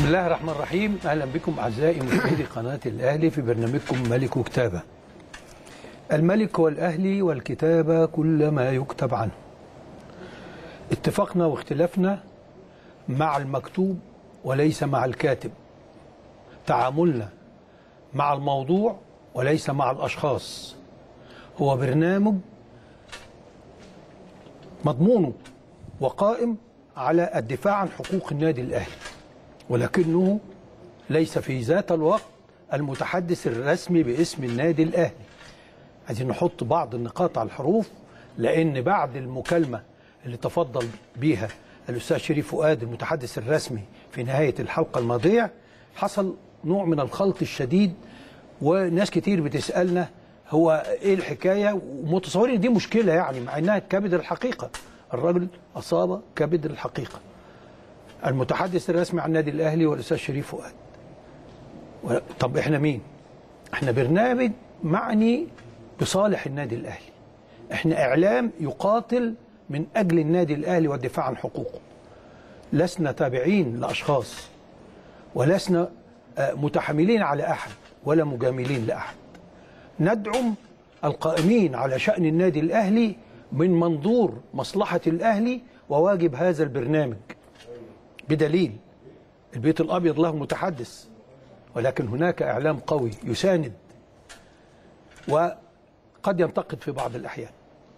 الله الرحمن الرحيم اهلا بكم اعزائي مشاهدي قناه الاهلي في برنامجكم ملك وكتابه. الملك والاهلي والكتابه كل ما يكتب عنه. اتفقنا واختلفنا مع المكتوب وليس مع الكاتب. تعاملنا مع الموضوع وليس مع الاشخاص. هو برنامج مضمونه وقائم على الدفاع عن حقوق النادي الاهلي. ولكنه ليس في ذات الوقت المتحدث الرسمي باسم النادي الاهلي. عايزين نحط بعض النقاط على الحروف لان بعد المكالمه اللي تفضل بيها الاستاذ شريف فؤاد المتحدث الرسمي في نهايه الحلقه الماضيه حصل نوع من الخلط الشديد وناس كتير بتسالنا هو ايه الحكايه ومتصورين دي مشكله يعني مع انها كبد الحقيقه الراجل اصاب كبد الحقيقه المتحدث الرسمي عن النادي الاهلي والاستاذ شريف فؤاد و- طب احنا مين احنا برنامج معني بصالح النادي الاهلي احنا اعلام يقاتل من اجل النادي الاهلي والدفاع عن حقوقه لسنا تابعين لاشخاص ولسنا آه، متحملين على احد ولا مجاملين لاحد ندعم القائمين على شان النادي الاهلي من منظور مصلحه الاهلي وواجب هذا البرنامج بدليل البيت الابيض له متحدث ولكن هناك اعلام قوي يساند وقد ينتقد في بعض الاحيان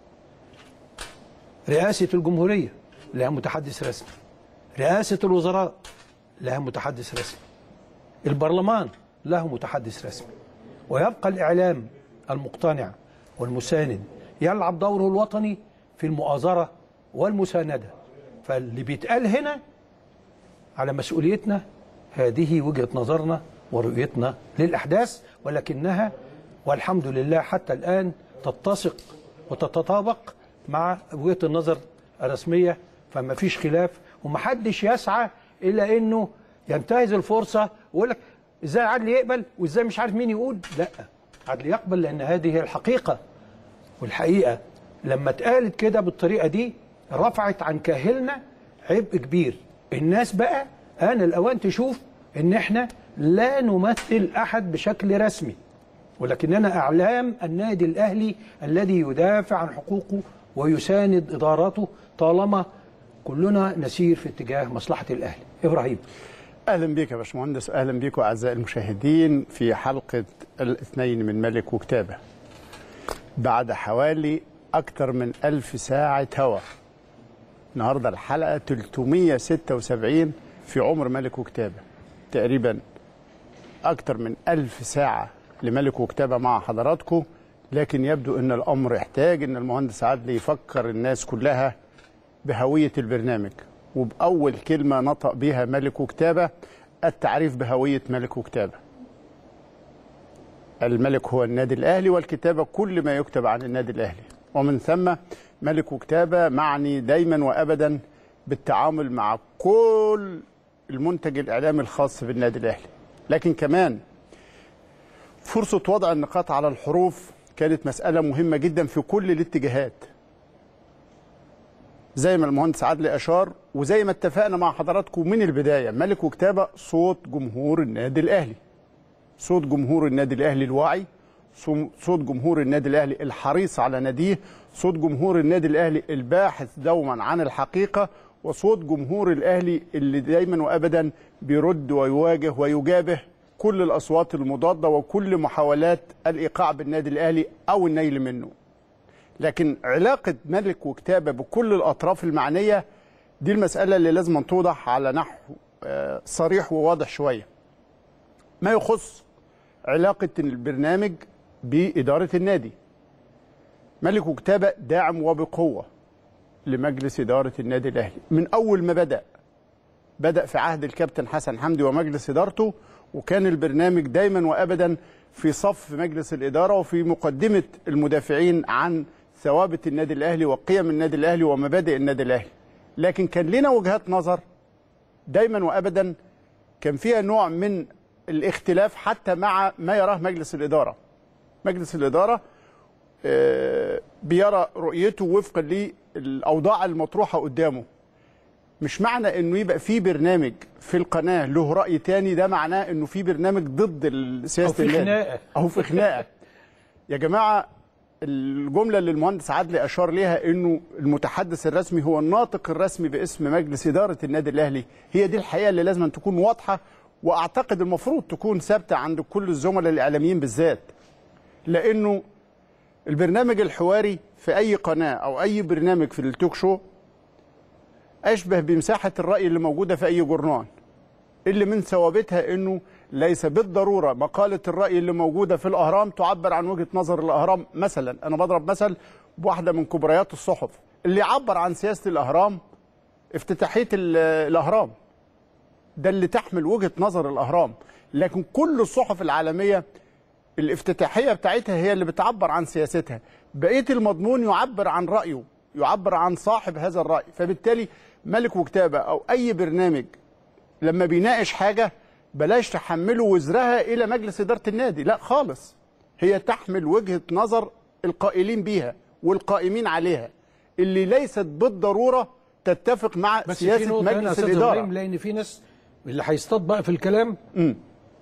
رئاسه الجمهوريه لها متحدث رسمي رئاسه الوزراء لها متحدث رسمي البرلمان له متحدث رسمي ويبقى الاعلام المقتنع والمساند يلعب دوره الوطني في المؤازره والمسانده فاللي بيتقال هنا على مسؤوليتنا هذه وجهة نظرنا ورؤيتنا للأحداث ولكنها والحمد لله حتى الآن تتسق وتتطابق مع وجهة النظر الرسمية فما فيش خلاف ومحدش يسعى إلا أنه ينتهز الفرصة ويقول لك إزاي عدل يقبل وإزاي مش عارف مين يقول لا عدل يقبل لأن هذه هي الحقيقة والحقيقة لما اتقالت كده بالطريقة دي رفعت عن كاهلنا عبء كبير الناس بقى آن الأوان تشوف إن إحنا لا نمثل أحد بشكل رسمي ولكننا أعلام النادي الأهلي الذي يدافع عن حقوقه ويساند إدارته طالما كلنا نسير في اتجاه مصلحة الأهلي إبراهيم اهلا بك يا باشمهندس اهلا بكم اعزائي المشاهدين في حلقه الاثنين من ملك وكتابه بعد حوالي اكثر من ألف ساعه هوا النهارده الحلقه 376 في عمر ملك وكتابه تقريبا اكثر من ألف ساعه لملك وكتابه مع حضراتكم لكن يبدو ان الامر يحتاج ان المهندس عدلي يفكر الناس كلها بهويه البرنامج وباول كلمه نطق بها ملك وكتابه التعريف بهويه ملك وكتابه الملك هو النادي الاهلي والكتابه كل ما يكتب عن النادي الاهلي ومن ثم ملك وكتابه معني دايما وابدا بالتعامل مع كل المنتج الاعلامي الخاص بالنادي الاهلي لكن كمان فرصه وضع النقاط على الحروف كانت مساله مهمه جدا في كل الاتجاهات زي ما المهندس عادل اشار وزي ما اتفقنا مع حضراتكم من البدايه ملك وكتابه صوت جمهور النادي الاهلي صوت جمهور النادي الاهلي الواعي صو- صوت جمهور النادي الاهلي الحريص على ناديه صوت جمهور النادي الاهلي الباحث دوما عن الحقيقه وصوت جمهور الاهلي اللي دايما وابدا بيرد ويواجه ويجابه كل الاصوات المضاده وكل محاولات الايقاع بالنادي الاهلي او النيل منه لكن علاقة ملك وكتابة بكل الأطراف المعنية دي المسألة اللي لازم أن توضح على نحو آه، صريح وواضح شوية ما يخص علاقة البرنامج بإدارة النادي ملك وكتابة داعم وبقوة لمجلس إدارة النادي الأهلي من أول ما بدأ بدأ في عهد الكابتن حسن حمدي ومجلس إدارته وكان البرنامج دايما وأبدا في صف مجلس الإدارة وفي مقدمة المدافعين عن ثوابت النادي الأهلي وقيم النادي الأهلي ومبادئ النادي الأهلي لكن كان لنا وجهات نظر دايما وأبدا كان فيها نوع من الاختلاف حتى مع ما يراه مجلس الإدارة مجلس الإدارة آه، بيرى رؤيته وفقا للأوضاع المطروحة قدامه مش معنى انه يبقى في برنامج في القناه له راي تاني ده معناه انه في برنامج ضد ال- سياسه أو في النادي. خناقة. او في خناقه يا جماعه الجمله اللي المهندس عدلي اشار ليها انه المتحدث الرسمي هو الناطق الرسمي باسم مجلس اداره النادي الاهلي هي دي الحقيقه اللي لازم أن تكون واضحه واعتقد المفروض تكون ثابته عند كل الزملاء الاعلاميين بالذات لانه البرنامج الحواري في اي قناه او اي برنامج في التوك شو اشبه بمساحه الراي اللي موجوده في اي جورنال اللي من ثوابتها انه ليس بالضروره مقاله الراي اللي موجوده في الاهرام تعبر عن وجهه نظر الاهرام مثلا انا بضرب مثل بواحده من كبريات الصحف اللي يعبر عن سياسه الاهرام افتتاحيه ال- الاهرام ده اللي تحمل وجهه نظر الاهرام لكن كل الصحف العالميه الافتتاحيه بتاعتها هي اللي بتعبر عن سياستها بقيه المضمون يعبر عن رايه يعبر عن صاحب هذا الراي فبالتالي ملك وكتابه او اي برنامج لما بيناقش حاجه بلاش تحمله وزرها الى مجلس اداره النادي لا خالص هي تحمل وجهه نظر القائلين بيها والقائمين عليها اللي ليست بالضروره تتفق مع بس في سياسه نقطة هنا يا مجلس أستاذ الاداره إبراهيم لأن في ناس اللي هيصطاد بقى في الكلام مم.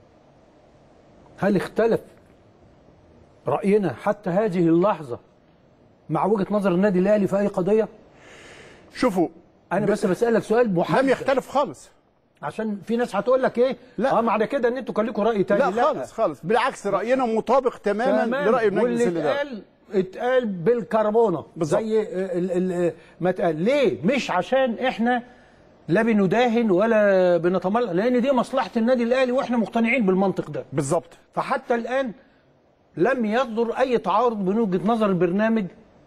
هل اختلف رأينا حتى هذه اللحظة مع وجهة نظر النادي الأهلي في أي قضية؟ شوفوا أنا بس بسألك سؤال محدد لم يختلف خالص عشان في ناس هتقول لك إيه؟ لا. اه معنى كده إن أنتوا كان لكم رأي تاني لا, خالص خالص بالعكس راينا مطابق تماما تمام لراي مجلس واللي الاداره اتقال اتقال بالكربونه بالظبط. زي ال ال ما اتقال ليه مش عشان احنا لا بنداهن ولا بنتملق لان دي مصلحه النادي الاهلي واحنا مقتنعين بالمنطق ده بالظبط فحتى الان لم يصدر اي تعارض بين وجهه نظر البرنامج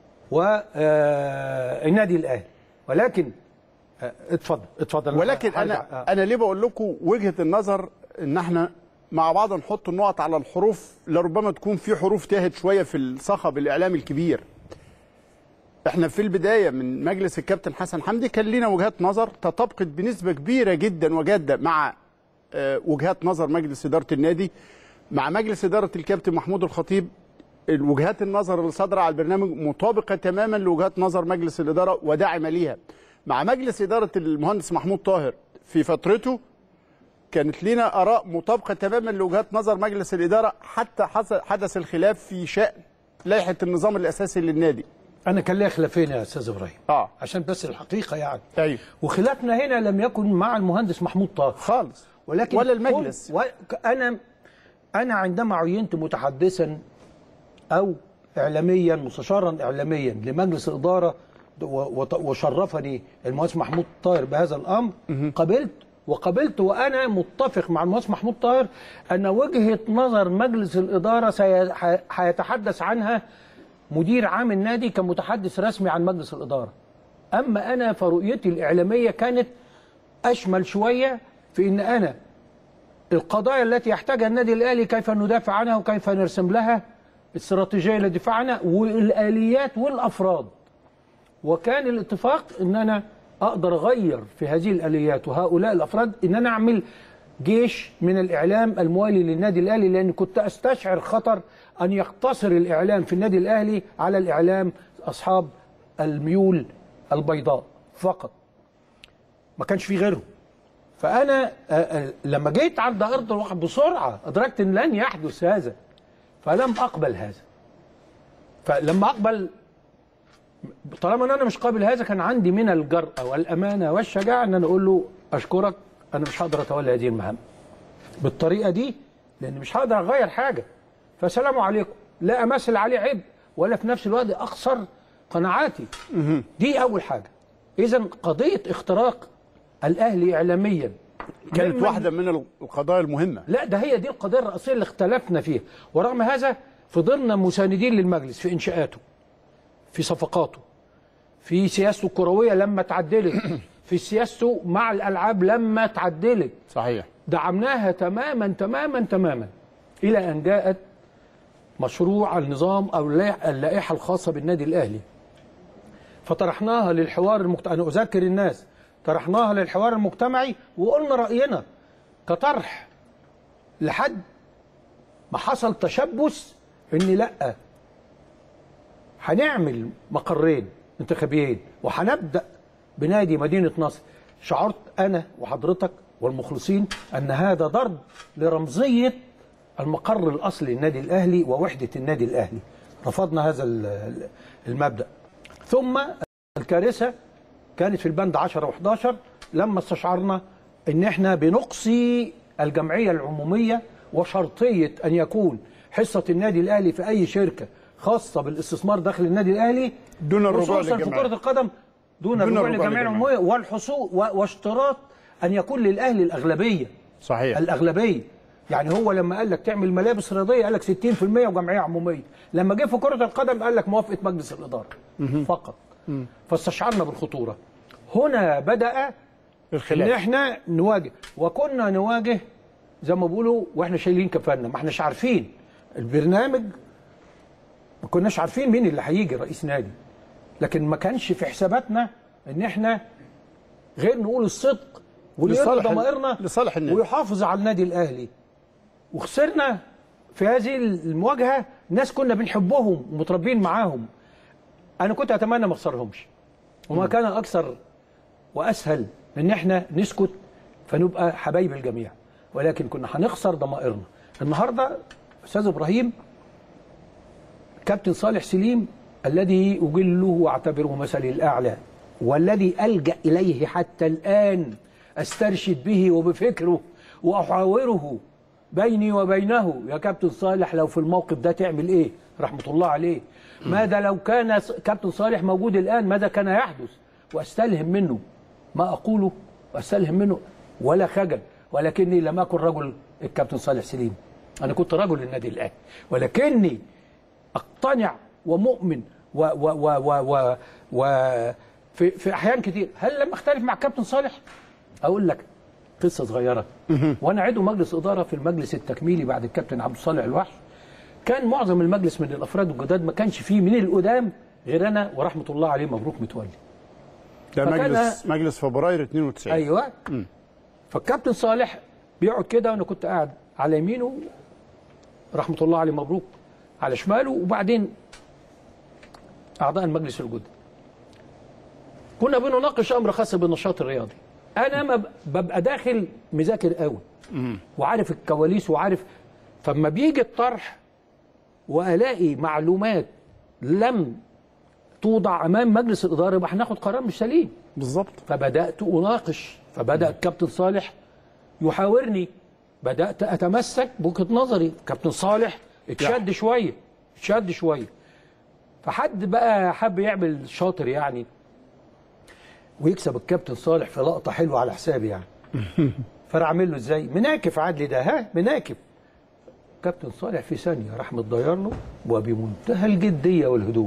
والنادي الاهلي ولكن آه، اتفضل اتفضل ولكن هرجع. انا آه. انا ليه بقول لكم وجهه النظر ان احنا مع بعض نحط النقط على الحروف لربما تكون في حروف تاهت شويه في الصخب الاعلامي الكبير احنا في البدايه من مجلس الكابتن حسن حمدي كان لنا وجهات نظر تطابقت بنسبه كبيره جدا وجاده مع آه، وجهات نظر مجلس اداره النادي مع مجلس اداره الكابتن محمود الخطيب وجهات النظر اللي صادره على البرنامج مطابقه تماما لوجهات نظر مجلس الاداره وداعمه ليها مع مجلس اداره المهندس محمود طاهر في فترته كانت لنا اراء مطابقه تماما لوجهات نظر مجلس الاداره حتى حص- حدث الخلاف في شان لائحه النظام الاساسي للنادي انا كان ليا خلافين يا استاذ ابراهيم اه عشان بس الحقيقه يعني ايوه وخلافنا هنا لم يكن مع المهندس محمود طه خالص ولكن ولا المجلس و... انا انا عندما عينت متحدثا او اعلاميا مستشارا اعلاميا لمجلس الاداره و- وط- وشرفني المهندس محمود طاهر بهذا الامر قبلت وقبلت وانا متفق مع المهندس محمود طاهر ان وجهه نظر مجلس الاداره سي... ح- هيتحدث عنها مدير عام النادي كمتحدث رسمي عن مجلس الاداره اما انا فرؤيتي الاعلاميه كانت اشمل شويه في ان انا القضايا التي يحتاجها النادي الاهلي كيف ندافع عنها وكيف نرسم لها استراتيجيه للدفاع عنها والاليات والافراد وكان الاتفاق ان انا اقدر اغير في هذه الاليات وهؤلاء الافراد ان انا اعمل جيش من الاعلام الموالي للنادي الاهلي لان كنت استشعر خطر ان يقتصر الاعلام في النادي الاهلي على الاعلام اصحاب الميول البيضاء فقط ما كانش في غيرهم فانا آه، آه، لما جيت عند ارض الواقع بسرعه ادركت ان لن يحدث هذا فلم اقبل هذا فلما اقبل طالما ان انا مش قابل هذا كان عندي من الجرأه والامانه والشجاعه ان انا اقول له اشكرك انا مش هقدر اتولى هذه المهام بالطريقه دي لان مش هقدر اغير حاجه فسلام عليكم لا امثل عليه عيب ولا في نفس الوقت اخسر قناعاتي دي اول حاجه اذا قضيه اختراق الاهلي اعلاميا كانت ممن- واحده من القضايا المهمه لا ده هي دي القضيه الرئيسيه اللي اختلفنا فيها ورغم هذا فضلنا مساندين للمجلس في انشاءاته في صفقاته في سياسته الكرويه لما تعدلت في سياسته مع الالعاب لما تعدلت صحيح دعمناها تماما تماما تماما الى ان جاءت مشروع النظام او اللائحة- اللائحه الخاصه بالنادي الاهلي فطرحناها للحوار المجتمعي انا اذكر الناس طرحناها للحوار المجتمعي وقلنا راينا كطرح لحد ما حصل تشبث ان لا هنعمل مقرين انتخابيين وهنبدا بنادي مدينه نصر شعرت انا وحضرتك والمخلصين ان هذا ضرب لرمزيه المقر الاصلي للنادي الاهلي ووحده النادي الاهلي رفضنا هذا ال- ال- المبدا ثم الكارثه كانت في البند 10 و11 لما استشعرنا ان احنا بنقصي الجمعيه العموميه وشرطيه ان يكون حصه النادي الاهلي في اي شركه خاصه بالاستثمار داخل النادي الاهلي دون الرجوع خصوصا في للجمعية. كره القدم دون دون الرجوع الرجوع للجمعيه للجمعية. العموميه والحصول و- واشتراط ان يكون للاهلي الاغلبيه صحيح الاغلبيه يعني هو لما قال لك تعمل ملابس رياضيه قال لك 60% وجمعيه عموميه لما جه في كره القدم قال لك موافقه مجلس الاداره فقط فاستشعرنا بالخطوره هنا بدا ان الخلاف احنا نواجه وكنا نواجه زي ما بيقولوا واحنا شايلين كفانا ما احناش عارفين البرنامج ما كناش عارفين مين اللي هيجي رئيس نادي لكن ما كانش في حساباتنا ان احنا غير نقول الصدق واللي يرضي لصالح ال- ضمائرنا لصالح النادي. ويحافظ على النادي الاهلي وخسرنا في هذه المواجهه ناس كنا بنحبهم ومتربيين معاهم انا كنت اتمنى ما اخسرهمش وما كان اكثر واسهل ان احنا نسكت فنبقى حبايب الجميع ولكن كنا هنخسر ضمائرنا النهارده استاذ ابراهيم كابتن صالح سليم الذي اجله واعتبره مثلي الاعلى والذي الجا اليه حتى الان استرشد به وبفكره واحاوره بيني وبينه يا كابتن صالح لو في الموقف ده تعمل ايه رحمه الله عليه ماذا لو كان س- كابتن صالح موجود الان ماذا كان يحدث واستلهم منه ما اقوله واستلهم منه ولا خجل ولكني لم اكن رجل الكابتن صالح سليم انا كنت رجل النادي الاهلي ولكني اقتنع ومؤمن و و و و و, و في في احيان كتير هل لما اختلف مع كابتن صالح اقول لك قصه صغيره وانا عضو مجلس اداره في المجلس التكميلي بعد الكابتن عبد الصالح الوحش كان معظم المجلس من الافراد الجداد ما كانش فيه من القدام غير انا ورحمه الله عليه مبروك متولي ده فكان- مجلس مجلس فبراير 92 ايوه فالكابتن صالح بيقعد كده وانا كنت قاعد على يمينه رحمه الله عليه مبروك على شماله وبعدين اعضاء المجلس الجدد كنا بنناقش امر خاص بالنشاط الرياضي انا ما ب- ببقى داخل مذاكر قوي وعارف الكواليس وعارف فما بيجي الطرح والاقي معلومات لم توضع امام مجلس الاداره يبقى هناخد قرار مش سليم بالظبط فبدات اناقش فبدا الكابتن صالح يحاورني بدات اتمسك بوجهه نظري كابتن صالح اتشد شويه اتشد شويه فحد بقى حب يعمل شاطر يعني ويكسب الكابتن صالح في لقطه حلوه على حسابي يعني فانا اعمل له ازاي مناكف عدلي ده ها مناكف كابتن صالح في ثانيه راح متضير له وبمنتهى الجديه والهدوء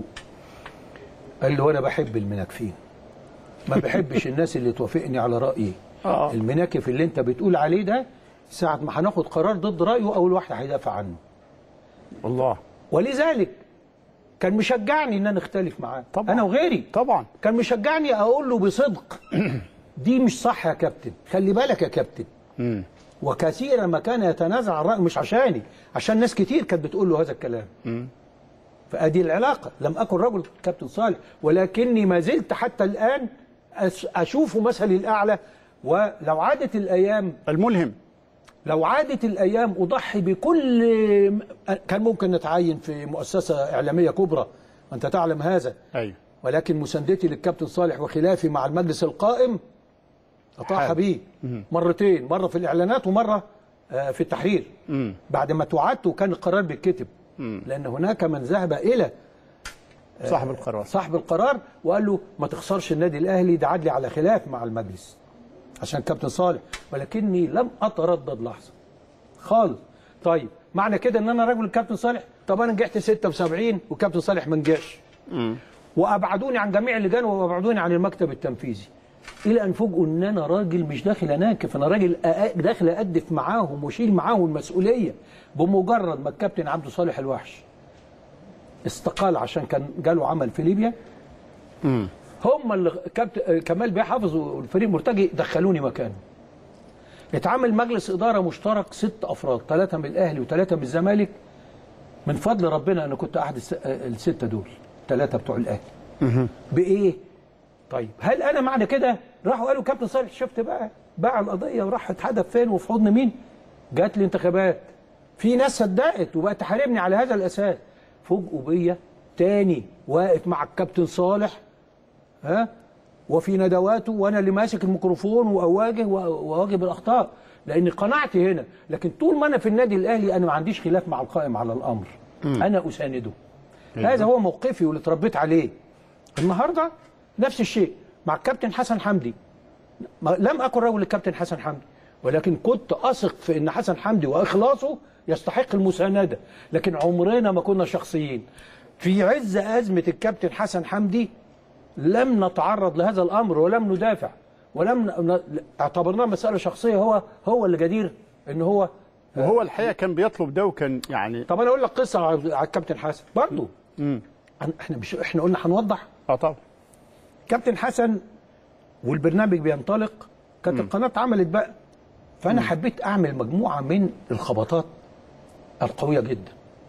قال له انا بحب المناكفين ما بحبش الناس اللي توافقني على رايي آه. المناكف اللي انت بتقول عليه ده ساعه ما هناخد قرار ضد رايه اول واحد هيدافع عنه الله ولذلك كان مشجعني ان انا اختلف معاه طبعا. انا وغيري طبعا كان مشجعني اقول له بصدق دي مش صح يا كابتن خلي بالك يا كابتن وكثيرا ما كان يتنازع عن رايه مش عشاني عشان ناس كتير كانت بتقول له هذا الكلام فادي العلاقه لم اكن رجل كابتن صالح ولكني ما زلت حتى الان أش- اشوفه مثلي الاعلى ولو عادت الايام الملهم لو عادت الايام اضحي بكل كان ممكن نتعين في مؤسسه اعلاميه كبرى انت تعلم هذا ايوه ولكن مساندتي للكابتن صالح وخلافي مع المجلس القائم اطاح حال. بيه مرتين مره في الاعلانات ومره آه، في التحرير بعد ما توعدت وكان القرار بيتكتب لان هناك من ذهب الى صاحب القرار صاحب القرار وقال له ما تخسرش النادي الاهلي ده عدلي على خلاف مع المجلس عشان كابتن صالح ولكني لم اتردد لحظه خالص طيب معنى كده ان انا راجل الكابتن صالح طب انا نجحت 76 والكابتن صالح ما نجحش وابعدوني عن جميع اللجان وابعدوني عن المكتب التنفيذي الى ان فوجئوا ان انا راجل مش داخل اناكف انا راجل أ- داخل ادف معاهم واشيل معاهم المسؤوليه بمجرد ما الكابتن عبد صالح الوحش استقال عشان كان جاله عمل في ليبيا هم اللي كابتن كمال بيه حافظ والفريق مرتجي دخلوني مكانه اتعمل مجلس اداره مشترك ست افراد ثلاثه من الاهلي وثلاثه من الزمالك من فضل ربنا انا كنت احد الس- السته دول ثلاثه بتوع الاهلي بايه طيب هل انا معنى كده راحوا قالوا كابتن صالح شفت بقى باع القضيه وراح اتحدف فين وفي حضن مين جات لي انتخابات في ناس صدقت وبقت تحاربني على هذا الاساس فوجئوا بيا تاني واقف مع الكابتن صالح ها وفي ندواته وانا اللي ماسك الميكروفون واواجه واواجه بالاخطاء لان قناعتي هنا لكن طول ما انا في النادي الاهلي انا ما عنديش خلاف مع القائم على الامر انا اسانده هذا هو موقفي واللي اتربيت عليه النهارده نفس الشيء مع الكابتن حسن حمدي ما- لم اكن رجل الكابتن حسن حمدي ولكن كنت اثق في ان حسن حمدي واخلاصه يستحق المسانده لكن عمرنا ما كنا شخصيين في عز ازمه الكابتن حسن حمدي لم نتعرض لهذا الامر ولم ندافع ولم ن... ن- اعتبرناه مساله شخصيه هو هو اللي جدير ان هو وهو الحقيقه كان بيطلب ده وكان يعني طب انا اقول لك قصه على على الكابتن حسن برضه احنا مش احنا قلنا هنوضح اه طبعا كابتن حسن والبرنامج بينطلق كانت القناه اتعملت بقى فانا حبيت اعمل مجموعه من الخبطات القويه جدا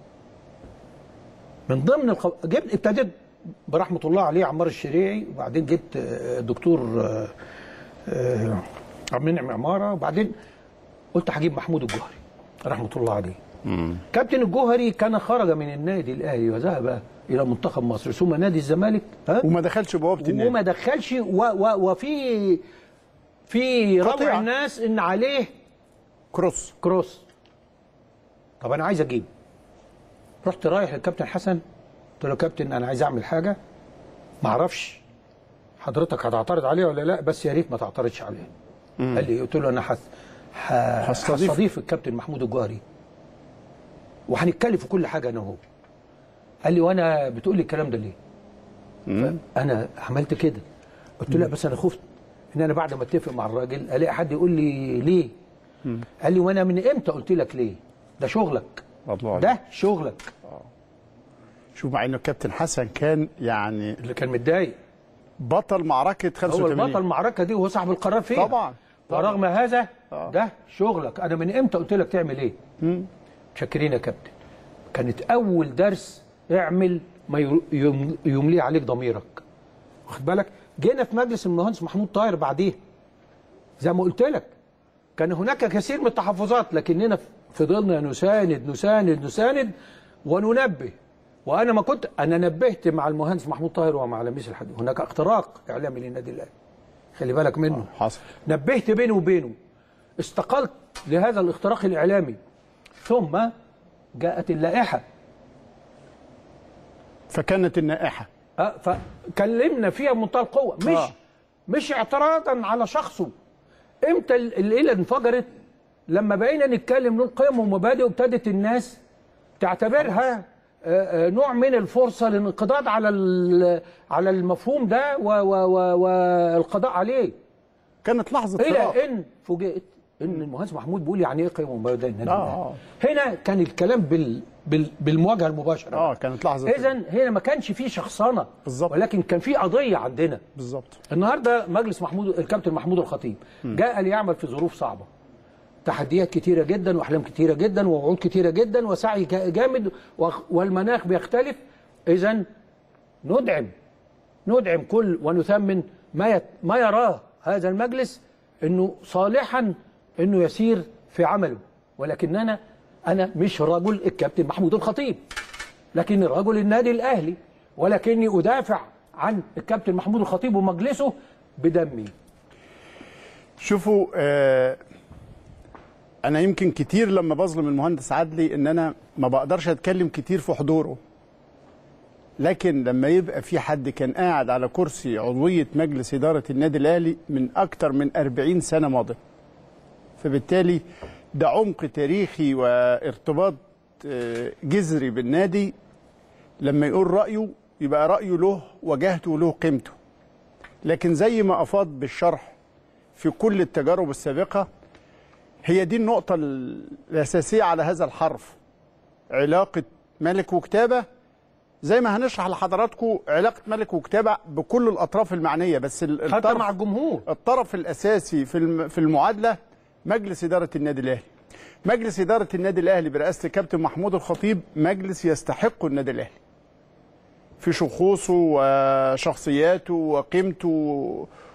من ضمن الخب... جبت ابتديت برحمه الله عليه عمار الشريعي وبعدين جبت آه، الدكتور آه، آه، عبد المنعم عماره وبعدين قلت هجيب محمود الجوهري رحمه الله عليه كابتن الجوهري كان خرج من النادي الاهلي وذهب الى منتخب مصر ثم نادي الزمالك ها وما دخلش بوابه النادي وما دخلش و و وفي في قطيعة. ربع الناس ان عليه كروس كروس طب انا عايز اجيب رحت رايح للكابتن حسن قلت له يا كابتن انا عايز اعمل حاجه ما اعرفش حضرتك هتعترض عليها ولا لا بس يا ريت ما تعترضش عليها قال لي قلت له انا حس... ه... هستضيف. هستضيف الكابتن محمود الجوهري وهنتكلم في كل حاجه انا وهو قال لي وانا بتقول لي الكلام ده ليه؟ انا عملت كده قلت له لا بس انا خفت ان انا بعد ما اتفق مع الراجل الاقي حد يقول لي ليه؟ قال لي وانا من امتى قلت لك ليه؟ ده شغلك الله عليك. ده شغلك شوف مع انه الكابتن حسن كان يعني اللي كان متضايق بطل معركه هو 85 البطل المعركه دي وهو صاحب القرار فيها طبعا ورغم هذا آه. ده شغلك انا من امتى قلت لك تعمل ايه متشكرين يا كابتن كانت اول درس اعمل ما ير- يم- يمليه عليك ضميرك واخد بالك جينا في مجلس المهندس محمود طاهر بعديه زي ما قلت لك كان هناك كثير من التحفظات لكننا فضلنا نساند نساند نساند وننبه وانا ما كنت انا نبهت مع المهندس محمود طاهر ومع لميس الحديد هناك اختراق اعلامي للنادي الاهلي خلي بالك منه حصل نبهت بيني وبينه استقلت لهذا الاختراق الاعلامي ثم جاءت اللائحه فكانت النائحه أه، فكلمنا فيها بمنتهى القوه مش آه. مش اعتراضا على شخصه امتى ال- الليله انفجرت لما بقينا نتكلم نقول قيم ومبادئ وابتدت الناس تعتبرها آه، آه، نوع من الفرصه للانقضاض على ال- على المفهوم ده و- و- و- والقضاء عليه كانت لحظه فراغ الى ان فوجئت ان المهندس محمود بيقول يعني ايه قيم ومبادئ النادي آه، الأهلي؟ هنا كان الكلام بال بال بالمواجهه المباشره اه كانت لحظه فراغ. اذا هنا ما كانش فيه شخصنه بالظبط. ولكن كان في قضيه عندنا بالظبط النهارده مجلس محمود الكابتن محمود الخطيب جاء ليعمل في ظروف صعبه تحديات كتيره جدا واحلام كتيره جدا ووعود كتيره جدا وسعي جا- جامد وخ- والمناخ بيختلف اذا ندعم ندعم كل ونثمن ما يت ما يراه هذا المجلس انه صالحا انه يسير في عمله ولكننا انا مش رجل الكابتن محمود الخطيب لكن رجل النادي الاهلي ولكني ادافع عن الكابتن محمود الخطيب ومجلسه بدمي شوفوا آه انا يمكن كتير لما بظلم المهندس عدلي ان انا ما بقدرش اتكلم كتير في حضوره لكن لما يبقى في حد كان قاعد على كرسي عضوية مجلس إدارة النادي الأهلي من أكتر من 40 سنة ماضية فبالتالي ده عمق تاريخي وارتباط آه، جذري بالنادي لما يقول رأيه يبقى رأيه له وجهته وله قيمته لكن زي ما أفاض بالشرح في كل التجارب السابقة هي دي النقطة الأساسية على هذا الحرف علاقة ملك وكتابة زي ما هنشرح لحضراتكم علاقة ملك وكتابة بكل الأطراف المعنية بس ال- حتى الطرف مع الجمهور الطرف الأساسي في الم- في المعادلة مجلس إدارة النادي الأهلي مجلس إدارة النادي الأهلي برئاسة الكابتن محمود الخطيب مجلس يستحق النادي الأهلي في شخوصه وشخصياته وقيمته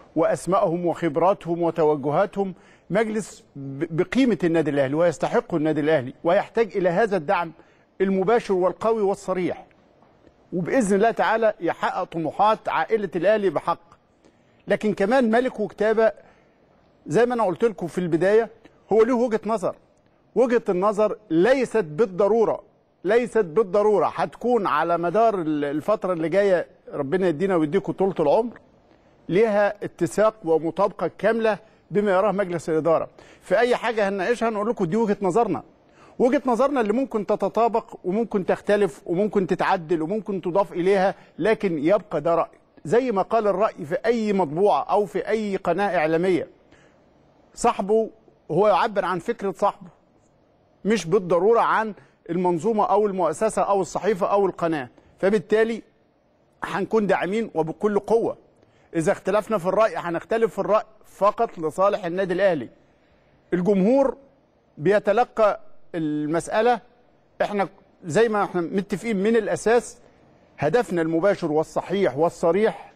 واسمائهم وخبراتهم وتوجهاتهم مجلس ب- بقيمه النادي الاهلي ويستحق النادي الاهلي ويحتاج الى هذا الدعم المباشر والقوي والصريح وباذن الله تعالى يحقق طموحات عائله الاهلي بحق لكن كمان ملك وكتابه زي ما انا قلت لكم في البدايه هو له وجهه نظر وجهه النظر ليست بالضروره ليست بالضروره هتكون على مدار ال- الفتره اللي جايه ربنا يدينا ويديكم طولة العمر ليها اتساق ومطابقه كامله بما يراه مجلس الاداره في اي حاجه هنناقشها نقول لكم دي وجهه نظرنا وجهه نظرنا اللي ممكن تتطابق وممكن تختلف وممكن تتعدل وممكن تضاف اليها لكن يبقى ده راي زي ما قال الراي في اي مطبوعه او في اي قناه اعلاميه صاحبه هو يعبر عن فكره صاحبه مش بالضروره عن المنظومه او المؤسسه او الصحيفه او القناه فبالتالي هنكون داعمين وبكل قوه اذا اختلفنا في الراي هنختلف في الراي فقط لصالح النادي الاهلي الجمهور بيتلقى المساله احنا زي ما احنا متفقين من الاساس هدفنا المباشر والصحيح والصريح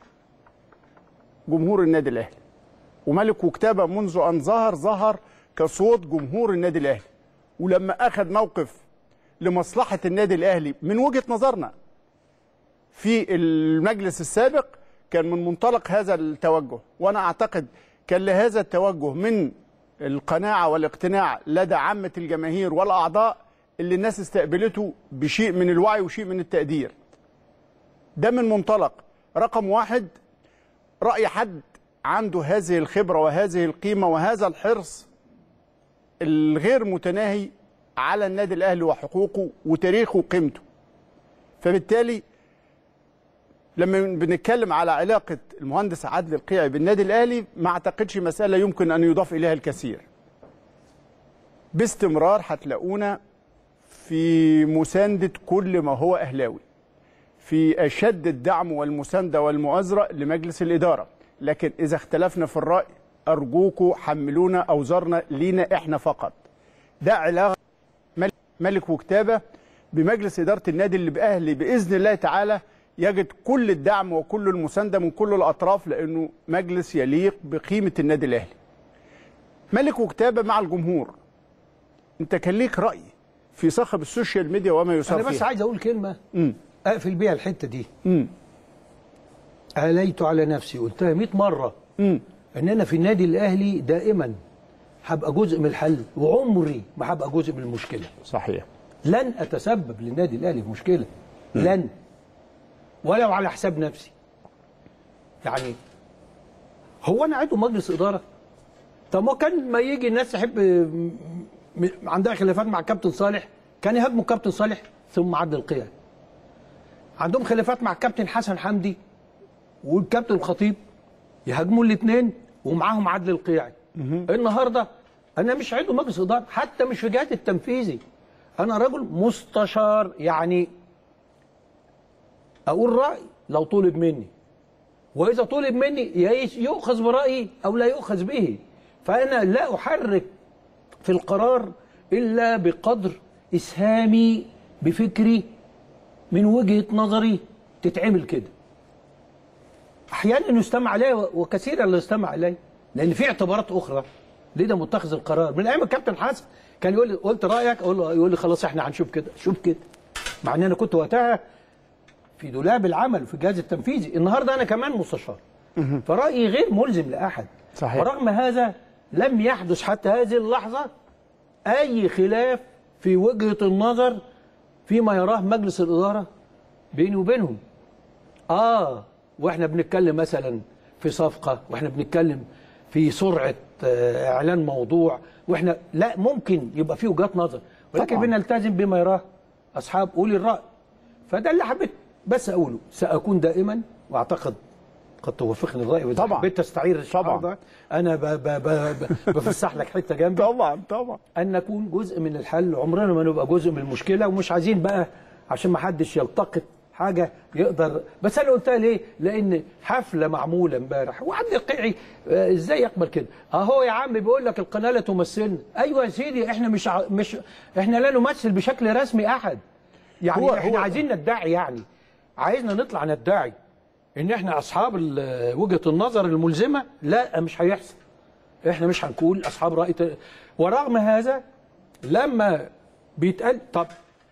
جمهور النادي الاهلي وملك وكتابه منذ ان ظهر ظهر كصوت جمهور النادي الاهلي ولما اخذ موقف لمصلحه النادي الاهلي من وجهه نظرنا في المجلس السابق كان من منطلق هذا التوجه وانا اعتقد كان لهذا التوجه من القناعه والاقتناع لدى عامه الجماهير والاعضاء اللي الناس استقبلته بشيء من الوعي وشيء من التقدير ده من منطلق رقم واحد راي حد عنده هذه الخبره وهذه القيمه وهذا الحرص الغير متناهي على النادي الاهلي وحقوقه وتاريخه وقيمته فبالتالي لما بنتكلم على علاقه المهندس عادل القيعي بالنادي الاهلي ما اعتقدش مساله يمكن ان يضاف اليها الكثير باستمرار هتلاقونا في مسانده كل ما هو اهلاوي في اشد الدعم والمسانده والمؤازره لمجلس الاداره لكن اذا اختلفنا في الراي ارجوكوا حملونا اوزارنا لينا احنا فقط ده علاقه ملك- ملك وكتابه بمجلس اداره النادي اللي باهلي باذن الله تعالى يجد كل الدعم وكل المسانده من كل الاطراف لانه مجلس يليق بقيمه النادي الاهلي ملك وكتابه مع الجمهور انت كان ليك راي في صخب السوشيال ميديا وما يسار انا بس فيها عايز اقول كلمه مم. اقفل بيها الحته دي مم. آليت على نفسي قلتها 100 مره مم. ان انا في النادي الاهلي دائما هبقى جزء من الحل وعمري ما هبقى جزء من المشكله صحيح لن اتسبب للنادي الاهلي في مشكله لن ولو على حساب نفسي يعني هو انا عضو مجلس اداره طب ما كان ما يجي الناس تحب م- م- عندها خلافات مع الكابتن صالح كان يهاجموا الكابتن صالح ثم عدل القيعي عندهم خلافات مع الكابتن حسن حمدي والكابتن الخطيب يهاجموا الاثنين ومعاهم عدل القيعي النهارده انا مش عضو مجلس اداره حتى مش في جهه التنفيذي انا رجل مستشار يعني اقول راي لو طلب مني واذا طلب مني يا يؤخذ برايي او لا يؤخذ به فانا لا احرك في القرار الا بقدر اسهامي بفكري من وجهه نظري تتعمل كده احيانا يستمع علي وكثيرا لا يستمع علي لان في اعتبارات اخرى لدى متخذ القرار من ايام الكابتن حسن كان يقول لي قلت رايك اقول له يقول لي خلاص احنا هنشوف كده شوف كده مع ان انا كنت وقتها في دولاب العمل وفي الجهاز التنفيذي النهارده انا كمان مستشار فرايي غير ملزم لاحد صحيح. ورغم هذا لم يحدث حتى هذه اللحظه اي خلاف في وجهه النظر فيما يراه مجلس الاداره بيني وبينهم اه واحنا بنتكلم مثلا في صفقه واحنا بنتكلم في سرعه آه، اعلان موضوع واحنا لا ممكن يبقى في وجهات نظر ولكن طبعاً. بنلتزم بما يراه اصحاب اولي الراي فده اللي حبيت بس اقوله ساكون دائما واعتقد قد توافقني الراي واذا طبعاً. حبيت تستعير الشعار طبعاً. ده انا ب ب ب ب بفسح لك حته جنبي طبعا طبعا ان نكون جزء من الحل عمرنا ما نبقى جزء من المشكله ومش عايزين بقى عشان ما حدش يلتقط حاجه يقدر بس انا قلتها ليه؟ لان حفله معموله امبارح وعبد القيعي آه، ازاي يقبل كده؟ اهو يا عم بيقول لك القناه لا تمثلنا، ايوه يا سيدي احنا مش ع... مش احنا لا نمثل بشكل رسمي احد. يعني هو- هو احنا هو- عايزين ندعي يعني عايزنا نطلع ندعي ان احنا اصحاب ال- وجهه النظر الملزمه لا مش هيحصل احنا مش هنكون اصحاب راي ت- ورغم هذا لما بيتقال طب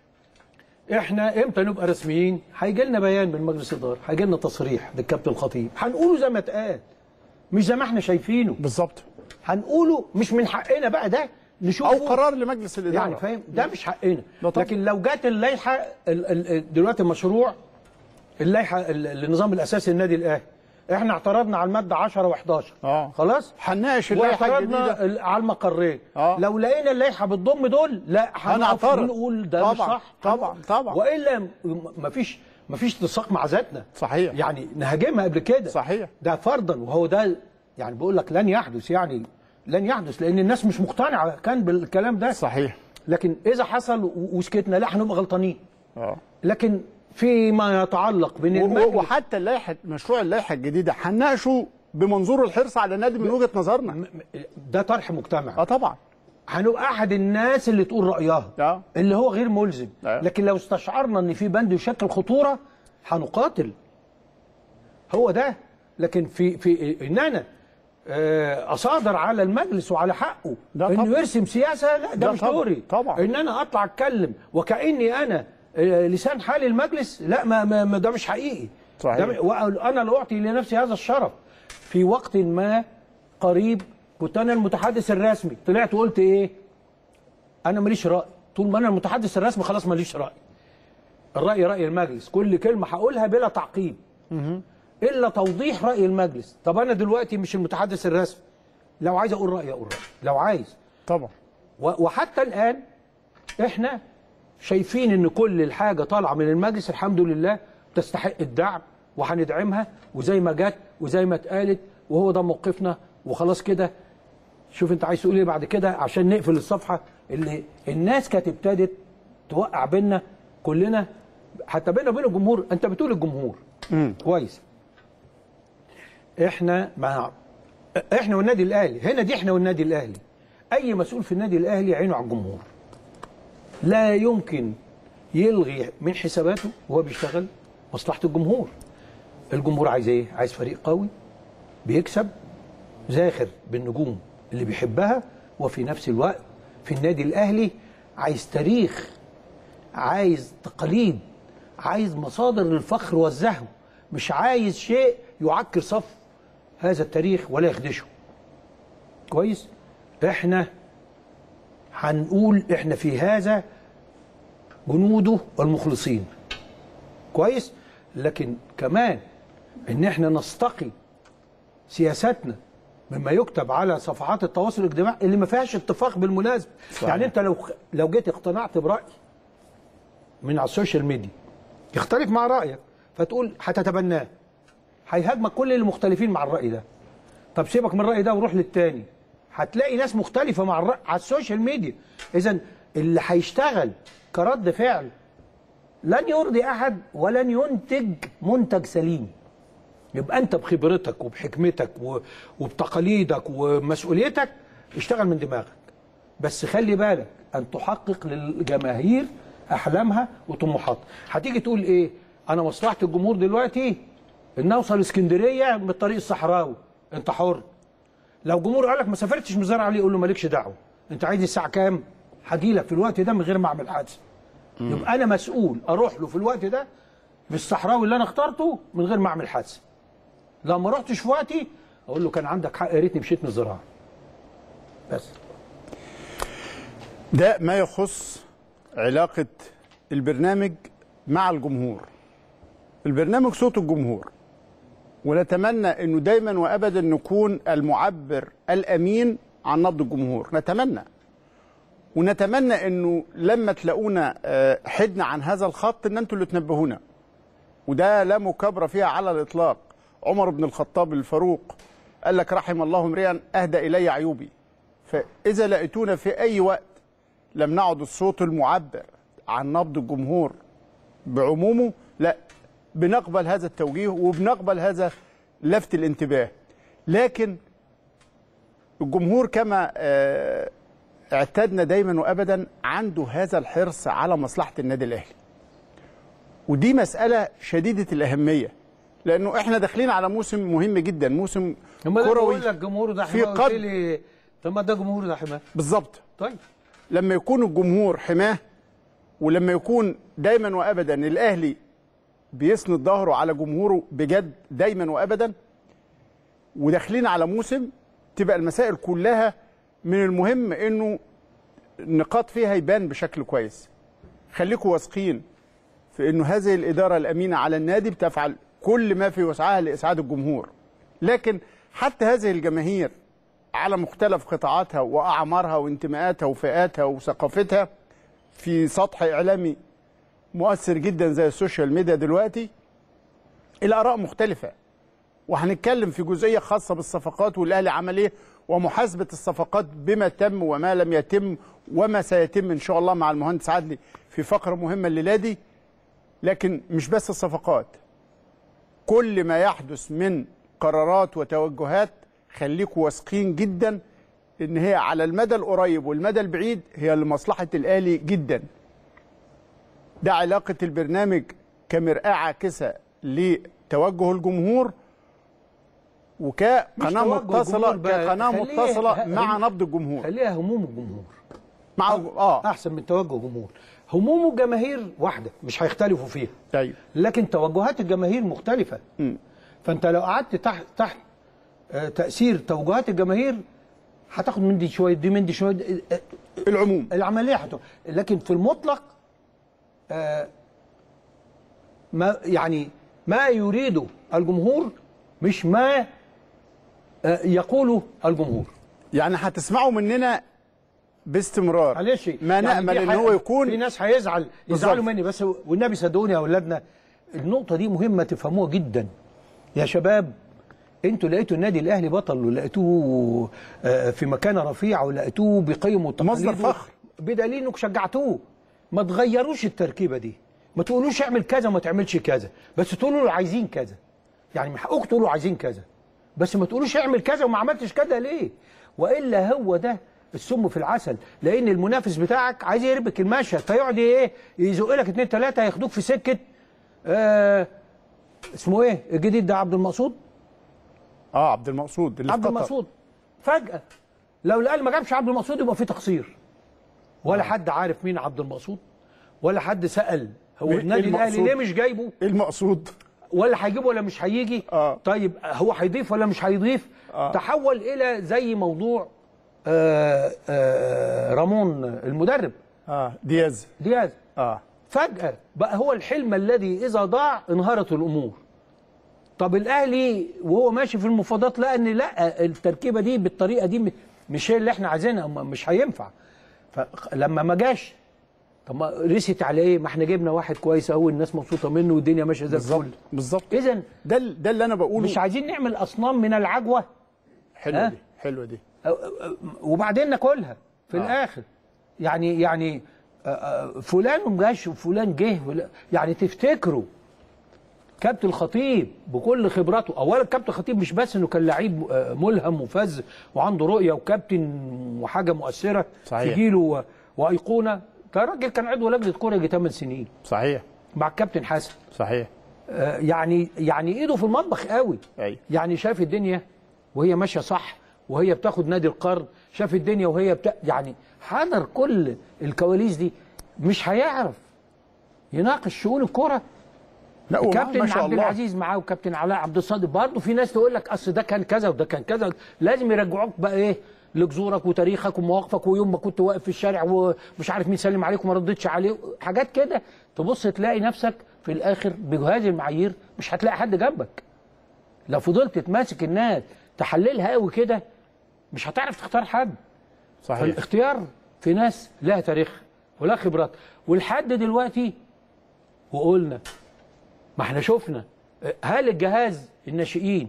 احنا امتى نبقى رسميين هيجي لنا بيان من مجلس الاداره هيجي لنا تصريح للكابتن الخطيب هنقوله زي ما اتقال مش زي ما احنا شايفينه بالظبط هنقوله مش من حقنا بقى ده نشوفه او قرار لمجلس الاداره يعني فاهم ده مش حقنا لا طبعا. لكن لو جت اللائحه ال- ال- دلوقتي المشروع اللائحه ال- النظام الاساسي للنادي الاهلي احنا اعترضنا على الماده 10 و11 اه خلاص هنناقش اللائحه واعترضنا الجديده ال- على المقرين آه. لو لقينا اللائحه بتضم دول لا هنقف هنعترض. ونقول ده مش طبعا، صح طبعا، طبعا. والا م- مفيش مفيش اتساق مع ذاتنا صحيح. يعني نهاجمها قبل كده صحيح. ده فرضا وهو ده يعني بقول لك لن يحدث يعني لن يحدث لان الناس مش مقتنعه كان بالكلام ده صحيح لكن اذا حصل و- وسكتنا لا هنبقى غلطانين اه لكن فيما يتعلق بين و- المجلس و- وحتى اللائحه مشروع اللائحه الجديده هنناقشه بمنظور الحرص على النادي من وجهه نظرنا م- م- ده طرح مجتمعي اه طبعا هنبقى احد الناس اللي تقول رايها آه. اللي هو غير ملزم آه. لكن لو استشعرنا ان في بند يشكل خطوره هنقاتل هو ده لكن في في ان انا آه، اصادر على المجلس وعلى حقه ده انه طبعا. يرسم سياسه لا ده ده مش طبعا. دوري طبعا. ان انا اطلع اتكلم وكاني انا آه، لسان حال المجلس لا ما, ما ما ده مش حقيقي صحيح. ده م- وانا لا اعطي لنفسي هذا الشرف في وقت ما قريب كنت انا المتحدث الرسمي طلعت وقلت ايه انا ماليش راي طول ما انا المتحدث الرسمي خلاص ماليش راي الراي راي المجلس كل كلمه هقولها بلا تعقيب الا توضيح راي المجلس طب انا دلوقتي مش المتحدث الرسمي لو عايز اقول رايي اقول رايي لو عايز طبعا و- وحتى الان احنا شايفين ان كل الحاجه طالعه من المجلس الحمد لله تستحق الدعم وهندعمها وزي ما جت وزي ما اتقالت وهو ده موقفنا وخلاص كده شوف انت عايز تقول ايه بعد كده عشان نقفل الصفحه اللي الناس كانت ابتدت توقع بينا كلنا حتى بينا وبين الجمهور انت بتقول الجمهور كويس احنا مع احنا والنادي الاهلي هنا دي احنا والنادي الاهلي اي مسؤول في النادي الاهلي عينه على الجمهور لا يمكن يلغي من حساباته وهو بيشتغل مصلحه الجمهور الجمهور عايز ايه عايز فريق قوي بيكسب زاخر بالنجوم اللي بيحبها وفي نفس الوقت في النادي الاهلي عايز تاريخ عايز تقاليد عايز مصادر للفخر والزهو مش عايز شيء يعكر صف هذا التاريخ ولا يخدشه كويس احنا هنقول احنا في هذا جنوده المخلصين كويس لكن كمان ان احنا نستقي سياستنا مما يكتب على صفحات التواصل الاجتماعي اللي ما فيهاش اتفاق بالمناسبه صحيح. يعني انت لو لو جيت اقتنعت براي من على السوشيال ميديا يختلف مع رايك فتقول هتتبناه هيهاجمك كل اللي مختلفين مع الراي ده طب سيبك من الراي ده وروح للتاني هتلاقي ناس مختلفه مع الراي على السوشيال ميديا اذا اللي هيشتغل كرد فعل لن يرضي احد ولن ينتج منتج سليم يبقى انت بخبرتك وبحكمتك و- وبتقاليدك ومسؤوليتك اشتغل من دماغك بس خلي بالك ان تحقق للجماهير احلامها وطموحاتها هتيجي تقول ايه انا مصلحه الجمهور دلوقتي ان اوصل اسكندريه بالطريق الصحراوي انت حر لو جمهور قال لك ما سافرتش من زرع عليه قول له مالكش دعوه انت عايز الساعه كام هجي لك في الوقت ده من غير ما اعمل حادثه يبقى انا مسؤول اروح له في الوقت ده بالصحراوي اللي انا اخترته من غير ما اعمل حادثه لو ما رحتش في وقتي اقول له كان عندك حق يا ريتني مشيت من الزراعه بس ده ما يخص علاقة البرنامج مع الجمهور البرنامج صوت الجمهور ونتمنى انه دايما وابدا نكون المعبر الامين عن نبض الجمهور نتمنى ونتمنى انه لما تلاقونا آه، حدنا عن هذا الخط ان انتوا اللي تنبهونا وده لا مكابره فيها على الاطلاق عمر بن الخطاب الفاروق قال لك رحم الله امرئا اهدى الي عيوبي فاذا لقيتونا في اي وقت لم نعد الصوت المعبر عن نبض الجمهور بعمومه لا بنقبل هذا التوجيه وبنقبل هذا لفت الانتباه لكن الجمهور كما آه، اعتدنا دايما وابدا عنده هذا الحرص على مصلحه النادي الاهلي ودي مساله شديده الاهميه لانه احنا داخلين على موسم مهم جدا موسم اما انا كروي بقول لك جمهوره ده في حماه قلت قد- لي طب ما ده جمهوره ده حماه بالظبط طيب لما يكون الجمهور حماه ولما يكون دايما وابدا الاهلي بيسند ظهره على جمهوره بجد دايما وابدا وداخلين على موسم تبقى المسائل كلها من المهم انه النقاط فيها يبان بشكل كويس خليكم واثقين في انه هذه الاداره الامينه على النادي بتفعل كل ما في وسعها لاسعاد الجمهور لكن حتى هذه الجماهير على مختلف قطاعاتها واعمارها وانتماءاتها وفئاتها وثقافتها في سطح اعلامي مؤثر جدا زي السوشيال ميديا دلوقتي الاراء مختلفه وهنتكلم في جزئيه خاصه بالصفقات والاهلي عمل ايه ومحاسبه الصفقات بما تم وما لم يتم وما سيتم ان شاء الله مع المهندس عدلي في فقره مهمه الليله دي لكن مش بس الصفقات كل ما يحدث من قرارات وتوجهات خليكوا واثقين جدا ان هي على المدى القريب والمدى البعيد هي لمصلحه الاهلي جدا ده علاقه البرنامج كمرآة عاكسه لتوجه الجمهور وكقناه مش توجه متصله الجمهور بقى، كقناه خليه- متصله مع هم- نبض الجمهور خليها هموم الجمهور مع اه احسن من توجه الجمهور هموم الجماهير واحده مش هيختلفوا فيها ايوه لكن توجهات الجماهير مختلفه فانت لو قعدت تحت تحت آه، تاثير توجهات الجماهير هتاخد من دي شويه دي من دي شويه دي- آه، العموم العمليه هتو... لكن في المطلق آه، ما يعني ما يريده الجمهور مش ما آه، يقوله الجمهور يعني هتسمعوا مننا باستمرار معلش ما يعني نامل دي ان حق- هو يكون في ناس هيزعل يزعلوا بالظبط. مني بس والنبي صدقوني يا اولادنا النقطه دي مهمه تفهموها جدا يا شباب انتوا لقيتوا النادي الاهلي بطل ولقيتوه آه، في مكانه رفيعه ولقيتوه بقيم وتقاليد مصدر فخر. بدليل انكم شجعتوه ما تغيروش التركيبه دي ما تقولوش اعمل كذا وما تعملش كذا بس تقولوا له عايزين كذا يعني من حقكم تقولوا عايزين كذا بس ما تقولوش اعمل كذا وما عملتش كذا ليه والا هو ده السم في العسل لان المنافس بتاعك عايز يربك المشهد فيقعد ايه يزق لك اتنين تلاته ياخدوك في سكه آه اسمه ايه الجديد ده عبد المقصود اه عبد المقصود اللي في عبد قطر. المقصود فجأة لو الاهلي ما جابش عبد المقصود يبقى في تقصير ولا حد عارف مين عبد المقصود ولا حد سأل هو مين- النادي الاهلي المقصود؟ ليه مش جايبه ايه المقصود ولا هيجيبه ولا مش هيجي آه. طيب هو هيضيف ولا مش هيضيف آه. تحول الى زي موضوع آه آه رامون المدرب اه دياز دياز اه فجأة بقى هو الحلم الذي إذا ضاع انهارت الأمور طب الأهلي وهو ماشي في المفاوضات لقى إن لا التركيبة دي بالطريقة دي م- مش هي اللي إحنا عايزينها م- مش هينفع فلما ما جاش طب ما رست على إيه؟ ما إحنا جبنا واحد كويس أوي الناس مبسوطة منه والدنيا ماشية زي بالظبط الفل بالظبط إذا ده ال- ده اللي انا بقوله مش عايزين نعمل أصنام من العجوة حلوه ها؟ دي حلوه دي أو- أو- وبعدين ناكلها في آه. الاخر يعني يعني آه، آه، فلان ما جاش وفلان جه ولا- يعني تفتكروا كابتن الخطيب بكل خبراته اولا كابتن الخطيب مش بس انه كان لعيب آه، ملهم وفذ وعنده رؤيه وكابتن وحاجه مؤثره صحيح. في جيله و- وايقونه ده راجل كان عضو لجنه كوره يجي 8 سنين صحيح مع الكابتن حسن صحيح آه، يعني يعني ايده في المطبخ قوي أيوة. يعني شاف الدنيا وهي ماشيه صح وهي بتاخد نادي القرن شاف الدنيا وهي بتا... يعني حضر كل الكواليس دي مش هيعرف يناقش شؤون الكره لا ومعاه كابتن ما شاء عبد الله العزيز معاه وكابتن علاء عبد الصادق برضه في ناس تقول لك اصل ده كان كذا وده كان كذا لازم يرجعوك بقى ايه لجذورك وتاريخك ومواقفك ويوم ما كنت واقف في الشارع ومش عارف مين سلم عليك وما ردتش عليه حاجات كده تبص تلاقي نفسك في الاخر بهذه المعايير مش هتلاقي حد جنبك لو فضلت تماسك الناس تحللها قوي كده مش هتعرف تختار حد صحيح فالاختيار في ناس لها تاريخ ولها خبرات ولحد دلوقتي وقلنا ما احنا شفنا هل الجهاز الناشئين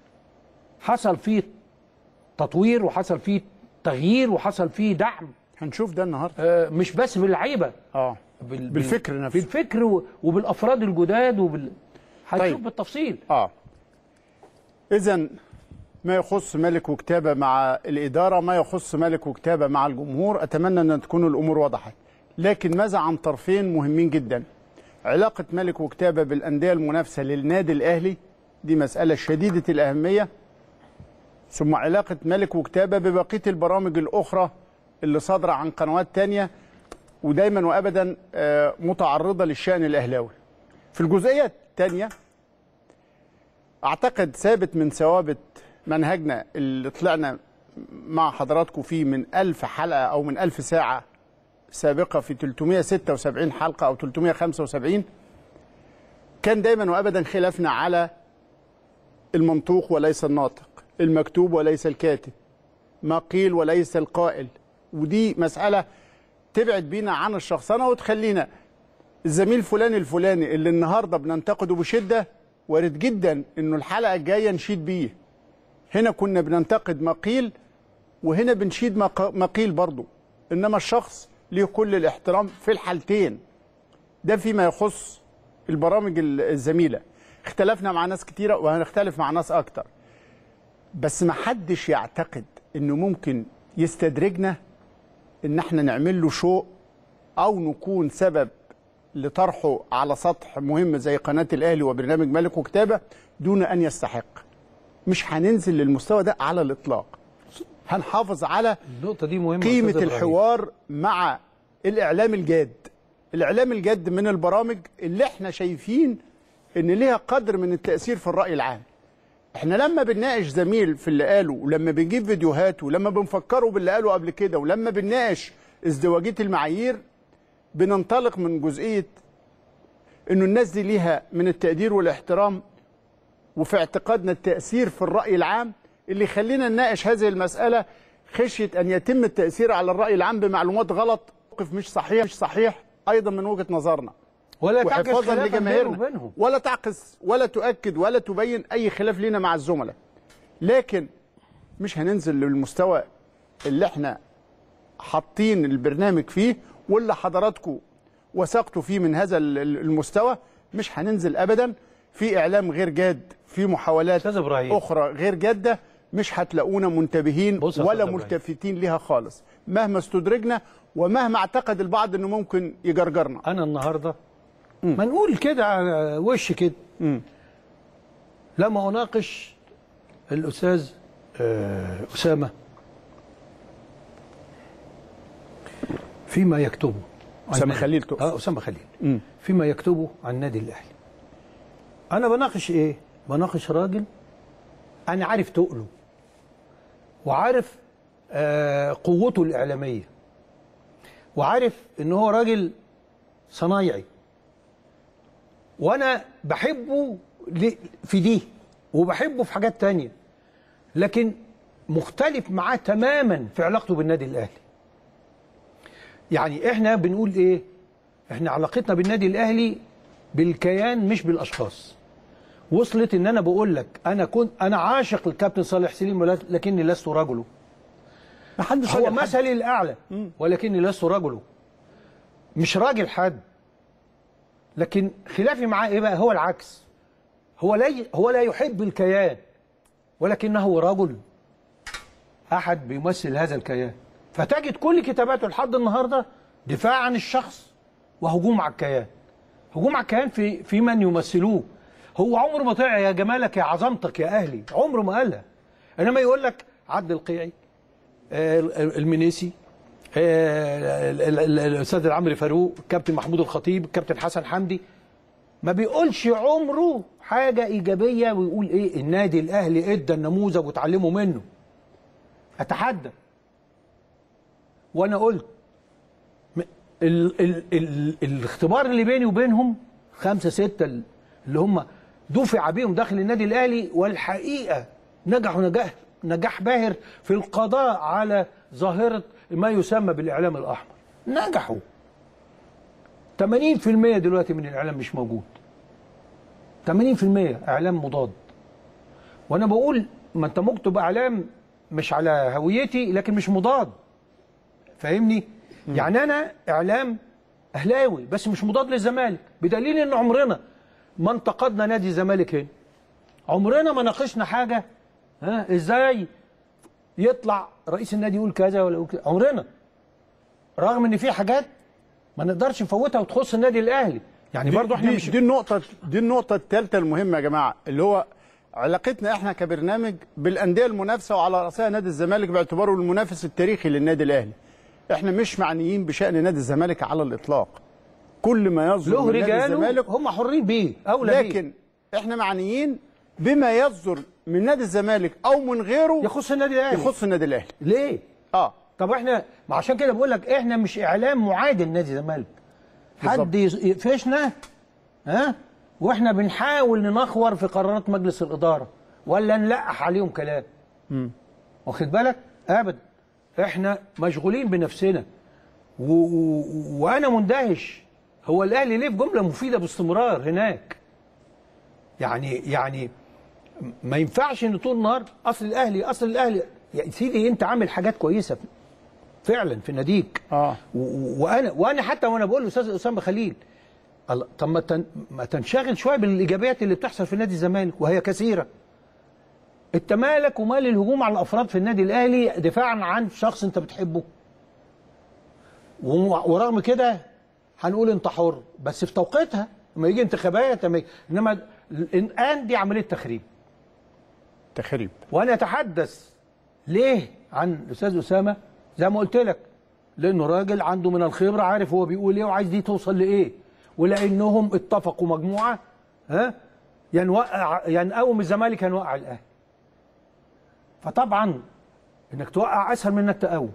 حصل فيه تطوير وحصل فيه تغيير وحصل فيه دعم هنشوف ده النهارده آه، مش بس باللعيبه اه بال- بالفكر بال- نفسه. بالفكر و- وبالافراد الجداد وبال هنشوف طيب. بالتفصيل اه اذا ما يخص ملك وكتابه مع الاداره ما يخص ملك وكتابه مع الجمهور اتمنى ان تكون الامور وضحت لكن ماذا عن طرفين مهمين جدا علاقه ملك وكتابه بالانديه المنافسه للنادي الاهلي دي مساله شديده الاهميه ثم علاقه ملك وكتابه ببقيه البرامج الاخرى اللي صادره عن قنوات تانية ودايما وابدا آه، متعرضه للشان الاهلاوي في الجزئيه الثانيه اعتقد ثابت من ثوابت منهجنا اللي طلعنا مع حضراتكم فيه من ألف حلقة أو من ألف ساعة سابقة في 376 حلقة أو 375 كان دايما وأبدا خلافنا على المنطوق وليس الناطق المكتوب وليس الكاتب ما قيل وليس القائل ودي مسألة تبعد بينا عن الشخصنة وتخلينا الزميل فلان الفلاني اللي النهارده بننتقده بشده وارد جدا انه الحلقه الجايه نشيد بيه. هنا كنا بننتقد ما قيل وهنا بنشيد ما ق- ما قيل برضه. انما الشخص ليه كل الاحترام في الحالتين. ده فيما يخص البرامج ال- الزميله. اختلفنا مع ناس كتيره وهنختلف مع ناس اكتر. بس ما حدش يعتقد انه ممكن يستدرجنا ان احنا نعمل له شو او نكون سبب لطرحه على سطح مهم زي قناه الاهلي وبرنامج ملك وكتابه دون ان يستحق مش هننزل للمستوى ده على الاطلاق هنحافظ على النقطة دي مهمة قيمه أستاذ إبراهيم. الحوار مع الاعلام الجاد الاعلام الجاد من البرامج اللي احنا شايفين ان ليها قدر من التاثير في الراي العام احنا لما بنناقش زميل في اللي قاله ولما بنجيب فيديوهات ولما بنفكره باللي قاله قبل كده ولما بنناقش ازدواجيه المعايير بننطلق من جزئيه انه الناس دي ليها من التقدير والاحترام وفي اعتقادنا التاثير في الراي العام اللي يخلينا نناقش هذه المساله خشيه ان يتم التاثير على الراي العام بمعلومات غلط موقف مش صحيح مش صحيح ايضا من وجهه نظرنا ولا تعكس وحفاظا خلافا بينه لجماهيرنا وبينهم. ولا تعكس ولا تؤكد ولا تبين اي خلاف لينا مع الزملاء لكن مش هننزل للمستوى اللي احنا حاطين البرنامج فيه واللي حضراتكم وثقتوا فيه من هذا ال- ال- المستوى مش هننزل ابدا في اعلام غير جاد في محاولات أستاذ إبراهيم. اخرى غير جاده مش هتلاقونا منتبهين بص يا ولا أستاذ إبراهيم. ملتفتين ليها خالص مهما استدرجنا ومهما اعتقد البعض انه ممكن يجرجرنا انا النهارده ما نقول كده على وش كده لما اناقش الاستاذ آه، اسامه فيما يكتبه عن أسامة النادي- خليل تقصد. اه اسامه خليل فيما يكتبه عن النادي الاهلي انا بناقش ايه بناقش راجل انا عارف تقله وعارف آه قوته الاعلاميه وعارف ان هو راجل صنايعي وانا بحبه ل- في دي وبحبه في حاجات تانية لكن مختلف معاه تماما في علاقته بالنادي الاهلي يعني احنا بنقول ايه احنا علاقتنا بالنادي الاهلي بالكيان مش بالاشخاص وصلت ان انا بقول لك انا كنت انا عاشق الكابتن صالح سليم ولك- لكني لست رجله محدش هو راجل حد. مثلي الاعلى ولكني لست رجله مش راجل حد لكن خلافي معاه ايه بقى هو العكس هو لا هو لا يحب الكيان ولكنه رجل احد بيمثل هذا الكيان فتجد كل كتاباته لحد النهارده دفاع عن الشخص وهجوم على الكيان هجوم على الكيان في في من يمثلوه هو عمره ما طلع يا جمالك يا عظمتك يا اهلي عمره ما قالها انما يقول لك عبد القيعي آه، المنيسي آه، ال- ال- ال- الاستاذ عمرو فاروق الكابتن محمود الخطيب الكابتن حسن حمدي ما بيقولش عمره حاجه ايجابيه ويقول ايه النادي الاهلي ادى النموذج وتعلموا منه اتحدى وانا قلت م- ال ال ال الاختبار اللي بيني وبينهم خمسه سته ال- اللي هم دفع بيهم داخل النادي الاهلي والحقيقه نجحوا نجاح نجاح باهر في القضاء على ظاهره ما يسمى بالاعلام الاحمر نجحوا 80% دلوقتي من الاعلام مش موجود 80% اعلام مضاد وانا بقول ما انت ممكن تبقى اعلام مش على هويتي لكن مش مضاد فاهمني يعني انا اعلام اهلاوي بس مش مضاد للزمالك بدليل ان عمرنا ما انتقدنا نادي الزمالك هنا عمرنا ما ناقشنا حاجه ها ازاي يطلع رئيس النادي يقول كذا ولا يقول كذا عمرنا رغم ان في حاجات ما نقدرش نفوتها وتخص النادي الاهلي يعني برضو احنا دي, مش دي النقطة دي النقطة الثالثة المهمة يا جماعة اللي هو علاقتنا احنا كبرنامج بالانديه المنافسه وعلى راسها نادي الزمالك باعتباره المنافس التاريخي للنادي الاهلي احنا مش معنيين بشان نادي الزمالك على الاطلاق كل ما يصدر له من نادي رجاله الزمالك هم حرين بيه اولى بيه لكن احنا معنيين بما يصدر من نادي الزمالك او من غيره يخص النادي الاهلي يخص النادي الاهلي ليه؟ اه طب احنا ما عشان كده بقول لك احنا مش اعلام معادي لنادي الزمالك حد يس- يقفشنا ها واحنا بنحاول ننخور في قرارات مجلس الاداره ولا نلقح عليهم كلام واخد بالك ابدا احنا مشغولين بنفسنا و... و... وانا مندهش هو الاهلي ليه في جمله مفيده باستمرار هناك يعني يعني ما ينفعش ان طول النهار اصل الاهلي اصل الاهلي يا سيدي انت عامل حاجات كويسه فعلا في ناديك اه و- و- وانا وانا حتى وانا بقول لاستاذ اسامه خليل الله طب ما تن ما تنشغل شويه بالايجابيات اللي بتحصل في نادي الزمالك وهي كثيره انت مالك ومال الهجوم على الافراد في النادي الاهلي دفاعا عن شخص انت بتحبه وم- ورغم كده هنقول انت حر بس في توقيتها لما يجي انتخابات لما يجي انما الان دي عمليه تخريب تخريب وانا اتحدث ليه عن الاستاذ اسامه زي ما قلت لك لانه راجل عنده من الخبره عارف هو بيقول ايه وعايز دي توصل لايه ولانهم اتفقوا مجموعه ها يا نوقع يا نقوم الزمالك يا نوقع الاهلي فطبعا انك توقع اسهل من انك تقوم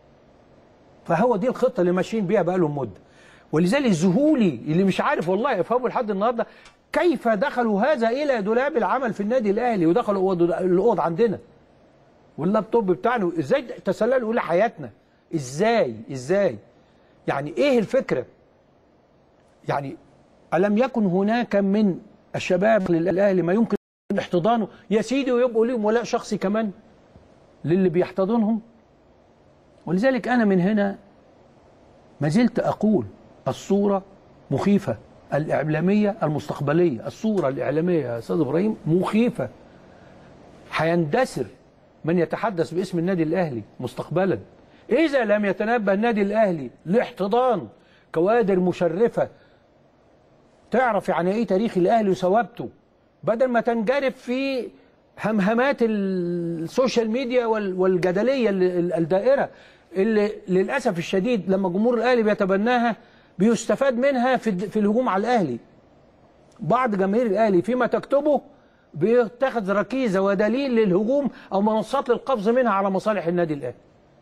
فهو دي الخطه اللي ماشيين بيها بقالهم مده ولذلك ذهولي اللي مش عارف والله افهمه لحد النهارده كيف دخلوا هذا الى دولاب العمل في النادي الاهلي ودخلوا أوض- الاوض عندنا واللابتوب بتاعنا ازاي تسللوا الى حياتنا ازاي ازاي يعني ايه الفكره يعني الم يكن هناك من الشباب للاهلي ما يمكن احتضانه يا سيدي ويبقوا ليهم ولاء شخصي كمان للي بيحتضنهم ولذلك انا من هنا ما زلت اقول الصوره مخيفه الاعلاميه المستقبليه الصوره الاعلاميه يا استاذ ابراهيم مخيفه هيندثر من يتحدث باسم النادي الاهلي مستقبلا اذا لم يتنبه النادي الاهلي لاحتضان كوادر مشرفه تعرف يعني ايه تاريخ الاهلي وثوابته بدل ما تنجرف في همهمات السوشيال ميديا وال- والجدليه ال- الدائره اللي للاسف الشديد لما جمهور الاهلي بيتبناها بيستفاد منها في الد- في الهجوم على الاهلي بعض جماهير الاهلي فيما تكتبه بيتخذ ركيزه ودليل للهجوم او منصات للقفز منها على مصالح النادي الاهلي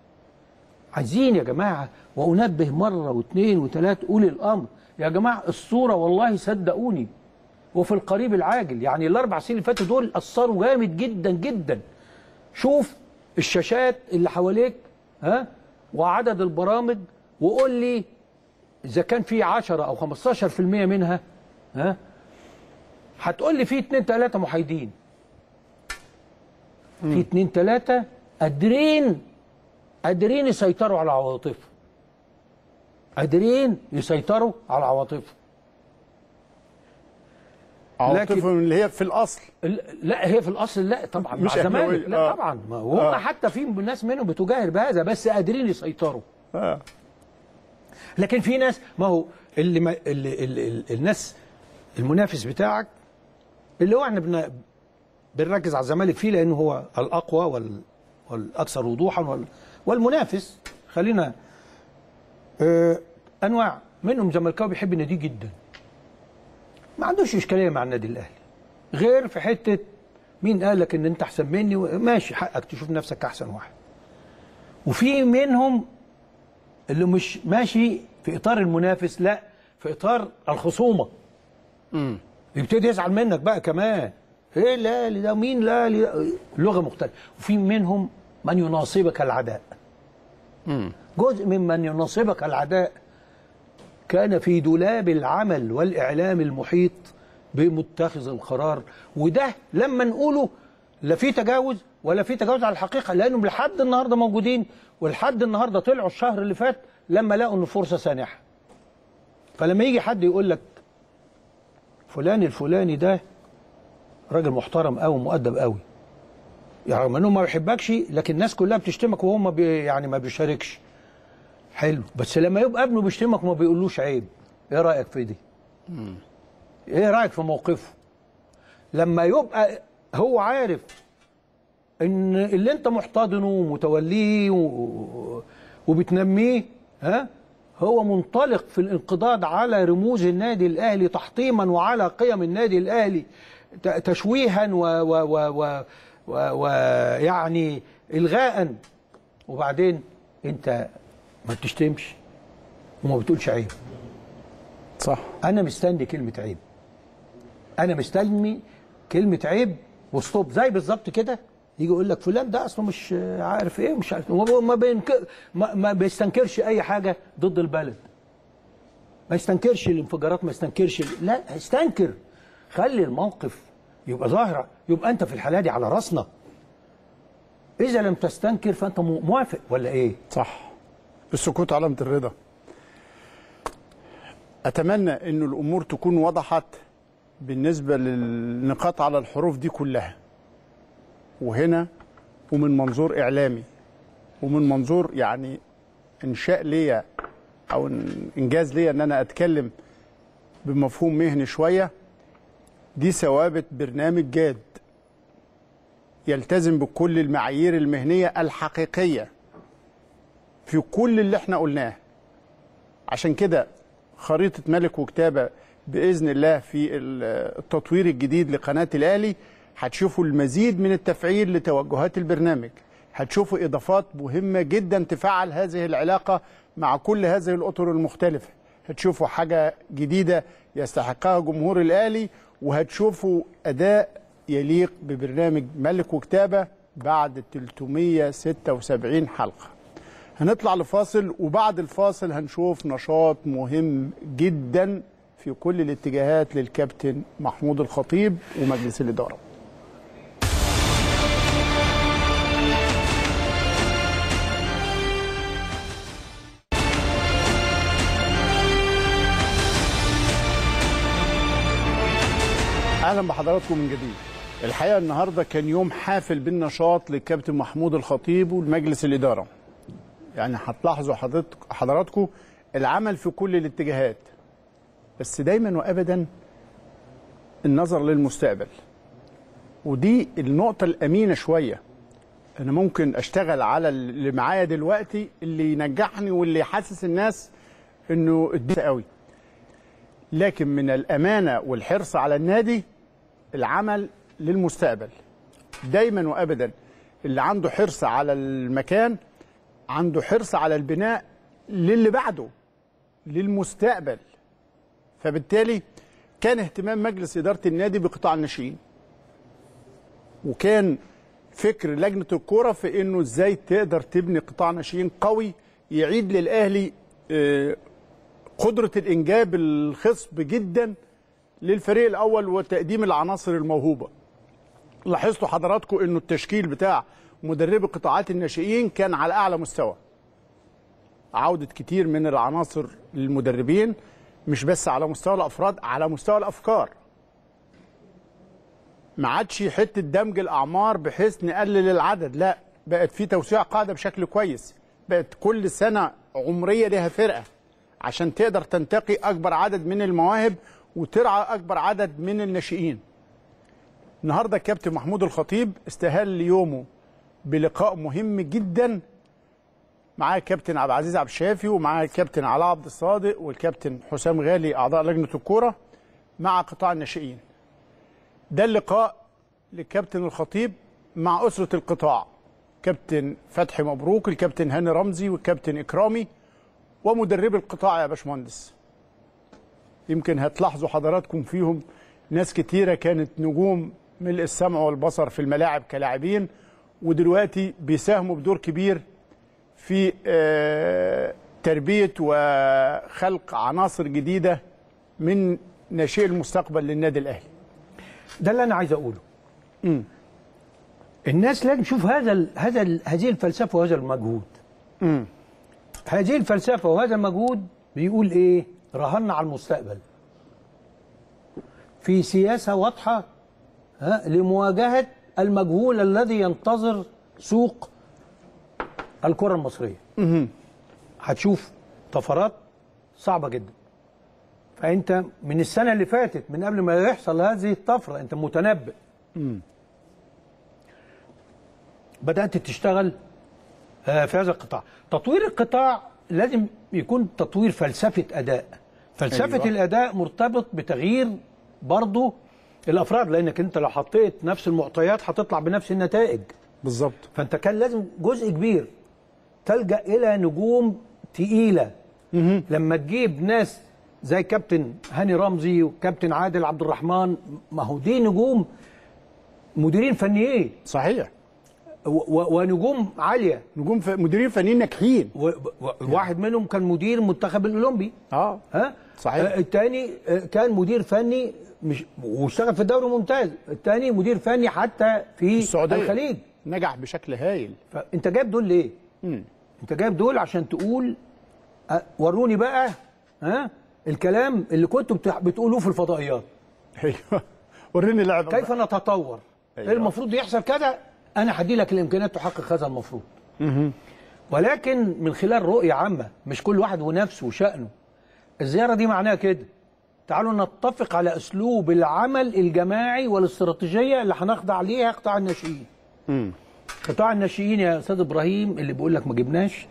عايزين يا جماعه وانبه مره واثنين وثلاث اولي الامر يا جماعه الصوره والله صدقوني وفي القريب العاجل يعني الاربع سنين اللي فاتوا دول اثروا جامد جدا جدا شوف الشاشات اللي حواليك ها وعدد البرامج وقول لي اذا كان في 10 او 15% منها ها هتقول لي في اتنين تلاته محايدين في اتنين تلاته قادرين قادرين يسيطروا على عواطفهم قادرين يسيطروا على عواطفهم عواطفهم اللي هي في الاصل ال- لا هي في الاصل لا طبعا مش مع الزمالك أهلاوية. لا آه. طبعا ما هم آه. حتى في ناس منهم بتجاهر بهذا بس قادرين يسيطروا آه. لكن في ناس ما هو اللي, ما اللي, اللي, اللي الناس المنافس بتاعك اللي هو احنا بن بنركز على الزمالك فيه لانه هو الاقوى وال والاكثر وضوحا وال والمنافس خلينا آه انواع منهم زملكاوي بيحب النادي جدا ما عندوش اشكاليه مع النادي الاهلي غير في حته مين قال لك ان انت احسن مني ماشي حقك تشوف نفسك احسن واحد وفي منهم اللي مش ماشي في اطار المنافس لا في اطار الخصومه يبتدي يزعل منك بقى كمان ايه لا لا، ده مين لا لا اللغه مختلفه وفي منهم من يناصبك العداء جزء ممن يناصبك العداء كان في دولاب العمل والاعلام المحيط بمتخذ القرار وده لما نقوله لا في تجاوز ولا في تجاوز على الحقيقه لانهم لحد النهارده موجودين ولحد النهارده طلعوا الشهر اللي فات لما لقوا ان فرصه سانحه فلما يجي حد يقول لك فلان الفلاني ده راجل محترم قوي مؤدب قوي يعني رغم انه ما بيحبكش لكن الناس كلها بتشتمك وهو ما بي يعني ما بيشاركش حلو بس لما يبقى ابنه بيشتمك وما بيقولوش عيب ايه رايك في دي ايه رايك في موقفه لما يبقى هو عارف ان اللي انت محتضنه ومتوليه و- وبتنميه ها هو منطلق في الانقضاض على رموز النادي الاهلي تحطيما وعلى قيم النادي الاهلي ت- تشويها و, و, و, و, و, و يعني الغاء وبعدين انت ما بتشتمش وما بتقولش عيب صح انا مستني كلمه عيب انا مستني كلمه عيب وستوب زي بالظبط كده يجي يقول لك فلان ده اصله مش عارف ايه مش عارف هو ما, بينك... ما, ما بيستنكرش اي حاجه ضد البلد ما يستنكرش الانفجارات ما يستنكرش ال- لا استنكر خلي الموقف يبقى ظاهره يبقى انت في الحاله دي على راسنا اذا لم تستنكر فانت مو- موافق ولا ايه صح السكوت علامة الرضا أتمنى أن الأمور تكون وضحت بالنسبة للنقاط على الحروف دي كلها وهنا ومن منظور إعلامي ومن منظور يعني إنشاء ليا أو إن- إنجاز ليا أن أنا أتكلم بمفهوم مهني شوية دي ثوابت برنامج جاد يلتزم بكل المعايير المهنية الحقيقية في كل اللي احنا قلناه عشان كده خريطة ملك وكتابة بإذن الله في ال- التطوير الجديد لقناة الأهلي هتشوفوا المزيد من التفعيل لتوجهات البرنامج هتشوفوا إضافات مهمة جدا تفعل هذه العلاقة مع كل هذه الأطر المختلفة هتشوفوا حاجة جديدة يستحقها جمهور الأهلي وهتشوفوا أداء يليق ببرنامج ملك وكتابة بعد 376 حلقة هنطلع لفاصل وبعد الفاصل هنشوف نشاط مهم جدا في كل الاتجاهات للكابتن محمود الخطيب ومجلس الإدارة اهلا بحضراتكم من جديد الحقيقه النهارده كان يوم حافل بالنشاط للكابتن محمود الخطيب والمجلس الاداره يعني هتلاحظوا حضرتك حضراتكم العمل في كل الاتجاهات بس دايما وابدا النظر للمستقبل ودي النقطة الأمينة شوية أنا ممكن أشتغل على اللي معايا دلوقتي اللي ينجحني واللي يحسس الناس إنه الدنيا قوي لكن من الأمانة والحرص على النادي العمل للمستقبل دايما وأبدا اللي عنده حرص على المكان عنده حرص على البناء للي بعده للمستقبل فبالتالي كان اهتمام مجلس إدارة النادي بقطاع الناشئين وكان فكر لجنة الكورة في انه ازاي تقدر تبني قطاع ناشئين قوي يعيد للأهلي آه، قدرة الإنجاب الخصب جدا للفريق الأول وتقديم العناصر الموهوبة لاحظتوا حضراتكم انه التشكيل بتاع مدربي قطاعات الناشئين كان على أعلى مستوى عودة كتير من العناصر للمدربين مش بس على مستوى الأفراد على مستوى الأفكار ما عادش حته دمج الاعمار بحيث نقلل العدد لا بقت في توسيع قاعده بشكل كويس بقت كل سنه عمريه لها فرقه عشان تقدر تنتقي اكبر عدد من المواهب وترعى اكبر عدد من الناشئين النهارده الكابتن محمود الخطيب استهل يومه بلقاء مهم جدا معاه الكابتن عبد العزيز عبد الشافي ومعاه الكابتن علاء عبد الصادق والكابتن حسام غالي اعضاء لجنه الكوره مع قطاع الناشئين ده اللقاء للكابتن الخطيب مع أسرة القطاع كابتن فتحي مبروك الكابتن هاني رمزي والكابتن إكرامي ومدرب القطاع يا باشمهندس يمكن هتلاحظوا حضراتكم فيهم ناس كتيرة كانت نجوم ملء السمع والبصر في الملاعب كلاعبين ودلوقتي بيساهموا بدور كبير في آه، تربية وخلق عناصر جديدة من ناشئ المستقبل للنادي الأهلي ده اللي انا عايز اقوله الناس لازم تشوف هذا ال هذا ال هذه الفلسفه وهذا المجهود هذه الفلسفه وهذا المجهود بيقول ايه رهنا على المستقبل في سياسه واضحه ها لمواجهه المجهول الذي ينتظر سوق الكره المصريه هتشوف طفرات صعبه جدا فانت من السنه اللي فاتت من قبل ما يحصل هذه الطفره انت متنبئ بدات تشتغل آه، في هذا القطاع تطوير القطاع لازم يكون تطوير فلسفه اداء فلسفه أيوة. أيوة. الاداء مرتبط بتغيير برضه الافراد لانك انت لو حطيت نفس المعطيات هتطلع بنفس النتائج بالظبط فانت كان لازم جزء كبير تلجا الى نجوم تقيله لما تجيب ناس زي كابتن هاني رمزي وكابتن عادل عبد الرحمن ما هو دي نجوم مديرين فنيين صحيح و- و- ونجوم عاليه نجوم ف... مديرين فنيين ناجحين و- و- واحد منهم كان مدير المنتخب الاولمبي اه ها صحيح. آه، الثاني آه، كان مدير فني مش واشتغل في الدوري الممتاز الثاني مدير فني حتى في السعوديه الخليج نجح بشكل هايل فانت جايب دول ليه انت جايب دول عشان تقول أه، وروني بقى ها الكلام اللي كنتوا بتح- بتقولوه في الفضائيات ايوه وريني لعب كيف نتطور أيوة. أيوة. المفروض يحصل كذا انا هدي لك الامكانيات تحقق هذا المفروض ولكن من خلال رؤيه عامه مش كل واحد ونفسه وشانه الزياره دي معناها كده تعالوا نتفق على اسلوب العمل الجماعي والاستراتيجيه اللي هنخضع ليها قطاع الناشئين قطاع الناشئين يا استاذ ابراهيم اللي بيقول لك ما جبناش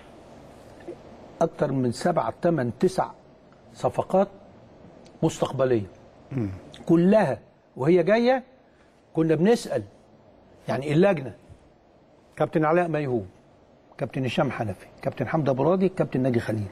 اكتر من سبعة ثمان تسع صفقات مستقبليه كلها وهي جايه كنا بنسال يعني اللجنه كابتن علاء ميهوب كابتن هشام حنفي كابتن حمدي ابو راضي كابتن ناجي خليل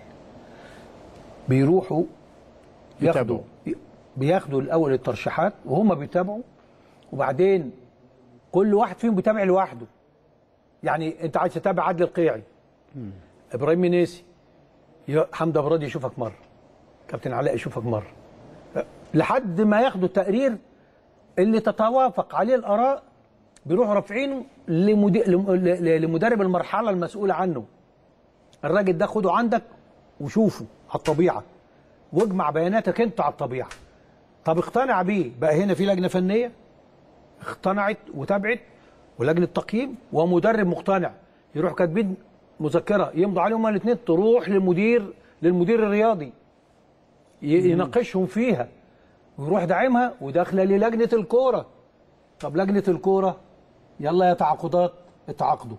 بيروحوا ياخدوا بياخدوا الاول الترشيحات وهم بيتابعوا وبعدين كل واحد فيهم بيتابع لوحده يعني انت عايز تتابع عادل القيعي ابراهيم منيسي ي- حمدي ابو راضي يشوفك مره كابتن علاء يشوفك مره لحد ما ياخدوا التقرير اللي تتوافق عليه الاراء بيروحوا رافعينه لمدي... لم- ل- لمدرب المرحله المسؤوله عنه الراجل ده خده عندك وشوفه على الطبيعه واجمع بياناتك انت على الطبيعه طب اقتنع بيه بقى هنا في لجنه فنيه اقتنعت وتابعت ولجنه تقييم ومدرب مقتنع يروح كاتبين مذكره يمضوا عليهم الاثنين تروح للمدير للمدير الرياضي ي- يناقشهم فيها ويروح داعمها وداخله للجنه الكوره طب لجنه الكوره يلا يا تعاقدات اتعاقدوا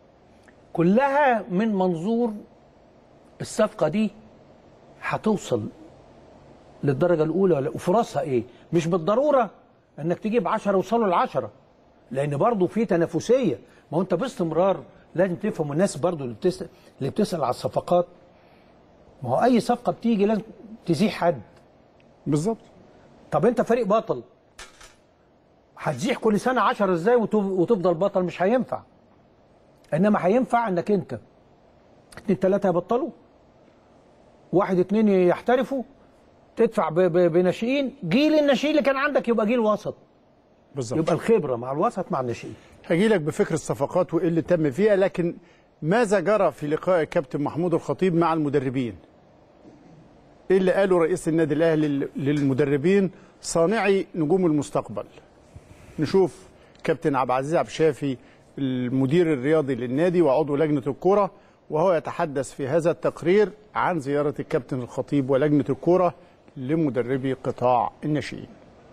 كلها من منظور الصفقه دي هتوصل للدرجه الاولى ولا وفرصها ايه مش بالضروره انك تجيب 10 يوصلوا لعشرة لان برضه في تنافسيه ما هو انت باستمرار لازم تفهم الناس برضه اللي بتسال اللي بتسال على الصفقات ما هو اي صفقه بتيجي لازم تزيح حد بالظبط طب انت فريق بطل هتزيح كل سنه 10 ازاي وتف- وتفضل بطل مش هينفع انما هينفع انك انت اتنين تلاته يبطلوا واحد اتنين يحترفوا تدفع ب- ب- بناشئين جيل الناشئين اللي كان عندك يبقى جيل وسط بالظبط يبقى الخبره مع الوسط مع الناشئين هجي لك بفكر الصفقات وايه اللي تم فيها لكن ماذا جرى في لقاء الكابتن محمود الخطيب مع المدربين؟ ايه اللي قاله رئيس النادي الاهلي لل- للمدربين صانعي نجوم المستقبل؟ نشوف كابتن عبد العزيز عبد الشافي المدير الرياضي للنادي وعضو لجنه الكوره وهو يتحدث في هذا التقرير عن زياره الكابتن الخطيب ولجنه الكوره لمدربي قطاع الناشئين.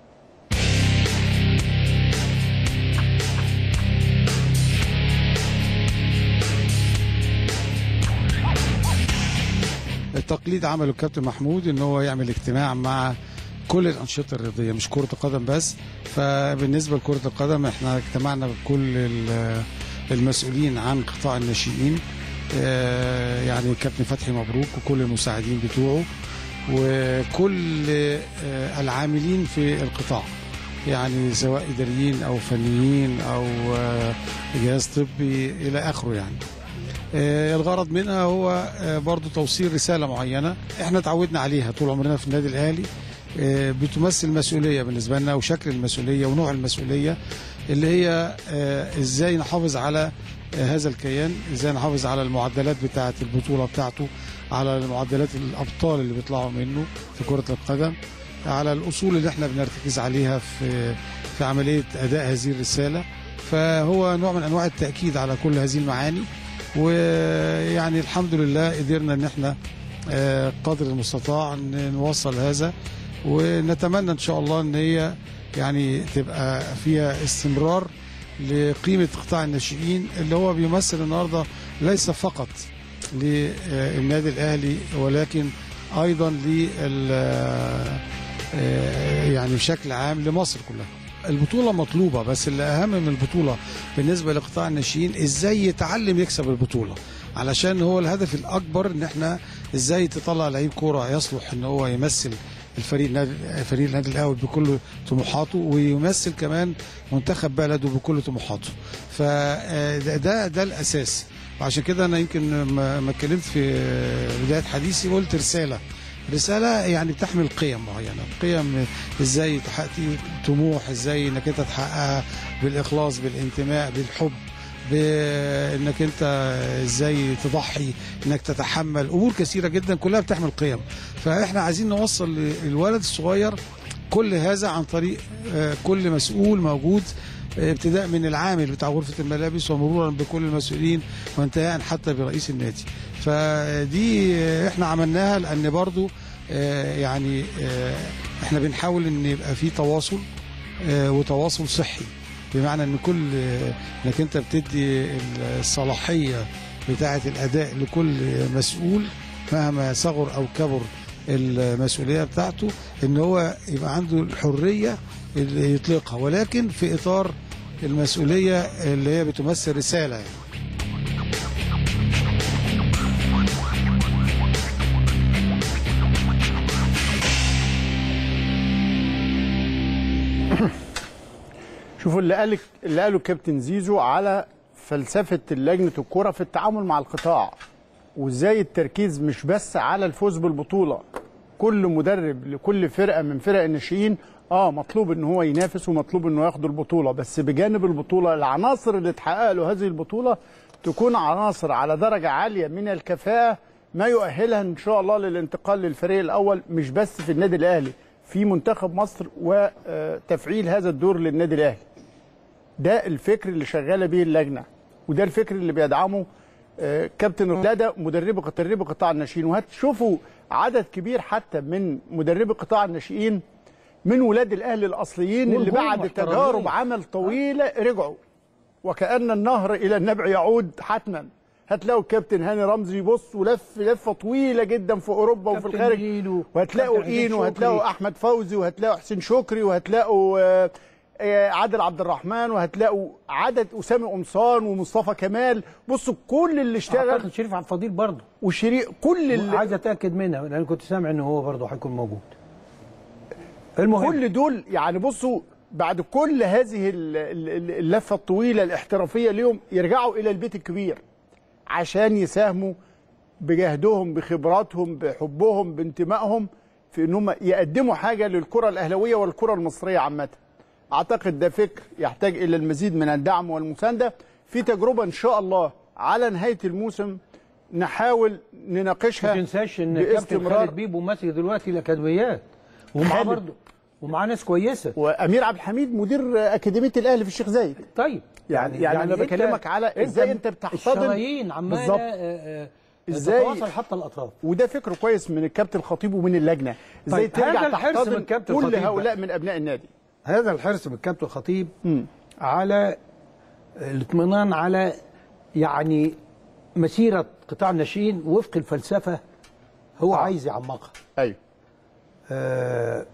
التقليد عمله الكابتن محمود ان هو يعمل اجتماع مع كل الانشطه الرياضيه مش كره القدم بس فبالنسبه لكره القدم احنا اجتمعنا بكل ال- المسؤولين عن قطاع الناشئين آه، يعني الكابتن فتحي مبروك وكل المساعدين بتوعه وكل آه، العاملين في القطاع يعني سواء اداريين او فنيين او آه، جهاز طبي الى اخره يعني آه، الغرض منها هو آه، برضو توصيل رسالة معينة احنا تعودنا عليها طول عمرنا في النادي الأهلي آه، بتمثل مسؤولية بالنسبة لنا وشكل المسؤولية ونوع المسؤولية اللي هي آه، ازاي نحافظ على آه، هذا الكيان ازاي نحافظ على المعدلات بتاعة البطولة بتاعته على المعدلات الأبطال اللي بيطلعوا منه في كرة القدم على الأصول اللي احنا بنرتكز عليها في في عملية أداء هذه الرسالة فهو نوع من أنواع التأكيد على كل هذه المعاني ويعني الحمد لله قدرنا ان احنا آه، قدر المستطاع ان نوصل هذا ونتمنى ان شاء الله ان هي يعني تبقى فيها استمرار لقيمه قطاع الناشئين اللي هو بيمثل النهارده ليس فقط للنادي الاهلي ولكن ايضا لل يعني بشكل عام لمصر كلها البطولة مطلوبة بس اللي أهم من البطولة بالنسبة لقطاع الناشئين إزاي يتعلم يكسب البطولة علشان هو الهدف الأكبر إن إحنا إزاي تطلع لعيب كورة يصلح إن هو يمثل الفريق النادي فريق النادي الاهلي بكل طموحاته ويمثل كمان منتخب بلده بكل طموحاته فده ده, ده الاساس وعشان كده انا يمكن ما ما اتكلمت في بدايه حديثي قلت رساله رساله يعني بتحمل قيم معينه قيم ازاي تحقق طموح ازاي انك انت تحققها بالاخلاص بالانتماء بالحب بانك انت ازاي تضحي انك تتحمل امور كثيره جدا كلها بتحمل قيم فاحنا عايزين نوصل للولد الصغير كل هذا عن طريق آه، كل مسؤول موجود آه، ابتداء من العامل بتاع غرفه الملابس ومرورا بكل المسؤولين وانتهاء حتى برئيس النادي فدي آه، احنا عملناها لان برضو آه، يعني آه، احنا بنحاول ان يبقى في تواصل آه، وتواصل صحي بمعنى ان كل انك انت بتدي الصلاحيه بتاعه الاداء لكل مسؤول مهما صغر او كبر المسؤوليه بتاعته ان هو يبقى عنده الحريه اللي يطلقها ولكن في اطار المسؤوليه اللي هي بتمثل رساله يعني. شوفوا اللي قال اللي قاله كابتن زيزو على فلسفه لجنه الكره في التعامل مع القطاع وازاي التركيز مش بس على الفوز بالبطوله كل مدرب لكل فرقه من فرق الناشئين اه مطلوب ان هو ينافس ومطلوب انه ياخد البطوله بس بجانب البطوله العناصر اللي تحقق له هذه البطوله تكون عناصر على درجه عاليه من الكفاءه ما يؤهلها ان شاء الله للانتقال للفريق الاول مش بس في النادي الاهلي في منتخب مصر وتفعيل هذا الدور للنادي الاهلي ده الفكر اللي شغاله بيه اللجنه وده الفكر اللي بيدعمه آه، كابتن ولاده مدربي مدربي قطاع الناشئين وهتشوفوا عدد كبير حتى من مدربي قطاع الناشئين من ولاد الاهلي الاصليين اللي والجول بعد محترمين. تجارب عمل طويله رجعوا وكأن النهر إلى النبع يعود حتما هتلاقوا الكابتن هاني رمزي يبص ولف لفه طويله جدا في اوروبا وفي كابتن الخارج إينو، وهتلاقوا كابتن حسين اينو شكري. وهتلاقوا احمد فوزي وهتلاقوا حسين شكري وهتلاقوا آه، آه، عادل عبد الرحمن وهتلاقوا عدد اسامه قمصان ومصطفى كمال بصوا كل اللي اشتغل اعتقد شريف عبد الفضيل برضه وشريك كل اللي عايز اتاكد منها لان أنا كنت سامع ان هو برضه هيكون موجود المهم كل دول يعني بصوا بعد كل هذه ال- ال- اللفه الطويله الاحترافيه ليهم يرجعوا الى البيت الكبير عشان يساهموا بجهدهم بخبراتهم بحبهم بانتمائهم في ان هم يقدموا حاجه للكره الاهلاويه والكره المصريه عامه. اعتقد ده فكر يحتاج الى المزيد من الدعم والمسانده في تجربه ان شاء الله على نهايه الموسم نحاول نناقشها ما تنساش ان كابتن باستمرار خالد بيبو ماسك دلوقتي الاكاديميات ومعاه خالد. برضه ومعاه ناس كويسه وامير عبد الحميد مدير اكاديميه الاهلي في الشيخ زايد طيب يعني- يعني أنا أنت- بكلمك على إزاي أنت بتحتضن- الشرايين عماله بالظبط. آه، آه، إزاي- تتواصل حتى الاطراف وده فكر كويس من الكابتن الخطيب ومن اللجنه ازاي طيب، ترجع هذا الحرص تحتضن من كابتن كل الخطيب هؤلاء بقى. من ابناء النادي هذا الحرص من كابتن الخطيب مم. على الاطمئنان على يعني مسيره قطاع الناشئين وفق الفلسفه هو آه. عايز يعمقها ايوه آه،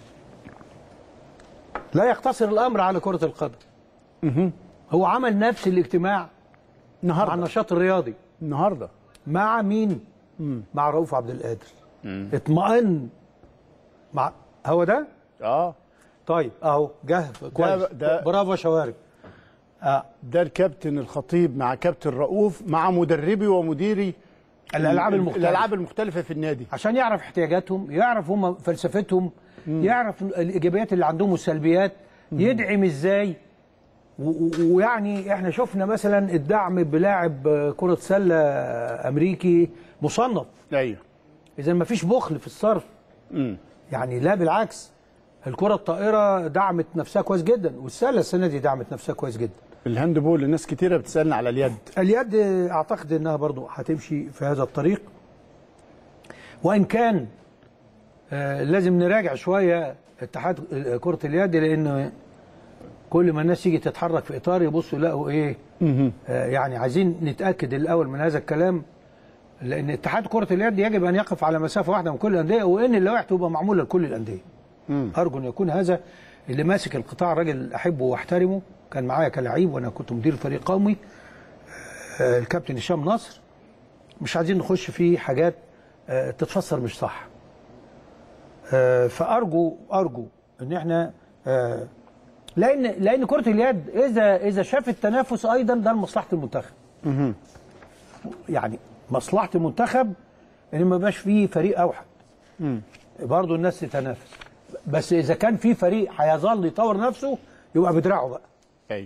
لا يقتصر الامر على كره القدم هو عمل نفس الاجتماع مع النهارده النشاط الرياضي النهارده مع مين مع رؤوف عبد القادر اطمئن مع هو ده اه طيب اهو جه كويس ده- برافو يا شوارب آه. ده الكابتن الخطيب مع كابتن رؤوف مع مدربي ومديري الالعاب المختلفه الالعاب المختلفه في النادي عشان يعرف احتياجاتهم يعرف هم فلسفتهم يعرف الايجابيات اللي عندهم والسلبيات يدعم ازاي و- و- ويعني احنا شفنا مثلا الدعم بلاعب كره سله امريكي مصنف ايوه اذا ما فيش بخل في الصرف مم. يعني لا بالعكس الكره الطائره دعمت نفسها كويس جدا والسله السنه دي دعمت نفسها كويس جدا الهاند بول الناس كتيره بتسالنا على اليد اليد اعتقد انها برضو هتمشي في هذا الطريق وان كان آه، لازم نراجع شويه اتحاد آه، كره اليد لان كل ما الناس تيجي تتحرك في اطار يبصوا يلاقوا ايه آه يعني عايزين نتاكد الاول من هذا الكلام لان اتحاد كره اليد يجب ان يقف على مسافه واحده من كل الانديه وان اللوائح تبقى معموله لكل الانديه ارجو ان يكون هذا اللي ماسك القطاع راجل احبه واحترمه كان معايا كلاعب وانا كنت مدير فريق قومي آه الكابتن هشام نصر مش عايزين نخش في حاجات آه تتفسر مش صح آه فارجو ارجو ان احنا آه لان لان كره اليد اذا اذا شاف التنافس ايضا ده لمصلحه المنتخب يعني مصلحه المنتخب ان ما يبقاش فيه فريق اوحد برضه الناس تتنافس بس اذا كان في فريق هيظل يطور نفسه يبقى بدراعه بقى ايوه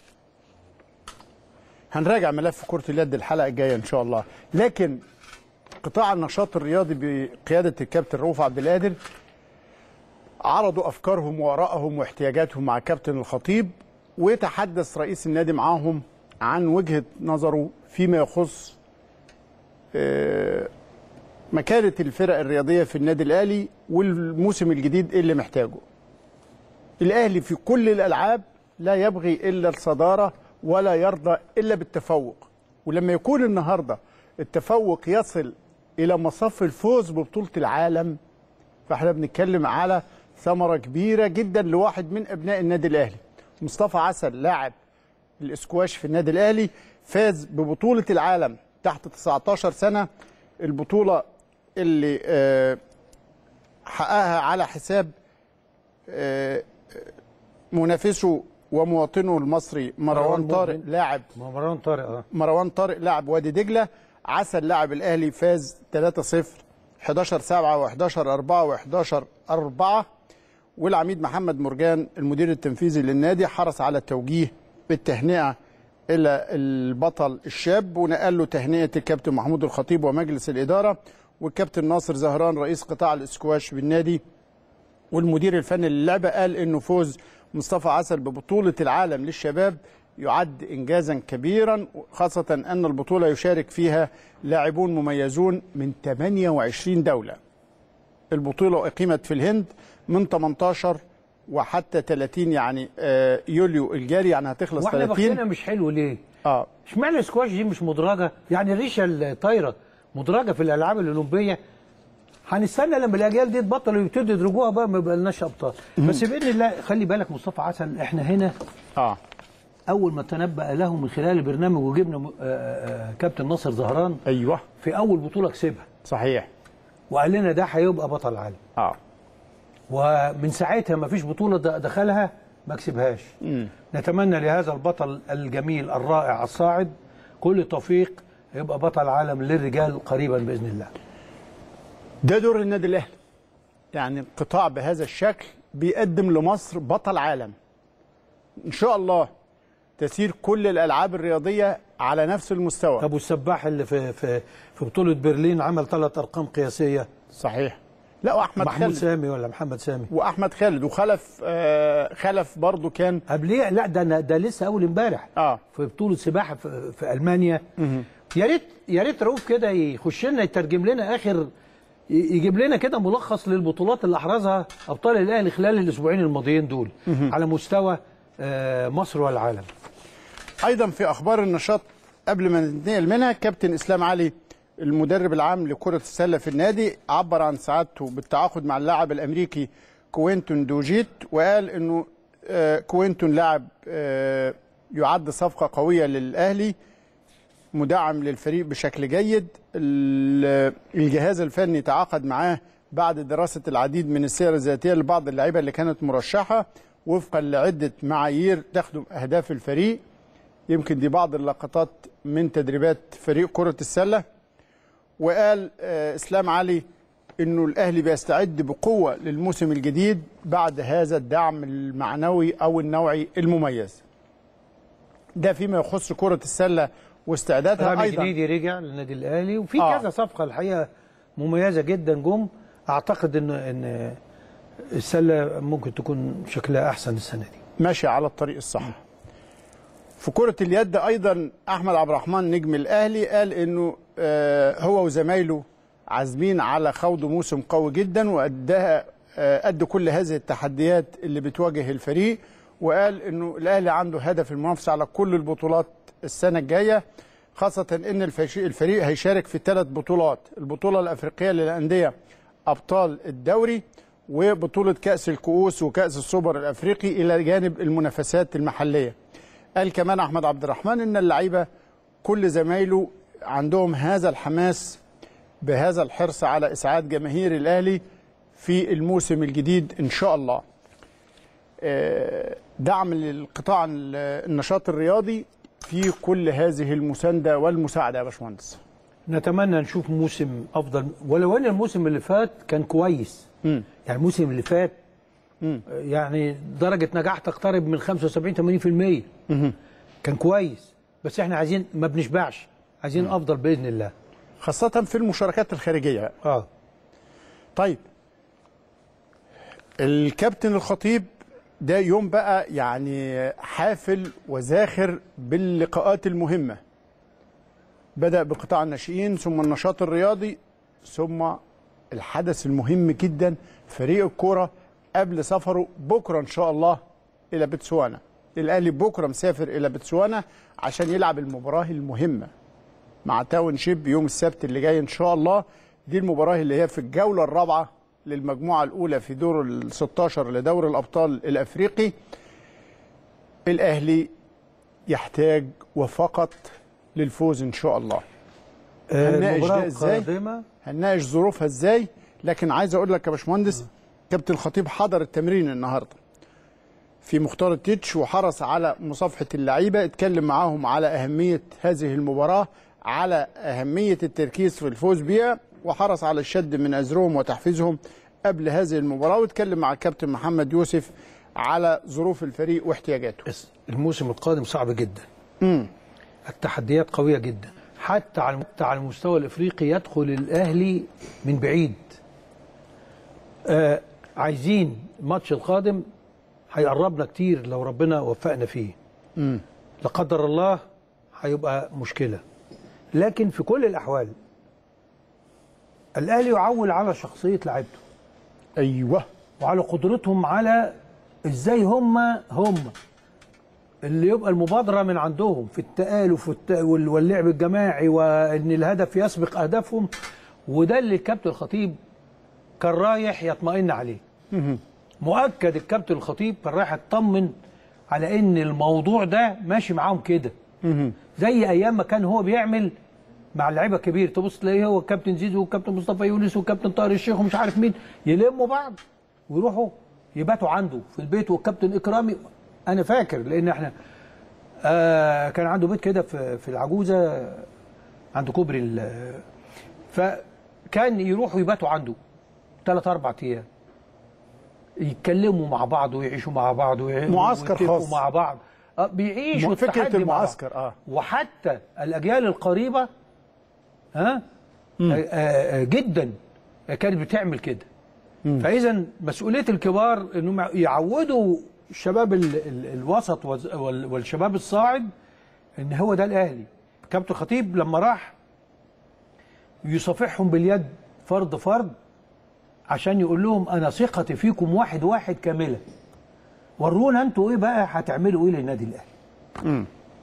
هنراجع ملف كرة اليد الحلقة الجاية إن شاء الله لكن قطاع النشاط الرياضي بقيادة الكابتن رؤوف عبد القادر عرضوا أفكارهم وآرائهم واحتياجاتهم مع كابتن الخطيب وتحدث رئيس النادي معاهم عن وجهة نظره فيما يخص آه، مكانة الفرق الرياضية في النادي الأهلي والموسم الجديد إيه اللي محتاجه الأهلي في كل الألعاب لا يبغي إلا الصدارة ولا يرضى إلا بالتفوق ولما يكون النهاردة التفوق يصل إلى مصاف الفوز ببطولة العالم فاحنا بنتكلم على ثمرة كبيرة جدا لواحد من أبناء النادي الأهلي مصطفى عسل لاعب الاسكواش في النادي الأهلي فاز ببطولة العالم تحت 19 سنة البطولة اللي آه، حققها على حساب آه، منافسه ومواطنه المصري مروان مروان طارق مؤمن. لاعب مروان طارق اه مروان طارق لاعب وادي دجله عسل لاعب الاهلي فاز 3-0 11 7 و11 4 و11 4 والعميد محمد مرجان المدير التنفيذي للنادي حرص على التوجيه بالتهنئه الى البطل الشاب ونقل له تهنئه الكابتن محمود الخطيب ومجلس الاداره والكابتن ناصر زهران رئيس قطاع الاسكواش بالنادي والمدير الفني للعبه قال انه فوز مصطفى عسل ببطوله العالم للشباب يعد انجازا كبيرا خاصه ان البطوله يشارك فيها لاعبون مميزون من 28 دوله. البطوله اقيمت في الهند من 18 وحتى 30 يعني آه، يوليو الجاري يعني هتخلص واحنا 30 بختنا مش حلو ليه؟ اه اشمعنى السكواش دي مش مدرجه؟ يعني الريشه الطايره مدرجه في الالعاب الاولمبيه هنستنى لما الاجيال دي تبطل ويبتدوا يدرجوها بقى ما يبقى لناش ابطال بس باذن الله خلي بالك مصطفى عسل احنا هنا اه اول ما تنبأ له من خلال البرنامج وجبنا م- آه، آه، كابتن ناصر زهران ايوه في اول بطوله كسبها صحيح وقال لنا ده هيبقى بطل العالم اه ومن ساعتها ما فيش بطوله د- دخلها ما كسبهاش نتمنى لهذا البطل الجميل الرائع الصاعد كل التوفيق يبقى بطل عالم للرجال قريبا باذن الله ده دور النادي الاهلي يعني قطاع بهذا الشكل بيقدم لمصر بطل عالم ان شاء الله تسير كل الالعاب الرياضيه على نفس المستوى ابو السباح اللي في في في بطوله برلين عمل ثلاث ارقام قياسيه صحيح لا واحمد محمود خالد سامي ولا محمد سامي واحمد خالد وخلف آه خلف برضو كان قبليه لا ده أنا- ده لسه اول امبارح اه في بطوله سباحه في, في المانيا يا ريت يا ريت رؤوف كده يخش لنا يترجم لنا اخر ي- يجيب لنا كده ملخص للبطولات اللي احرزها ابطال الاهلي خلال الاسبوعين الماضيين دول على مستوى آه، مصر والعالم ايضا في اخبار النشاط قبل ما ننتقل منها كابتن اسلام علي المدرب العام لكره السله في النادي عبر عن سعادته بالتعاقد مع اللاعب الامريكي كوينتون دوجيت وقال انه آه، كوينتون لاعب آه، يعد صفقه قويه للاهلي مدعم للفريق بشكل جيد ال- الجهاز الفني تعاقد معاه بعد دراسة العديد من السير الذاتية لبعض اللعيبة اللي كانت مرشحة وفقا لعدة معايير تخدم أهداف الفريق يمكن دي بعض اللقطات من تدريبات فريق كرة السلة وقال آه، إسلام علي انه الاهلي بيستعد بقوه للموسم الجديد بعد هذا الدعم المعنوي او النوعي المميز. ده فيما يخص كره السله واستعدادها رامي ايضا جديدي رجع للنادي الاهلي وفي آه. كذا صفقه الحقيقه مميزه جدا جم اعتقد ان ان السله ممكن تكون شكلها احسن السنه دي ماشي على الطريق الصح في كرة اليد أيضا أحمد عبد الرحمن نجم الأهلي قال إنه آه، هو وزمايله عازمين على خوض موسم قوي جدا وأداها آه، قد كل هذه التحديات اللي بتواجه الفريق وقال انه الاهلي عنده هدف المنافسه على كل البطولات السنه الجايه خاصه ان الفش- الفريق هيشارك في ثلاث بطولات البطوله الافريقيه للانديه ابطال الدوري وبطوله كاس الكؤوس وكاس السوبر الافريقي الى جانب المنافسات المحليه قال كمان احمد عبد الرحمن ان اللعيبه كل زمايله عندهم هذا الحماس بهذا الحرص على اسعاد جماهير الاهلي في الموسم الجديد ان شاء الله آه، دعم للقطاع ال- النشاط الرياضي في كل هذه المسانده والمساعده يا باشمهندس نتمنى نشوف موسم افضل ولو ان الموسم اللي فات كان كويس مم. يعني الموسم اللي فات مم. يعني درجه نجاح تقترب من 75 80% كان كويس بس احنا عايزين ما بنشبعش عايزين افضل باذن الله خاصه في المشاركات الخارجيه اه طيب الكابتن الخطيب ده يوم بقى يعني حافل وزاخر باللقاءات المهمة بدأ بقطاع الناشئين ثم النشاط الرياضي ثم الحدث المهم جدا فريق الكرة قبل سفره بكرة إن شاء الله إلى بتسوانا الأهلي بكرة مسافر إلى بتسوانا عشان يلعب المباراة المهمة مع تاون شيب يوم السبت اللي جاي ان شاء الله دي المباراه اللي هي في الجوله الرابعه للمجموعه الاولى في دور ال 16 لدور الابطال الافريقي الاهلي يحتاج وفقط للفوز ان شاء الله آه، هنناقش المباراة ده إزاي؟ القادمة هنناقش ظروفها ازاي لكن عايز اقول لك يا باشمهندس كابتن الخطيب حضر التمرين النهارده في مختار التتش وحرص على مصافحه اللعيبه اتكلم معاهم على اهميه هذه المباراه على اهميه التركيز في الفوز بها وحرص على الشد من ازرهم وتحفيزهم قبل هذه المباراه واتكلم مع الكابتن محمد يوسف على ظروف الفريق واحتياجاته بس الموسم القادم صعب جدا التحديات قوية جدا حتى على حتى على المستوى الافريقي يدخل الاهلي من بعيد آه عايزين الماتش القادم هيقربنا كتير لو ربنا وفقنا فيه لا قدر الله هيبقى مشكلة لكن في كل الأحوال الأهلي يعول على شخصية لعيبته ايوه وعلى قدرتهم على ازاي هم هم اللي يبقى المبادره من عندهم في التآلف والت- وال- واللعب الجماعي وان الهدف يسبق اهدافهم وده اللي الكابتن الخطيب كان رايح يطمئن عليه مؤكد الكابتن الخطيب كان رايح يطمن على ان الموضوع ده ماشي معاهم كده زي ايام ما كان هو بيعمل مع اللعيبه الكبير تبص تلاقيه هو الكابتن زيزو والكابتن مصطفى يونس والكابتن طاهر الشيخ ومش عارف مين يلموا بعض ويروحوا يباتوا عنده في البيت والكابتن اكرامي انا فاكر لان احنا آه كان عنده بيت كده في في العجوزه عند كوبري ال- فكان يروحوا يباتوا عنده ثلاث اربع ايام يتكلموا مع بعض ويعيشوا مع بعض ويع- معسكر ويتفقوا خاص. مع بعض آه بيعيشوا فكرة التحدي مع بعض. المعسكر، آه. وحتى الاجيال القريبه ها آه آه جدا كانت بتعمل كده فاذا مسؤوليه الكبار انهم يعودوا الشباب ال ال الوسط وز- وال- والشباب الصاعد ان هو ده الاهلي كابتن خطيب لما راح يصافحهم باليد فرد فرد عشان يقول لهم انا ثقتي فيكم واحد واحد كامله ورونا انتوا ايه بقى هتعملوا ايه للنادي الاهلي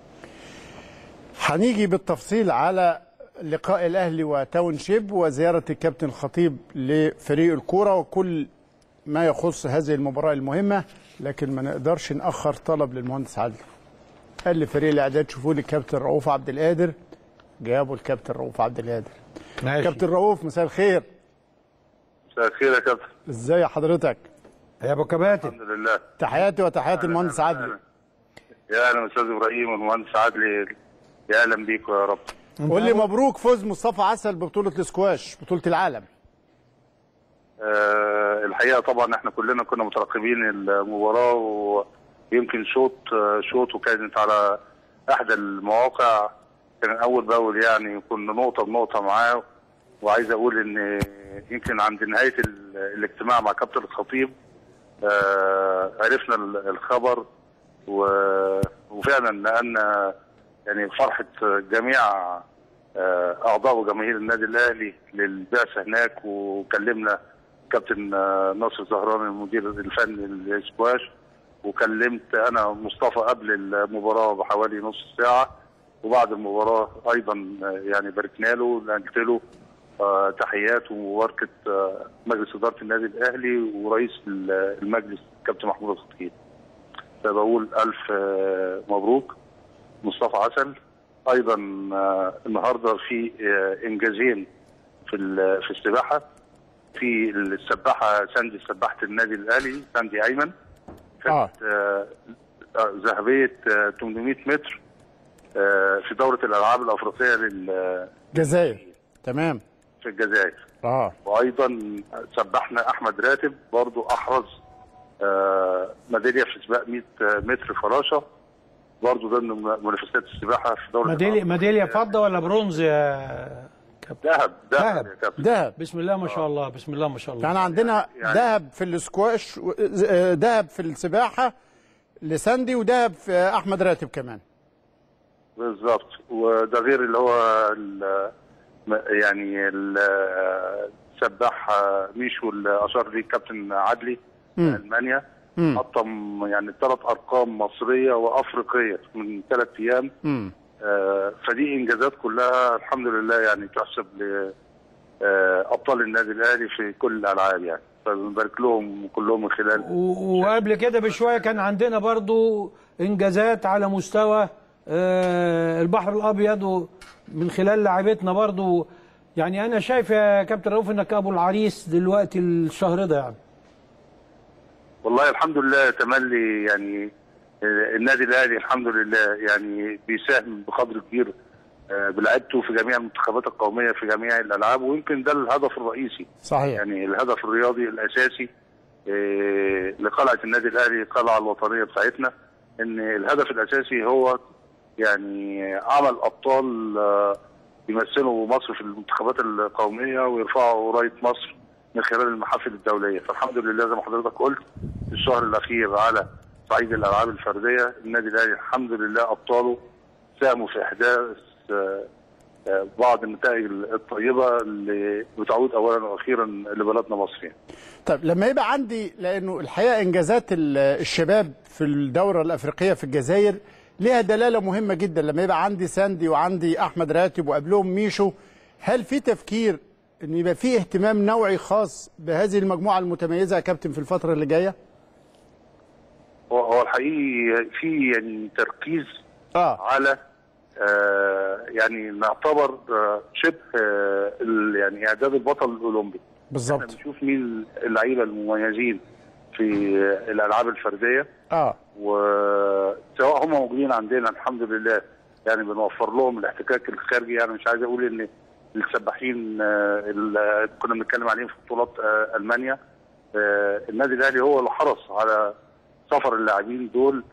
هنيجي بالتفصيل على لقاء الاهلي وتاون شيب وزياره الكابتن الخطيب لفريق الكوره وكل ما يخص هذه المباراه المهمه لكن ما نقدرش ناخر طلب للمهندس عادل قال لفريق الاعداد شوفوا لي الكابتن رؤوف عبد القادر جابوا الكابتن رؤوف عبد القادر ماشي كابتن رؤوف مساء الخير مساء الخير يا كابتن ازاي حضرتك يا ابو كباتن الحمد لله تحياتي وتحيات المهندس عادل يا اهلا استاذ ابراهيم والمهندس عادل يا اهلا بيكم يا رب قول لي مبروك فوز مصطفى عسل ببطوله الاسكواش بطوله العالم آه الحقيقه طبعا احنا كلنا كنا مترقبين المباراه ويمكن شوط آه، شوط وكانت على احدى المواقع كان اول باول يعني كنا نقطه بنقطه معاه وعايز اقول ان يمكن عند نهايه ال- الاجتماع مع كابتن الخطيب آه عرفنا ال- الخبر و- وفعلا نقلنا يعني فرحه جميع آه، اعضاء وجماهير النادي الاهلي للبعثه هناك وكلمنا كابتن آه، ناصر زهران المدير الفني للسكواش وكلمت انا مصطفى قبل المباراه بحوالي نص ساعه وبعد المباراه ايضا آه، يعني باركنا له نقلت له آه، تحيات ومباركه آه، مجلس اداره النادي الاهلي ورئيس ال- المجلس كابتن محمود الخطيب فبقول الف آه، مبروك مصطفى عسل ايضا آه، النهارده في آه، انجازين في ال- في السباحه في السباحه ساندي سباحه النادي الاهلي ساندي ايمن آه. كانت آه، آه، ذهبيه آه، 800 متر آه، في دوره الالعاب الافريقيه لل- جزائر تمام في الجزائر اه وايضا سبحنا احمد راتب برضو احرز آه، ميداليه في سباق 100 متر فراشه برضو ضمن منافسات السباحه في دوره ميداليه الألعاب. ميداليه فضه ولا برونز يا كابتن ذهب ذهب. ذهب يا كابتن دهب بسم الله ما شاء الله بسم الله ما شاء الله كان عندنا يعني- دهب في السكواش و- آه، دهب في السباحه لساندي ودهب في احمد راتب كمان بالظبط وده غير اللي هو ال- م- يعني ال- السباح ميشو اللي اشار ليه الكابتن عدلي من المانيا مم. حطم يعني ثلاث ارقام مصريه وافريقيه من ثلاث ايام امم آه، فدي انجازات كلها الحمد لله يعني تحسب لابطال النادي الاهلي في كل الالعاب يعني فبنبارك لهم كلهم من خلال و- وقبل كده بشويه كان عندنا برضو انجازات على مستوى آه، البحر الابيض و- من خلال لاعبتنا برضو يعني انا شايف يا كابتن رؤوف انك ابو العريس دلوقتي الشهر ده يعني والله الحمد لله تملي يعني آه، النادي الاهلي الحمد لله يعني بيساهم بقدر كبير آه، بلعبته في جميع المنتخبات القوميه في جميع الالعاب ويمكن ده الهدف الرئيسي صحيح يعني الهدف الرياضي الاساسي آه، لقلعه النادي الاهلي القلعه الوطنيه بتاعتنا ان الهدف الاساسي هو يعني عمل ابطال آه، يمثلوا مصر في المنتخبات القوميه ويرفعوا رايه مصر من خلال المحافل الدوليه فالحمد لله زي ما حضرتك قلت في الشهر الاخير على صعيد الالعاب الفرديه النادي الاهلي الحمد لله ابطاله ساهموا في احداث آه، آه، بعض النتائج الطيبه اللي بتعود اولا واخيرا لبلدنا مصر يعني. طيب لما يبقى عندي لانه الحقيقه انجازات ال- الشباب في الدوره الافريقيه في الجزائر ليها دلاله مهمه جدا لما يبقى عندي ساندي وعندي احمد راتب وقبلهم ميشو هل في تفكير ان يبقى في اهتمام نوعي خاص بهذه المجموعه المتميزه يا كابتن في الفتره اللي جايه؟ هو هو الحقيقي في يعني تركيز اه على آه يعني نعتبر آه شبه آه ال- يعني اعداد البطل الاولمبي احنا بالظبط بنشوف مين اللعيبه المميزين في الالعاب الفرديه اه وسواء هم موجودين عندنا الحمد لله يعني بنوفر لهم الاحتكاك الخارجي يعني مش عايز اقول ان السباحين آه، اللي كنا بنتكلم عليهم في بطولات آه، المانيا آه، النادي الاهلي هو اللي حرص على سفر اللاعبين دول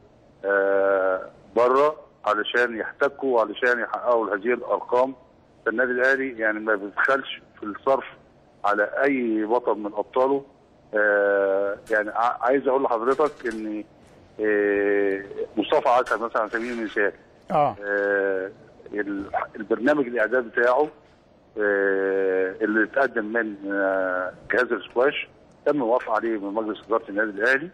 بره علشان يحتكوا وعلشان يحققوا هذه الارقام فالنادي الاهلي يعني ما بيبخلش في الصرف على اي بطل من ابطاله آه، يعني ع- عايز اقول لحضرتك ان آه، مصطفى عسل مثلا على سبيل المثال اه آه، ال- البرنامج الاعداد بتاعه آه، اللي اتقدم من آه، جهاز السكواش تم موافقه عليه من مجلس اداره النادي الاهلي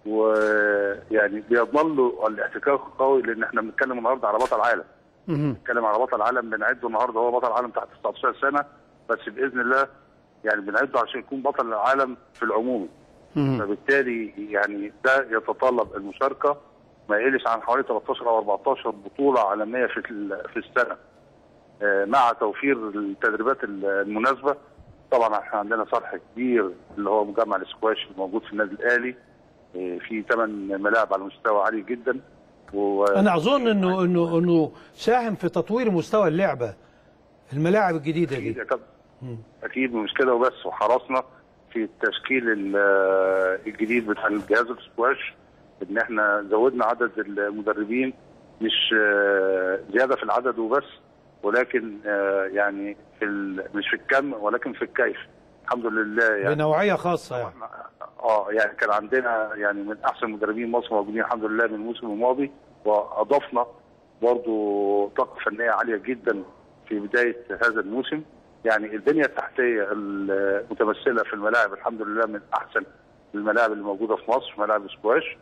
ويعني بيضمن له الاحتكاك القوي لان احنا بنتكلم النهارده على بطل عالم مهم. بنتكلم على بطل عالم بنعده النهارده هو بطل عالم تحت 19 سنه بس باذن الله يعني بنعده عشان يكون بطل العالم في العموم مهم. فبالتالي يعني ده يتطلب المشاركه ما يقلش عن حوالي 13 او 14 بطوله عالميه في ال- في السنه آه، مع توفير التدريبات ال- المناسبه طبعا احنا عندنا صرح كبير اللي هو مجمع السكواش الموجود في النادي الاهلي آه، في ثمان ملاعب على مستوى عالي جدا و انا اظن انه انه انه ساهم في تطوير مستوى اللعبه الملاعب الجديده اكيد دي يا كابتن اكيد مش كده وبس وحرصنا في التشكيل ال- الجديد بتاع الجهاز السكواش ان احنا زودنا عدد المدربين مش آه، زياده في العدد وبس ولكن آه، يعني في ال- مش في الكم ولكن في الكيف الحمد لله يعني بنوعيه خاصه يعني اه يعني كان عندنا يعني من احسن مدربين مصر موجودين الحمد لله من الموسم الماضي واضفنا برضو طاقه فنيه عاليه جدا في بدايه هذا الموسم يعني البنيه التحتيه المتمثله في الملاعب الحمد لله من احسن الملاعب اللي موجوده في مصر ملاعب سكواش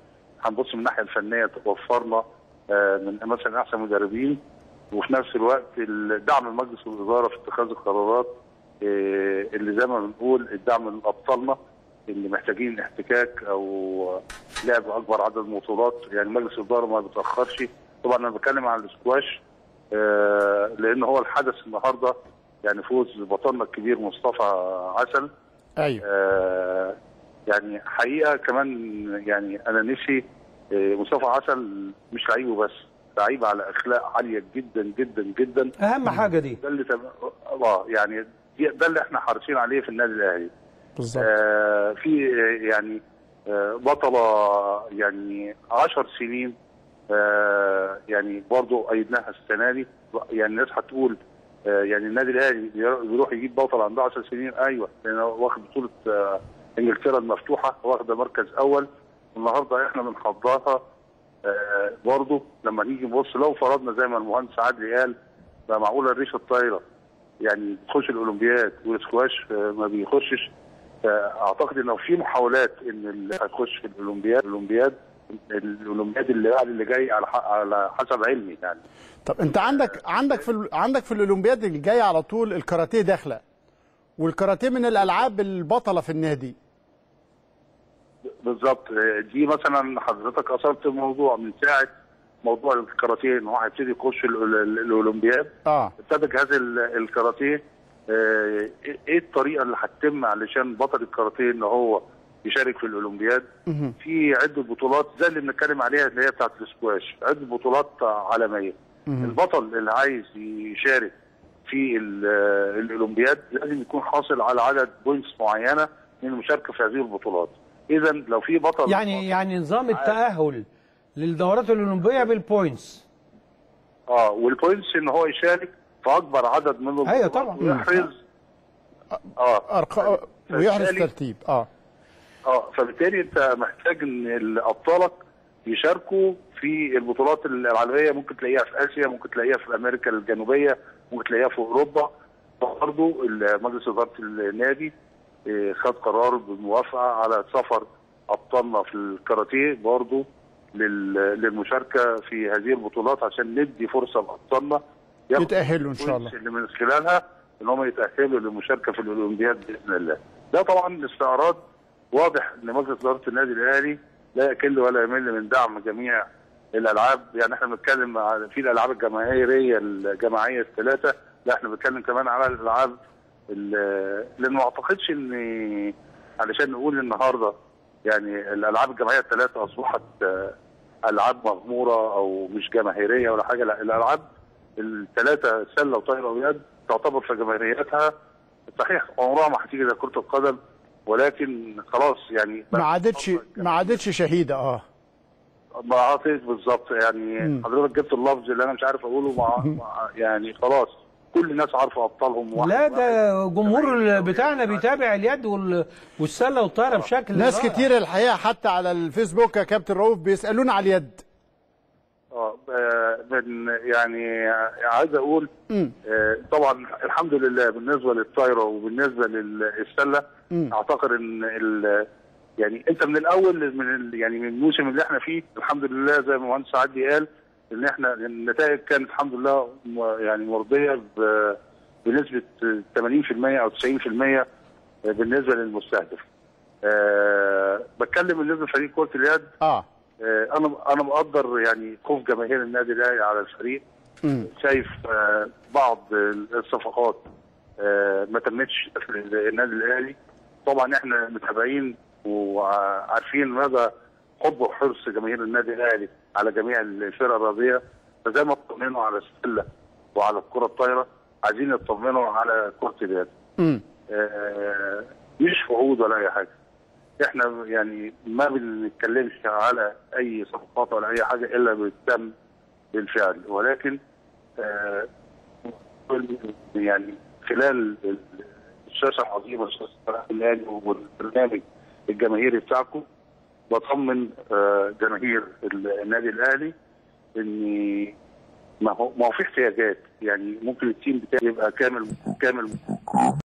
هنبص من الناحيه الفنيه توفرنا آه، من مثلا احسن مدربين وفي نفس الوقت ال- دعم مجلس الاداره في اتخاذ القرارات آه، اللي زي ما بنقول الدعم من ابطالنا اللي محتاجين احتكاك او لعب اكبر عدد من البطولات يعني مجلس الاداره ما بيتاخرش طبعا انا بتكلم عن الاسكواش آه، لان هو الحدث النهارده يعني فوز بطلنا الكبير مصطفى عسل ايوه آه، يعني حقيقه كمان يعني انا نفسي آه، مصطفى عسل مش لعيبه بس لعيب على اخلاق عاليه جدا جدا جدا اهم حاجه دي ده اللي تم... اه يعني دي- ده اللي احنا حريصين عليه في النادي الاهلي بالظبط آه في آه، يعني آه بطله يعني 10 سنين آه يعني برضه ايدناها السنه دي يعني الناس هتقول آه يعني النادي الاهلي بيروح يجيب بطل عنده 10 سنين ايوه لان هو واخد بطوله آه انجلترا المفتوحه واخده مركز اول النهارده احنا بنحضرها آه برضه لما نيجي نبص لو فرضنا زي ما المهندس عادل قال بقى معقوله الريشه الطايره يعني تخش الاولمبياد والسكواش آه، ما بيخشش فاعتقد ان لو في محاولات ان اللي هتخش في الاولمبياد الاولمبياد الاولمبياد اللي بعد اللي جاي على ح- على حسب علمي يعني طب انت عندك عندك في ال- عندك في الاولمبياد اللي جايه على طول الكاراتيه داخله والكاراتيه من الالعاب البطله في النادي بالظبط آه، دي مثلا حضرتك اثرت الموضوع من ساعه موضوع الكاراتيه ان هو هيبتدي يخش ال- ال- الاولمبياد اه ابتدى جهاز ال- الكاراتيه آه، ايه الطريقه اللي هتتم علشان بطل الكاراتيه ان هو يشارك في الاولمبياد في عده بطولات زي اللي بنتكلم عليها اللي هي بتاعت السكواش عده بطولات عالميه البطل اللي عايز يشارك في ال- الاولمبياد لازم يكون حاصل على عدد بوينتس معينه من المشاركه في هذه البطولات اذا لو في بطل يعني يعني نظام التاهل للدورات الاولمبيه بالبوينتس اه والبوينتس ان هو يشارك في اكبر عدد من البطولات أيوة طبعا. ويحرز اه ارقام ويحرز فبالتالي- ترتيب اه اه فبالتالي انت محتاج ان ابطالك يشاركوا في البطولات العالميه ممكن تلاقيها في اسيا ممكن تلاقيها في امريكا الجنوبيه ممكن تلاقيها في اوروبا برضه مجلس اداره النادي آه، خد قرار بالموافقه على سفر ابطالنا في الكاراتيه برضه لل- للمشاركه في هذه البطولات عشان ندي فرصه لابطالنا ياخدوا يتأهلوا إن شاء الله. اللي من خلالها ان هم يتاهلوا للمشاركه في الاولمبياد باذن الله. ده طبعا استعراض واضح ان مجلس اداره النادي الاهلي لا يكل ولا يمل من دعم جميع الالعاب يعني احنا بنتكلم على في الالعاب الجماهيريه الجماعيه الثلاثه لا احنا بنتكلم كمان على الالعاب ال- لان ما اعتقدش ان علشان نقول النهارده يعني الالعاب الجماعيه الثلاثه اصبحت آه، العاب مغموره او مش جماهيريه ولا حاجه لا الالعاب الثلاثه سله وطايره ويد تعتبر في جماهيريتها صحيح عمرها ما هتيجي زي كره القدم ولكن خلاص يعني ما عادتش ما عادتش شهيده اه ما عطيت بالظبط يعني حضرتك جبت اللفظ اللي انا مش عارف اقوله مع مع- يعني خلاص كل الناس عارفه ابطالهم واحد لا واحد. ده جمهور بتاعنا بيتابع اليد وال- والسله والطايره بشكل ناس رائع. كتير الحقيقه حتى على الفيسبوك يا كابتن رؤوف بيسالونا على اليد اه آه، من يعني عايز اقول آه، طبعا الحمد لله بالنسبه للطايره وبالنسبه للسله اعتقد ان ال- يعني انت من الاول من ال- يعني من الموسم اللي احنا فيه الحمد لله زي ما المهندس عدي قال ان احنا النتائج كانت الحمد لله م- يعني مرضيه ب- بنسبه 80% او 90% بالنسبه للمستهدف. أه بتكلم بالنسبه لفريق كره اليد اه آه، انا انا مقدر يعني خوف جماهير النادي الاهلي على الفريق شايف آه، بعض الصفقات آه، ما تمتش في النادي الاهلي طبعا احنا متابعين وعارفين مدى حب وحرص جماهير النادي الاهلي على جميع الفرق الرياضيه فزي ما اطمنوا على السله وعلى الكره الطايره عايزين يطمنوا على كره اليد امم آه، مش وعود ولا اي حاجه احنا يعني ما بنتكلمش على اي صفقات ولا اي حاجه الا بالتم بالفعل ولكن آه، يعني خلال الشاشه العظيمه شاشه القناه الاهلي والبرنامج الجماهيري بتاعكم بطمن آه، جماهير النادي الاهلي ان ما هو ما هو في احتياجات يعني ممكن التيم بتاعي يبقى كامل كامل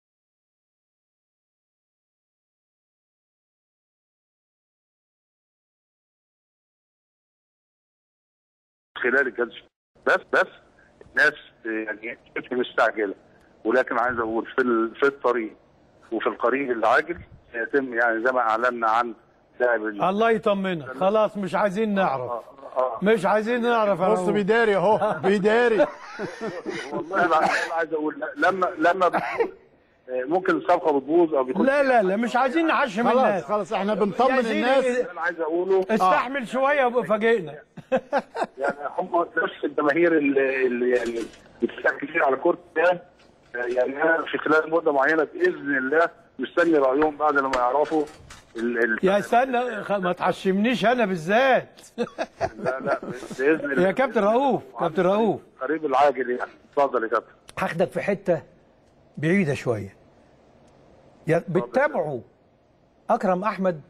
خلال الجلسه بس بس الناس يعني شبه مستعجله ولكن عايز اقول في ال- في الطريق وفي القريب العاجل سيتم يعني زي ما اعلنا عن لاعب ال- الله يطمنك خلاص مش عايزين نعرف آه، آه. مش عايزين نعرف يا بص رؤوف. بيداري اهو بيداري والله العظيم أنا عايز اقول لما لما بتقول، آه، ممكن الصفقه بتبوظ او بتكون لا لا لا مش عايزين نعشم خلاص الناس خلاص احنا يا بنطمن سيدي، الناس اللي انا عايز اقوله استحمل شويه وابقى فاجئنا يعني هم نفس الجماهير اللي, اللي يعني بتتكلم كتير على كره ده يعني انا في خلال مده معينه باذن الله مستني رايهم بعد لما يعرفوا ال ال يا استنى خ- ما تعشمنيش انا بالذات لا لا باذن الله يا كابتن رؤوف كابتن رؤوف قريب العاجل يعني اتفضل يا كابتن هاخدك في حته بعيده شويه يا بتتابعوا اكرم احمد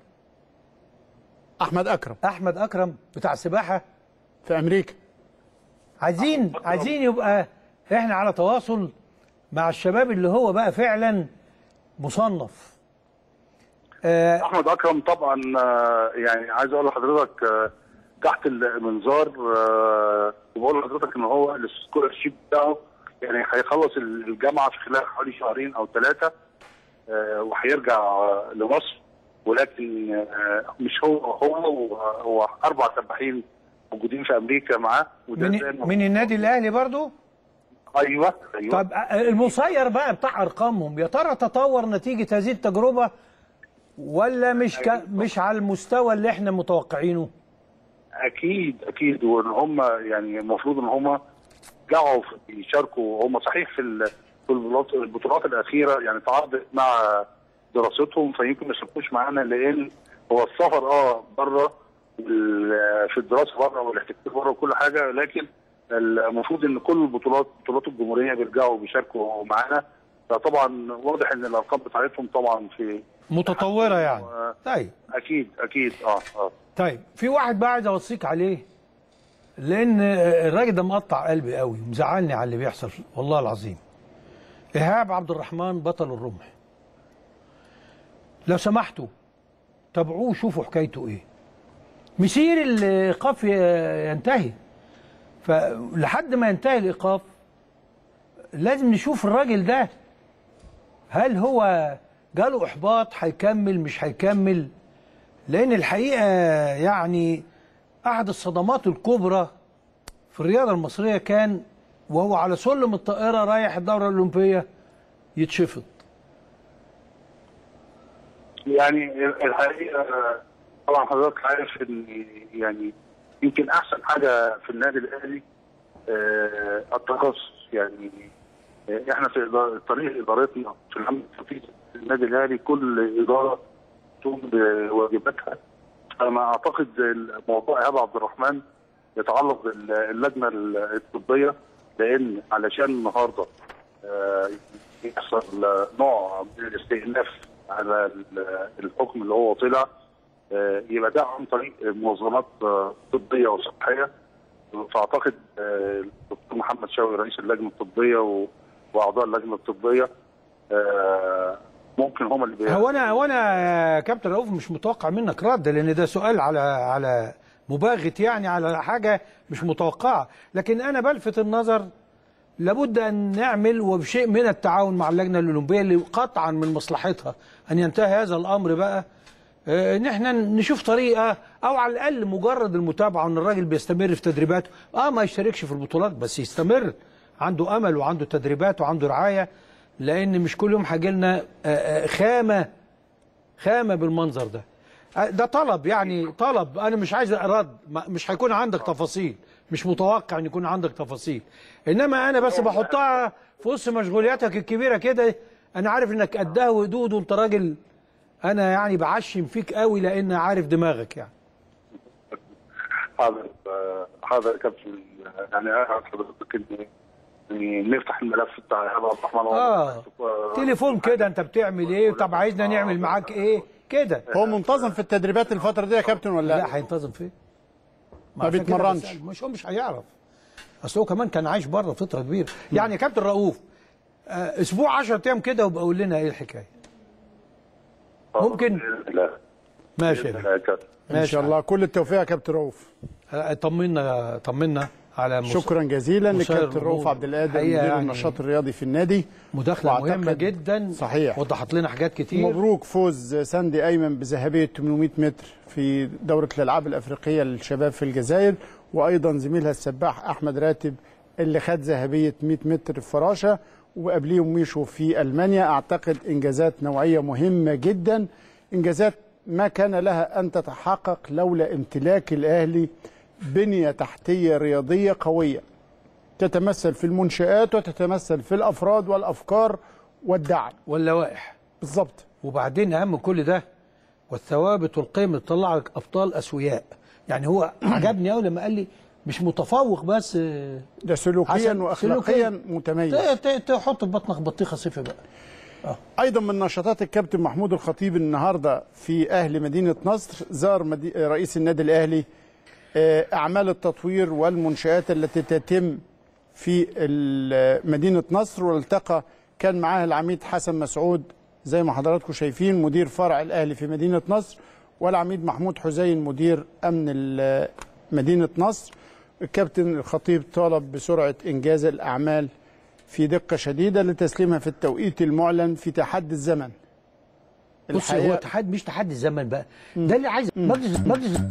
احمد اكرم احمد اكرم بتاع السباحه في امريكا عايزين عايزين يبقى احنا على تواصل مع الشباب اللي هو بقى فعلا مصنف آه احمد اكرم طبعا آه، يعني عايز اقول لحضرتك آه، تحت المنظار آه، وبقول لحضرتك ان هو السكولرشيب بتاعه يعني هيخلص الجامعه في خلال حوالي شهرين او ثلاثه وهيرجع آه، لمصر ولكن آه، مش هو هو هو- هو اربع سباحين موجودين في امريكا معاه وده زي من ما- من النادي الاهلي برضو ايوه ايوه طب آه، المسير بقى بتاع ارقامهم يا ترى تطور نتيجه هذه التجربه ولا مش ك... مش على المستوى اللي احنا متوقعينه اكيد اكيد وان هم يعني المفروض ان هم رجعوا في- يشاركوا هم صحيح في ال- في البطولات البطولات الاخيره يعني تعارضت مع دراستهم فيمكن ما يشاركوش معانا لان هو السفر اه بره وال- في الدراسه بره والاحتكاك بره وكل حاجه لكن المفروض ان كل البطولات بطولات الجمهوريه بيرجعوا بيشاركوا معانا فطبعا واضح ان الارقام بتاعتهم طبعا في متطوره يعني آه، طيب اكيد اكيد اه اه طيب في واحد بقى عايز اوصيك عليه لان الراجل ده مقطع قلبي قوي ومزعلني على اللي بيحصل والله العظيم ايهاب عبد الرحمن بطل الرمح لو سمحتوا تابعوه شوفوا حكايته ايه مسير الايقاف ي- ينتهي فلحد ما ينتهي الايقاف لازم نشوف الراجل ده هل هو جاله احباط هيكمل مش هيكمل لان الحقيقه يعني احد الصدمات الكبرى في الرياضه المصريه كان وهو على سلم الطائره رايح الدوره الاولمبيه يتشفط يعني الحقيقه طبعا حضرتك عارف ان يعني يمكن احسن حاجه في النادي الاهلي آه، التخصص يعني آه، احنا في إدارة- طريق ادارتنا في العمل التنفيذي في النادي الاهلي كل اداره تقوم بواجباتها انا اعتقد موضوع ايهاب عبد الرحمن يتعلق باللجنه الطبيه لان علشان النهارده آه، يحصل نوع من الاستئناف على ال- الحكم اللي هو طلع آه، يبقى ده عن طريق منظمات آه، طبيه وصحيه فاعتقد آه، الدكتور محمد شوقي رئيس اللجنه الطبيه و- واعضاء اللجنه الطبيه آه، ممكن هم اللي بي- هو انا هو انا يا كابتن رؤوف مش متوقع منك رد لان ده سؤال على على مباغت يعني على حاجه مش متوقعه لكن انا بلفت النظر لابد ان نعمل وبشيء من التعاون مع اللجنه الاولمبيه اللي قطعا من مصلحتها ان ينتهي هذا الامر بقى آه، ان احنا نشوف طريقه او على الاقل مجرد المتابعه ان الراجل بيستمر في تدريباته اه ما يشتركش في البطولات بس يستمر عنده امل وعنده تدريبات وعنده رعايه لان مش كل يوم هيجي لنا خامه خامه بالمنظر ده آه، ده طلب يعني طلب انا مش عايز رد ما- مش هيكون عندك تفاصيل مش متوقع ان يكون عندك تفاصيل انما انا بس بحطها في وسط مشغولياتك الكبيره كده انا عارف انك قدها وقدود وانت راجل انا يعني بعشم فيك قوي لان عارف دماغك يعني حاضر آه، حاضر يا كابتن يعني اعرف حضرتك ان يعني نفتح الملف بتاع ايهاب عبد الرحمن اه تليفون كده انت بتعمل ايه طب عايزنا نعمل معاك ايه كده هو منتظم في التدريبات الفتره دي يا كابتن ولا لا؟ لا هينتظم فين ما عشان كده بيتمرنش. بسأل. مش هو مش هيعرف اصل هو كمان كان عايش بره فتره كبيره يعني يا كابتن رؤوف آه، اسبوع 10 ايام كده وابقى قول لنا ايه الحكايه ممكن؟ لا ماشي يا لا يا كابتن ان ماشي شاء الله كل التوفيق يا كابتن رؤوف آه، طمنا طمنا على مس- شكرا جزيلا مسير لكابتن رؤوف الأمور. عبد القادر حقيقة مدير يعني النشاط الرياضي في النادي مداخله وأعتقد- مهمه جدا صحيح. وضحت لنا حاجات كتير مبروك فوز ساندي ايمن بذهبيه 800 متر في دوره الالعاب الافريقيه للشباب في الجزائر وايضا زميلها السباح احمد راتب اللي خد ذهبيه 100 متر في فراشه وقبليهم ميشو في المانيا اعتقد انجازات نوعيه مهمه جدا انجازات ما كان لها ان تتحقق لولا امتلاك الاهلي بنيه تحتيه رياضيه قويه تتمثل في المنشآت وتتمثل في الافراد والافكار والدعم واللوائح بالظبط وبعدين اهم كل ده والثوابت والقيم اللي تطلع لك ابطال اسوياء يعني هو عجبني قوي لما قال لي مش متفوق بس آه، ده سلوكيا عشان واخلاقيا سلوكياً. متميز ت- ت- تحط في بطنك بطيخه صيفي بقى ايضا من نشاطات الكابتن محمود الخطيب النهارده في اهل مدينه نصر زار مدي... رئيس النادي الاهلي آه، اعمال التطوير والمنشات التي تتم في ال- مدينه نصر والتقى كان معاه العميد حسن مسعود زي ما حضراتكم شايفين مدير فرع الاهلي في مدينه نصر والعميد محمود حسين مدير امن ال- مدينه نصر الكابتن الخطيب طالب بسرعه انجاز الاعمال في دقه شديده لتسليمها في التوقيت المعلن في تحدي الزمن بص هو تحدي مش تحدي الزمن بقى ده اللي عايز مجلس مجلس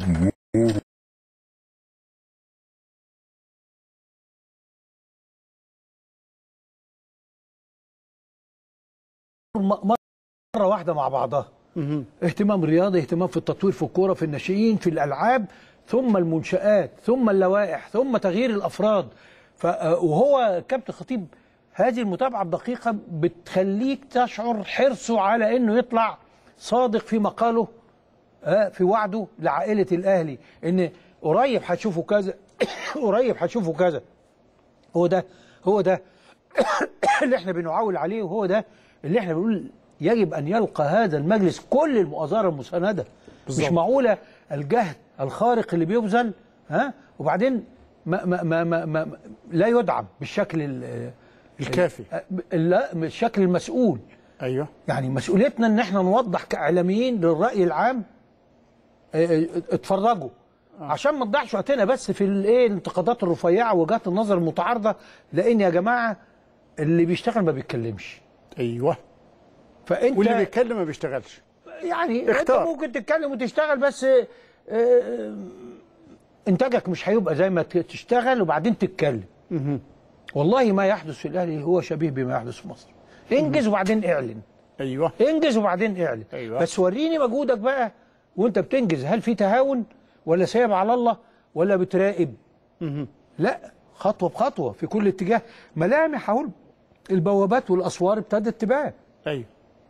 م- مره واحده مع بعضها اهتمام رياضي اهتمام في التطوير في الكوره في الناشئين في الالعاب ثم المنشآت ثم اللوائح ثم تغيير الافراد ف وهو كابتن خطيب هذه المتابعه الدقيقه بتخليك تشعر حرصه على انه يطلع صادق في مقاله آه، في وعده لعائله الاهلي ان قريب هتشوفوا كذا قريب هتشوفوا كذا هو ده هو ده اللي احنا بنعول عليه وهو ده اللي احنا بنقول يجب ان يلقى هذا المجلس كل المؤازره المسانده بالظبط. مش معقوله الجهد الخارق اللي بيبذل ها وبعدين ما ما ما ما ما لا يدعم بالشكل ال- الكافي ال- لا بالشكل المسؤول ايوه يعني مسؤوليتنا ان احنا نوضح كاعلاميين للراي العام اه، اه، اتفرجوا عشان ما نضيعش وقتنا بس في الايه الانتقادات الرفيعه وجهات النظر المتعارضه لان يا جماعه اللي بيشتغل ما بيتكلمش ايوه فانت واللي بيتكلم ما بيشتغلش يعني اختار. انت ممكن تتكلم وتشتغل بس اه، اه، انتاجك مش هيبقى زي ما ت- تشتغل وبعدين تتكلم والله ما يحدث في الاهلي هو شبيه بما يحدث في مصر انجز وبعدين اعلن ايوه انجز وبعدين اعلن أيوة. بس وريني مجهودك بقى وانت بتنجز هل في تهاون ولا سايب على الله ولا بتراقب لا خطوه بخطوه في كل اتجاه ملامح اهو البوابات والاسوار ابتدت تبان ايوه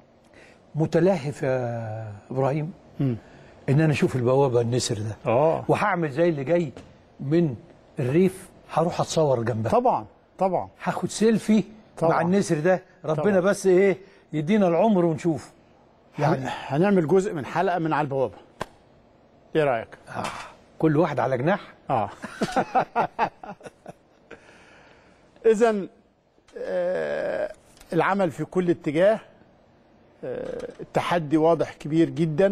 متلهف يا ابراهيم ان انا اشوف البوابه النسر ده اه وهعمل زي اللي جاي من الريف هروح اتصور جنبها طبعا طبعا هاخد سيلفي طبعا. مع النسر ده ربنا طبعا. بس ايه يدينا العمر ونشوف يعني هنعمل جزء من حلقه من على البوابه ايه رايك كل واحد على جناح اه اذا آه العمل في كل اتجاه آه التحدي واضح كبير جدا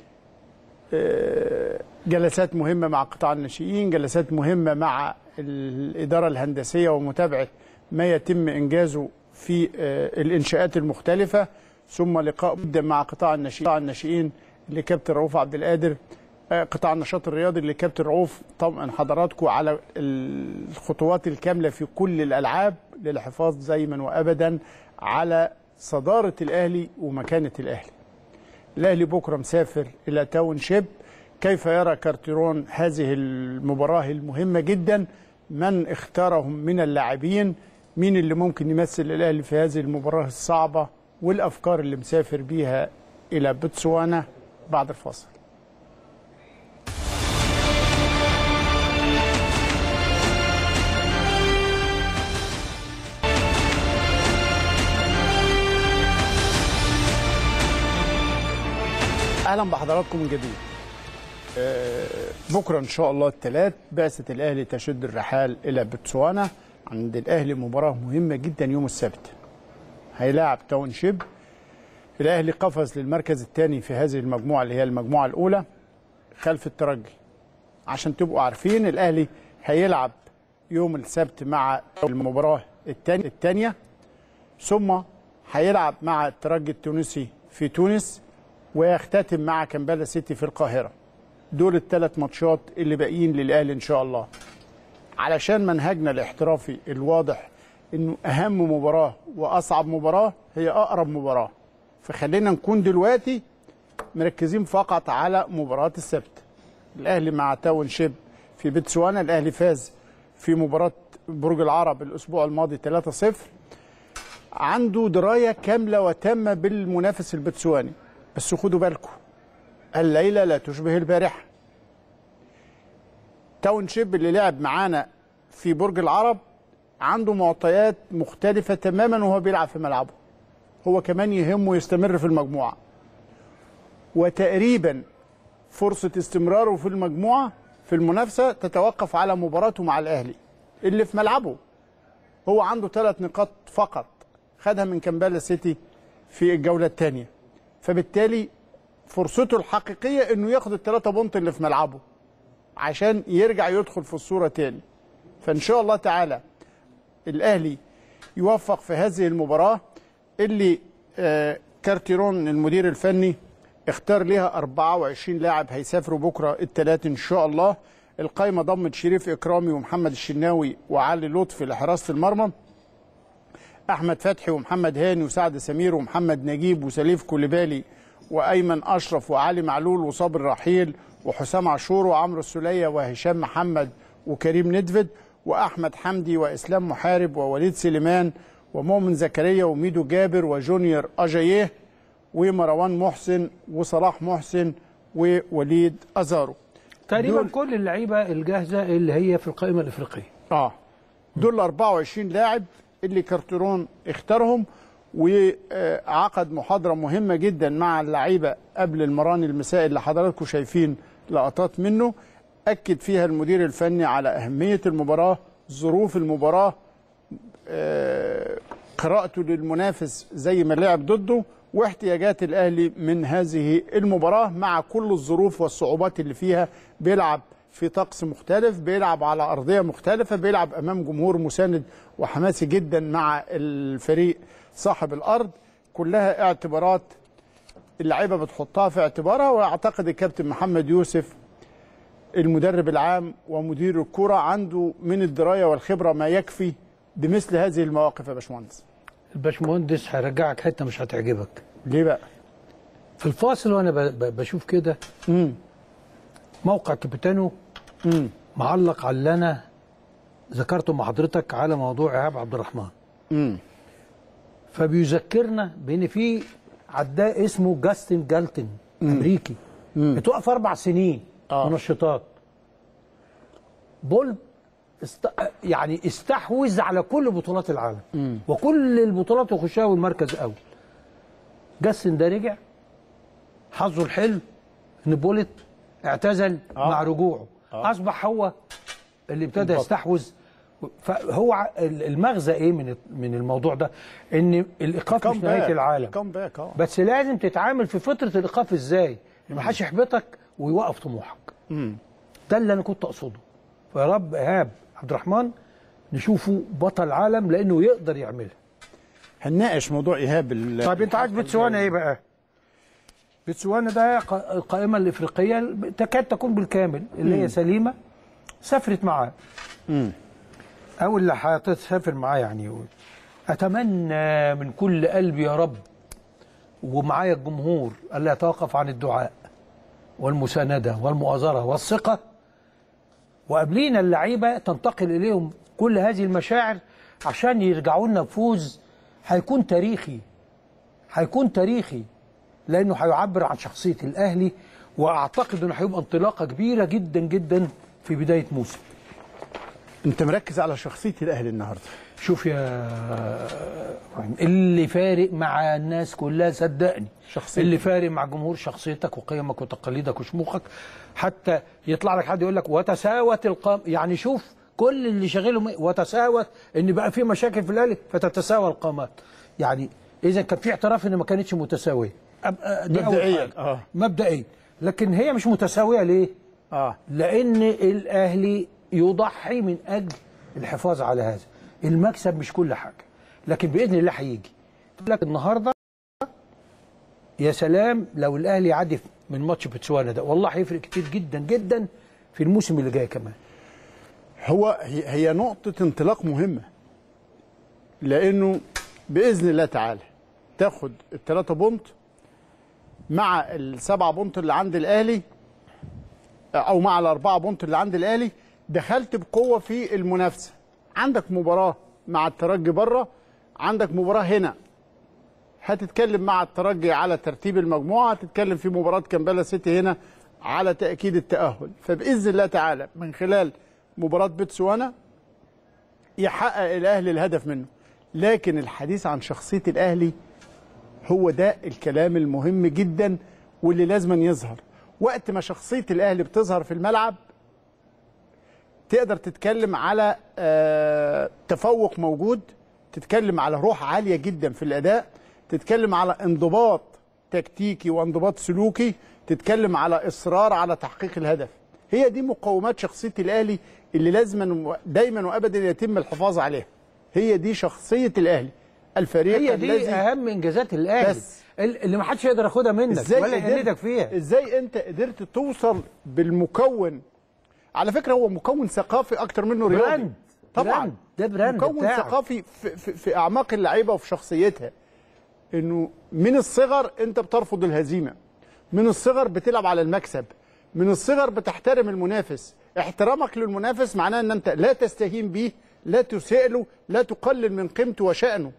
آه جلسات مهمه مع قطاع الناشئين جلسات مهمه مع الاداره الهندسيه ومتابعه ما يتم انجازه في آه الانشاءات المختلفه ثم لقاء جدا مع قطاع الناشئين قطاع الناشئين لكابتن رؤوف عبد القادر آه، قطاع النشاط الرياضي اللي كابتن رؤوف طبعا حضراتكم على الخطوات الكامله في كل الالعاب للحفاظ دايما وابدا على صداره الاهلي ومكانه الاهلي. الاهلي بكره مسافر الى تاون شيب كيف يرى كارتيرون هذه المباراه المهمه جدا من اختارهم من اللاعبين مين اللي ممكن يمثل الاهلي في هذه المباراه الصعبه والافكار اللي مسافر بيها الى بوتسوانا بعد الفاصل اهلا بحضراتكم من جديد آه، بكره ان شاء الله الثلاث بعثه الاهلي تشد الرحال الى بوتسوانا عند الاهلي مباراه مهمه جدا يوم السبت هيلاعب تاون شيب الاهلي قفز للمركز الثاني في هذه المجموعه اللي هي المجموعه الاولى خلف الترجي عشان تبقوا عارفين الاهلي هيلعب يوم السبت مع المباراه الثانيه الثانيه ثم هيلعب مع الترجي التونسي في تونس ويختتم مع كمبالا سيتي في القاهره دول الثلاث ماتشات اللي باقيين للاهلي ان شاء الله علشان منهجنا الاحترافي الواضح انه اهم مباراه واصعب مباراه هي اقرب مباراه فخلينا نكون دلوقتي مركزين فقط على مباراه السبت الاهلي مع تاون شيب في بتسوانا الاهلي فاز في مباراه برج العرب الاسبوع الماضي 3-0 عنده درايه كامله وتامه بالمنافس البتسواني بس خدوا بالكم الليله لا تشبه البارحه تاون شيب اللي لعب معانا في برج العرب عنده معطيات مختلفة تماما وهو بيلعب في ملعبه هو كمان يهمه يستمر في المجموعة وتقريبا فرصة استمراره في المجموعة في المنافسة تتوقف على مباراته مع الأهلي اللي في ملعبه هو عنده ثلاث نقاط فقط خدها من كمبالا سيتي في الجولة الثانية فبالتالي فرصته الحقيقية انه ياخد الثلاثة بونت اللي في ملعبه عشان يرجع يدخل في الصورة تاني فإن شاء الله تعالى الأهلي يوفق في هذه المباراة اللي آه، كارتيرون المدير الفني اختار ليها 24 لاعب هيسافروا بكرة الثلاث إن شاء الله القايمة ضمت شريف إكرامي ومحمد الشناوي وعلي لطفي لحراسة المرمى احمد فتحي ومحمد هاني وسعد سمير ومحمد نجيب وسليف كوليبالي وايمن اشرف وعلي معلول وصابر رحيل وحسام عاشور وعمرو السوليه وهشام محمد وكريم ندفد واحمد حمدي واسلام محارب ووليد سليمان ومؤمن زكريا وميدو جابر وجونيور اجاييه ومروان محسن وصلاح محسن ووليد ازارو تقريبا دول- كل اللعيبه الجاهزه اللي هي في القائمه الافريقيه اه دول 24 لاعب اللي كارتيرون اختارهم وعقد محاضره مهمه جدا مع اللعيبه قبل المران المسائي اللي حضراتكم شايفين لقطات منه اكد فيها المدير الفني على اهميه المباراه ظروف المباراه آه، قراءته للمنافس زي ما لعب ضده واحتياجات الاهلي من هذه المباراه مع كل الظروف والصعوبات اللي فيها بيلعب في طقس مختلف بيلعب على ارضيه مختلفه بيلعب امام جمهور مساند وحماسي جدا مع الفريق صاحب الارض كلها اعتبارات اللعيبه بتحطها في اعتبارها واعتقد الكابتن محمد يوسف المدرب العام ومدير الكرة عنده من الدرايه والخبره ما يكفي بمثل هذه المواقف يا باشمهندس الباشمهندس هيرجعك حته مش هتعجبك ليه بقى؟ في الفاصل وانا ب- ب- بشوف كده امم موقع كابيتانو امم معلق على اللي انا ذكرته مع حضرتك على موضوع ايهاب عبد الرحمن امم فبيذكرنا بان في عداء اسمه جاستن جالتن امريكي اتوقف اربع سنين آه. منشطات بولت است... يعني استحوذ على كل بطولات العالم وكل البطولات يخشها والمركز اول جاستن ده رجع حظه الحلو ان بولت اعتزل آه. مع رجوعه اصبح هو اللي ابتدى يستحوذ فهو ع- المغزى ايه من من الموضوع ده ان الايقاف مش نهايه العالم كم باك اه بس لازم تتعامل في فتره الايقاف ازاي ما حدش يحبطك ويوقف طموحك ده اللي انا كنت اقصده فيا رب ايهاب عبد الرحمن نشوفه بطل عالم لانه يقدر يعملها هنناقش موضوع ايهاب ال- طيب انت عايز بتسوانا ايه بقى بتسوانا ده ق- القائمه الافريقيه تكاد تكون بالكامل اللي هي سليمه سافرت معاه او اللي هتسافر معاه يعني يقول اتمنى من كل قلبي يا رب ومعايا الجمهور الا يتوقف عن الدعاء والمسانده والمؤازره والثقه وقبلينا اللعيبه تنتقل اليهم كل هذه المشاعر عشان يرجعوا لنا بفوز هيكون تاريخي هيكون تاريخي لانه هيعبر عن شخصيه الاهلي واعتقد انه هيبقى انطلاقه كبيره جدا جدا في بدايه موسم انت مركز على شخصيه الاهلي النهارده شوف يا إبراهيم، اللي فارق مع الناس كلها صدقني شخصيتك. اللي فارق مع جمهور شخصيتك وقيمك وتقاليدك وشموخك حتى يطلع لك حد يقول لك وتساوت القام يعني شوف كل اللي شاغلهم إيه؟ وتساوت ان بقى في مشاكل في الاهلي فتتساوى القامات يعني اذا كان في اعتراف ان ما كانتش متساويه أب- أ- دي أول مبدئياً، حاجة. آه. مبدئيا لكن هي مش متساويه ليه؟ اه لان الاهلي يضحي من اجل الحفاظ على هذا المكسب مش كل حاجه لكن باذن الله هيجي لك النهارده يا سلام لو الاهلي يعدي من ماتش بتسوانا ده والله هيفرق كتير جدا جدا في الموسم اللي جاي كمان هو هي هي نقطة انطلاق مهمة لأنه بإذن الله تعالى تاخد الثلاثة بونت مع السبعة بونت اللي عند الأهلي أو مع الأربعة بونت اللي عند الأهلي دخلت بقوة في المنافسة عندك مباراة مع الترجي بره عندك مباراة هنا هتتكلم مع الترجي على ترتيب المجموعة هتتكلم في مباراة كامبالا سيتي هنا على تأكيد التأهل فبإذن الله تعالى من خلال مباراة بتسوانا يحقق الأهلي الهدف منه لكن الحديث عن شخصية الأهلي هو ده الكلام المهم جدا واللي لازم يظهر وقت ما شخصية الأهلي بتظهر في الملعب تقدر تتكلم على آه، تفوق موجود تتكلم على روح عالية جدا في الأداء تتكلم على انضباط تكتيكي وانضباط سلوكي تتكلم على إصرار على تحقيق الهدف هي دي مقومات شخصية الأهلي اللي لازما دايما وأبدا يتم الحفاظ عليها هي دي شخصية الأهلي الفريق هي دي الذي اهم انجازات الاهلي بس. اللي ما حدش يقدر ياخدها منك ولا قدرت- يقلدك فيها ازاي انت قدرت توصل بالمكون على فكره هو مكون ثقافي اكتر منه رياضي براند. طبعا براند. ده براند مكون بتاعك. ثقافي في, في, في اعماق اللعيبه وفي شخصيتها انه من الصغر انت بترفض الهزيمه من الصغر بتلعب على المكسب من الصغر بتحترم المنافس احترامك للمنافس معناه ان انت لا تستهين به لا تسيء له لا تقلل من قيمته وشأنه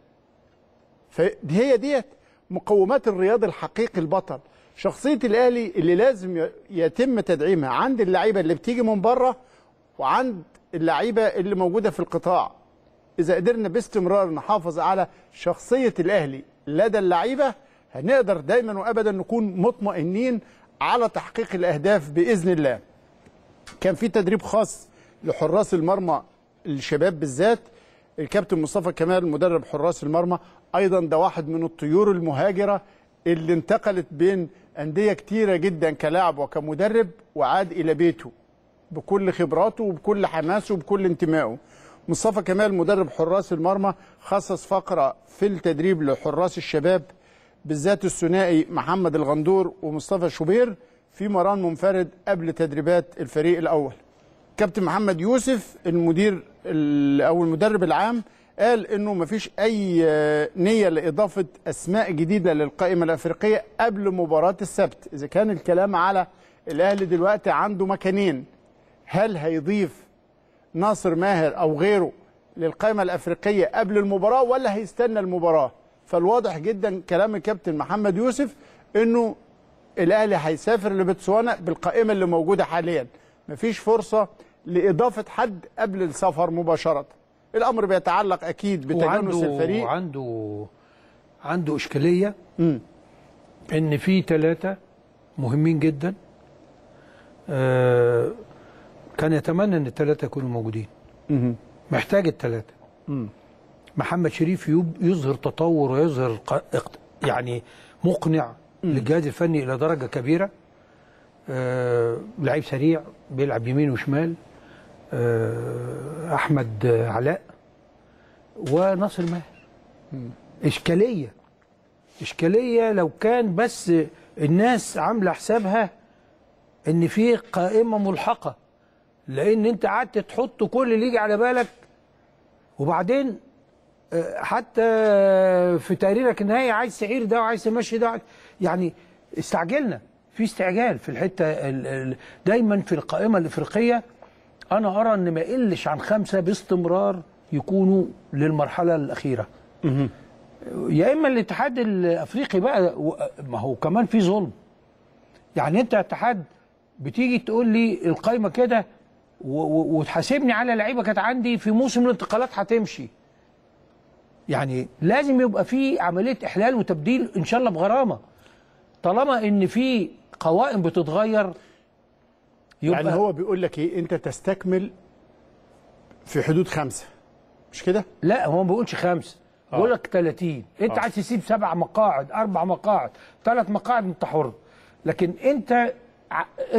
فهي ديت مقومات الرياضي الحقيقي البطل شخصية الأهلي اللي لازم ي- يتم تدعيمها عند اللعيبة اللي بتيجي من بره وعند اللعيبة اللي موجودة في القطاع إذا قدرنا باستمرار نحافظ على شخصية الأهلي لدى اللعيبة هنقدر دايما وأبدا نكون مطمئنين على تحقيق الأهداف بإذن الله كان في تدريب خاص لحراس المرمى الشباب بالذات الكابتن مصطفى كمال مدرب حراس المرمى ايضا ده واحد من الطيور المهاجره اللي انتقلت بين انديه كتيره جدا كلاعب وكمدرب وعاد الى بيته بكل خبراته وبكل حماسه وبكل انتمائه مصطفى كمال مدرب حراس المرمى خصص فقره في التدريب لحراس الشباب بالذات الثنائي محمد الغندور ومصطفى شوبير في مران منفرد قبل تدريبات الفريق الاول كابتن محمد يوسف المدير ال- او المدرب العام قال انه مفيش اي آه، نيه لاضافه اسماء جديده للقائمه الافريقيه قبل مباراه السبت اذا كان الكلام على الاهلي دلوقتي عنده مكانين هل هيضيف ناصر ماهر او غيره للقائمه الافريقيه قبل المباراه ولا هيستنى المباراه فالواضح جدا كلام الكابتن محمد يوسف انه الاهلي هيسافر لبتسوانا بالقائمه اللي موجوده حاليا مفيش فرصه لاضافه حد قبل السفر مباشره الامر بيتعلق اكيد بتجانس الفريق عنده عنده اشكاليه ان في ثلاثه مهمين جدا آه كان يتمنى ان الثلاثه يكونوا موجودين محتاج الثلاثه محمد شريف يب- يظهر تطور ويظهر ق- اقت- يعني مقنع للجهاز الفني الى درجه كبيره آه لعيب سريع بيلعب يمين وشمال آه احمد علاء وناصر ماهر اشكاليه اشكاليه لو كان بس الناس عامله حسابها ان في قائمه ملحقه لان انت قعدت تحط كل اللي يجي على بالك وبعدين آه، حتى في تقريرك النهائي عايز تعير ده وعايز تمشي ده يعني استعجلنا في استعجال في الحته ال- ال- دايما في القائمه الافريقيه انا ارى ان ما يقلش عن خمسه باستمرار يكونوا للمرحله الاخيره يا اما الاتحاد الافريقي بقى و- ما هو كمان في ظلم يعني انت اتحاد بتيجي تقول لي القايمه كده و- و- وتحاسبني على لعيبه كانت عندي في موسم الانتقالات هتمشي يعني لازم يبقى في عمليه احلال وتبديل ان شاء الله بغرامه طالما ان في قوائم بتتغير يبقى يعني هو بيقول لك ايه انت تستكمل في حدود خمسه مش كده؟ لا هو ما بيقولش خمسه بيقول لك 30 انت عايز تسيب سبع مقاعد اربع مقاعد ثلاث مقاعد انت حر لكن انت ع-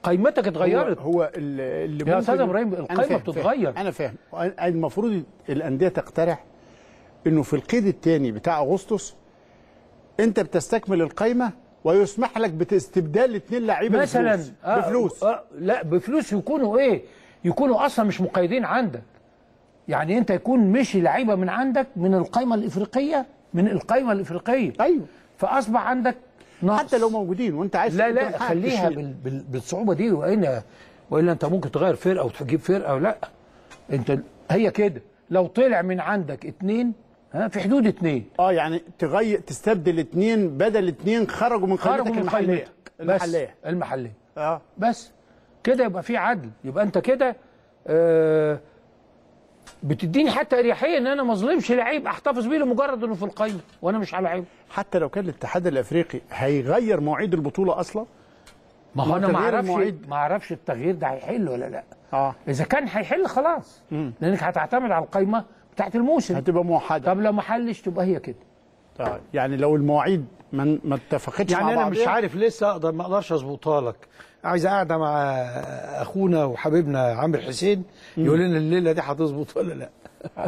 قيمتك اتغيرت هو, هو اللي اللي يا ممكن- أستاذ إبراهيم، أنا القايمة فاهم- بتتغير. فاهم. انا فاهم المفروض الانديه تقترح انه في القيد الثاني بتاع اغسطس انت بتستكمل القايمه ويسمح لك باستبدال اثنين لعيبه مثلا بفلوس, آه بفلوس. آه لا بفلوس يكونوا ايه يكونوا اصلا مش مقيدين عندك يعني انت يكون مشي لعيبه من عندك من القائمه الافريقيه من القائمه الافريقيه ايوه فاصبح عندك نقص حتى لو موجودين وانت عايز لا أنت لا من حقك خليها تشيل. بال بال بالصعوبه دي والا والا انت ممكن تغير فرقه وتجيب فرقه ولا انت هي كده لو طلع من عندك اتنين ها في حدود اتنين اه يعني تغير تستبدل اثنين بدل اثنين خرجوا من خرجوا قائمتك من المحليه قائمتك بس المحليه المحليه اه بس كده يبقى في عدل يبقى انت كده آه بتديني حتى اريحيه ان انا ما اظلمش لعيب احتفظ بيه لمجرد انه في القايمه وانا مش على عيب حتى لو كان الاتحاد الافريقي هيغير مواعيد البطوله اصلا ما هو ما انا ما تغيير اعرفش المواعيد. ما اعرفش التغيير ده هيحل ولا لا اه اذا كان هيحل خلاص لانك هتعتمد على القايمه بتاعت الموسم هتبقى موحده طب لو ما حلش تبقى هي كده آه. يعني لو المواعيد ما ما اتفقتش يعني مع انا مش بعضيها، عارف لسه اقدر ما اقدرش اظبطها لك عايز قاعده مع اخونا وحبيبنا عامر حسين يقول لنا الليله دي هتظبط ولا لا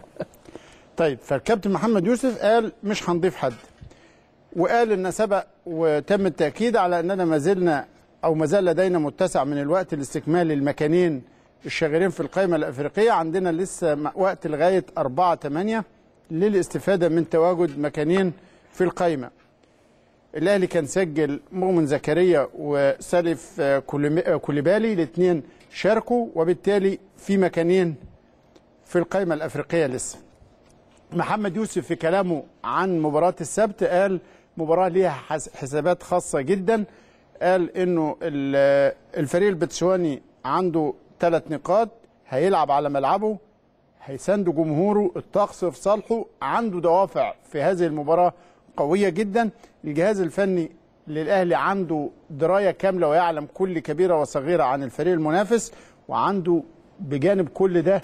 طيب فالكابتن محمد يوسف قال مش هنضيف حد وقال ان سبق وتم التاكيد على اننا ما زلنا او ما زال لدينا متسع من الوقت لاستكمال المكانين الشاغرين في القائمه الافريقيه عندنا لسه م- وقت لغايه 4 8 للاستفاده من تواجد مكانين في القائمه الاهلي كان سجل مؤمن زكريا وسالف آه، كوليم- آه، كوليبالي الاثنين شاركوا وبالتالي في مكانين في القائمه الافريقيه لسه محمد يوسف في كلامه عن مباراة السبت قال مباراة ليها حس- حسابات خاصة جدا قال انه ال- الفريق البتسواني عنده ثلاث نقاط هيلعب على ملعبه هيساند جمهوره الطقس في صالحه عنده دوافع في هذه المباراة قوية جدا الجهاز الفني للأهلي عنده دراية كاملة ويعلم كل كبيرة وصغيرة عن الفريق المنافس وعنده بجانب كل ده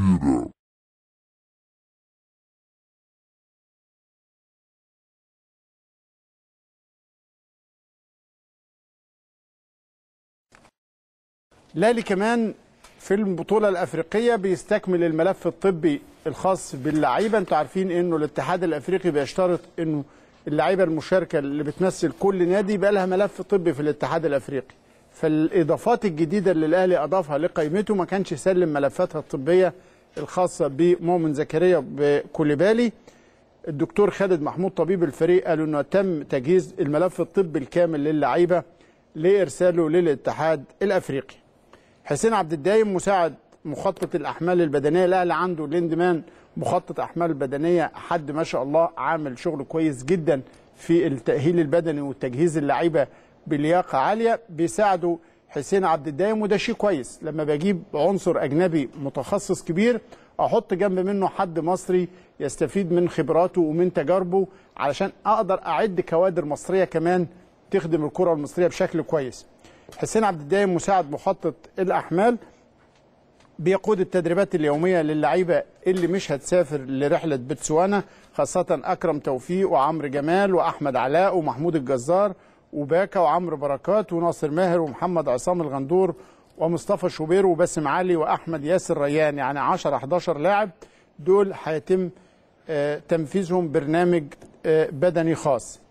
لالي كمان في البطولة الأفريقية بيستكمل الملف الطبي الخاص باللعيبة انتوا عارفين انه الاتحاد الأفريقي بيشترط انه اللعيبة المشاركة اللي بتمثل كل نادي يبقى لها ملف طبي في الاتحاد الأفريقي فالإضافات الجديدة اللي الأهلي أضافها لقائمته ما كانش يسلم ملفاتها الطبية الخاصة بمؤمن زكريا بكوليبالي الدكتور خالد محمود طبيب الفريق قال انه تم تجهيز الملف الطبي الكامل للعيبه لارساله للاتحاد الافريقي. حسين عبد الدايم مساعد مخطط الاحمال البدنيه الاهلي عنده ليندمان مخطط احمال بدنيه حد ما شاء الله عامل شغل كويس جدا في التاهيل البدني وتجهيز اللعيبه بلياقه عاليه بيساعده حسين عبد الدايم وده شيء كويس لما بجيب عنصر اجنبي متخصص كبير احط جنب منه حد مصري يستفيد من خبراته ومن تجاربه علشان اقدر اعد كوادر مصريه كمان تخدم الكره المصريه بشكل كويس. حسين عبد الدايم مساعد مخطط الاحمال بيقود التدريبات اليوميه للعيبه اللي مش هتسافر لرحله بتسوانا خاصه اكرم توفيق وعمرو جمال واحمد علاء ومحمود الجزار وباكا وعمرو بركات وناصر ماهر ومحمد عصام الغندور ومصطفى شوبير وباسم علي واحمد ياسر ريان يعني 10 11 لاعب دول هيتم آه، تنفيذهم برنامج آه، بدني خاص.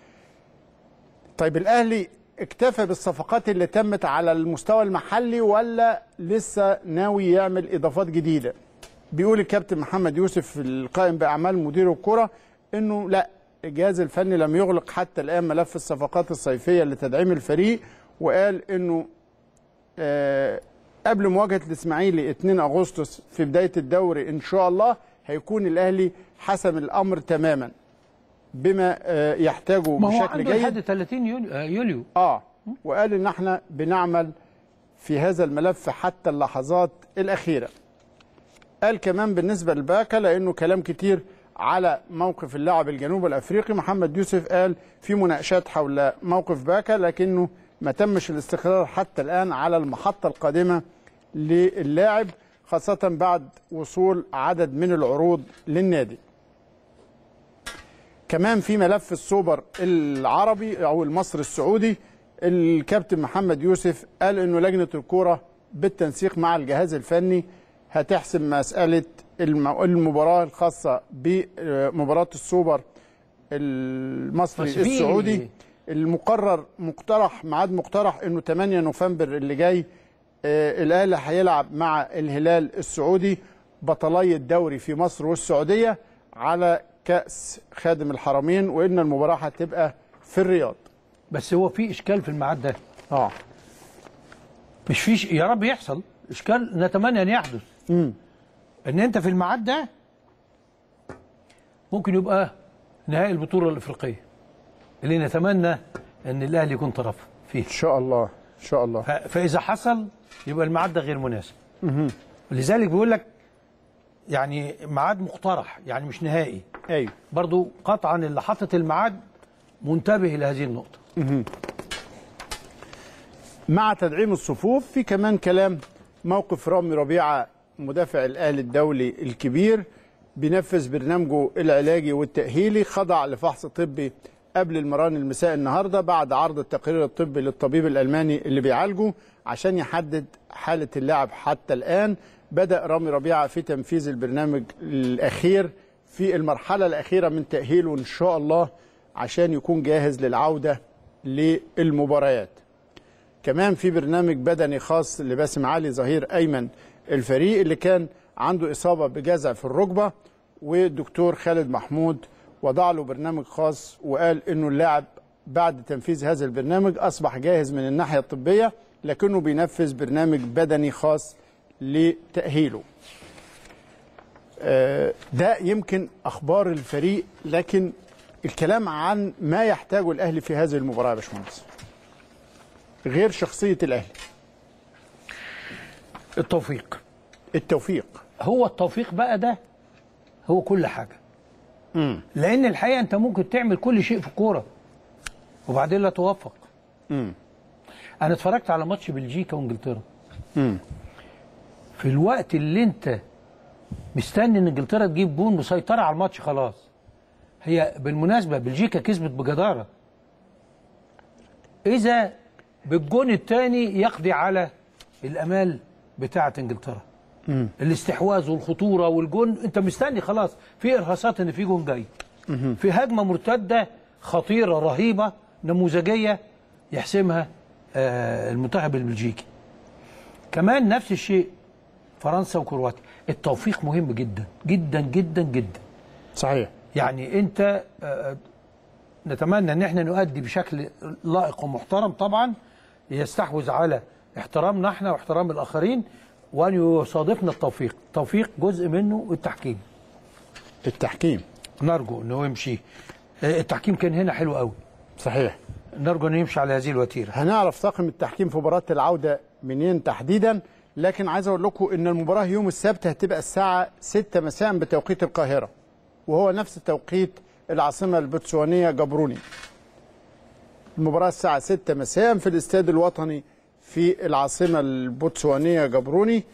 طيب الاهلي اكتفى بالصفقات اللي تمت على المستوى المحلي ولا لسه ناوي يعمل اضافات جديده؟ بيقول الكابتن محمد يوسف القائم باعمال مدير الكره انه لا الجهاز الفني لم يغلق حتى الان ملف الصفقات الصيفيه لتدعيم الفريق وقال انه آه، قبل مواجهه الاسماعيلي 2 اغسطس في بدايه الدوري ان شاء الله هيكون الاهلي حسم الامر تماما بما آه، يحتاجه ما هو بشكل عنده جيد لحد 30 يوليو, آه، يوليو. اه وقال ان احنا بنعمل في هذا الملف حتى اللحظات الاخيره قال كمان بالنسبه للباكا لانه كلام كتير على موقف اللاعب الجنوب الافريقي محمد يوسف قال في مناقشات حول موقف باكا لكنه ما تمش الاستقرار حتى الان على المحطه القادمه للاعب خاصه بعد وصول عدد من العروض للنادي كمان في ملف السوبر العربي او المصري السعودي الكابتن محمد يوسف قال انه لجنه الكوره بالتنسيق مع الجهاز الفني هتحسم مساله الم- المباراه الخاصه بمباراه السوبر المصري بس في- السعودي المقرر مقترح ميعاد مقترح انه 8 نوفمبر اللي جاي آه، الاهلي هيلعب مع الهلال السعودي بطلي الدوري في مصر والسعوديه على كاس خادم الحرمين وان المباراه هتبقى في الرياض بس هو في اشكال في الميعاد ده اه مش فيش يا رب يحصل اشكال نتمنى ان يحدث امم ان انت في الميعاد ده ممكن يبقى نهائي البطوله الافريقيه اللي نتمنى ان الاهلي يكون طرف فيه ان شاء الله ان شاء الله ف- فاذا حصل يبقى الميعاد ده غير مناسب لذلك بيقول لك يعني ميعاد مقترح يعني مش نهائي ايوه برضو قطعا اللي حاطط الميعاد منتبه لهذه النقطه مع تدعيم الصفوف في كمان كلام موقف رامي ربيعه مدافع الاهلي الدولي الكبير بينفذ برنامجه العلاجي والتاهيلي خضع لفحص طبي قبل المران المساء النهارده بعد عرض التقرير الطبي للطبيب الالماني اللي بيعالجه عشان يحدد حاله اللاعب حتى الان بدا رامي ربيعه في تنفيذ البرنامج الاخير في المرحله الاخيره من تاهيله ان شاء الله عشان يكون جاهز للعوده للمباريات كمان في برنامج بدني خاص لباسم علي ظهير ايمن الفريق اللي كان عنده اصابه بجزع في الركبه والدكتور خالد محمود وضع له برنامج خاص وقال انه اللاعب بعد تنفيذ هذا البرنامج اصبح جاهز من الناحيه الطبيه لكنه بينفذ برنامج بدني خاص لتاهيله. آه، ده يمكن اخبار الفريق لكن الكلام عن ما يحتاجه الاهلي في هذه المباراه يا باشمهندس. غير شخصيه الاهلي التوفيق التوفيق هو التوفيق بقى ده هو كل حاجه امم لان الحقيقه انت ممكن تعمل كل شيء في الكوره وبعدين لا توفق امم انا اتفرجت على ماتش بلجيكا وانجلترا امم في الوقت اللي انت مستني ان انجلترا تجيب جون مسيطره على الماتش خلاص هي بالمناسبه بلجيكا كسبت بجداره اذا بالجون الثاني يقضي على الامال بتاعه انجلترا الاستحواذ والخطوره والجون انت مستني خلاص في ارهاصات ان في جون جاي في هجمه مرتده خطيره رهيبه نموذجيه يحسمها آه، المنتخب البلجيكي كمان نفس الشيء فرنسا وكرواتيا التوفيق مهم جدا جدا جدا جدا صحيح يعني انت آه، نتمنى ان احنا نؤدي بشكل لائق ومحترم طبعا يستحوذ على احترامنا احنا واحترام الاخرين وان يصادفنا التوفيق التوفيق جزء منه التحكيم التحكيم نرجو انه يمشي آه، التحكيم كان هنا حلو قوي صحيح نرجو انه يمشي على هذه الوتيره هنعرف طاقم التحكيم في مباراه العوده منين تحديدا لكن عايز اقول لكم ان المباراه يوم السبت هتبقى الساعه 6 مساء بتوقيت القاهره وهو نفس توقيت العاصمه البوتسوانيه جبروني المباراه الساعه 6 مساء في الاستاد الوطني في العاصمه البوتسوانيه جبروني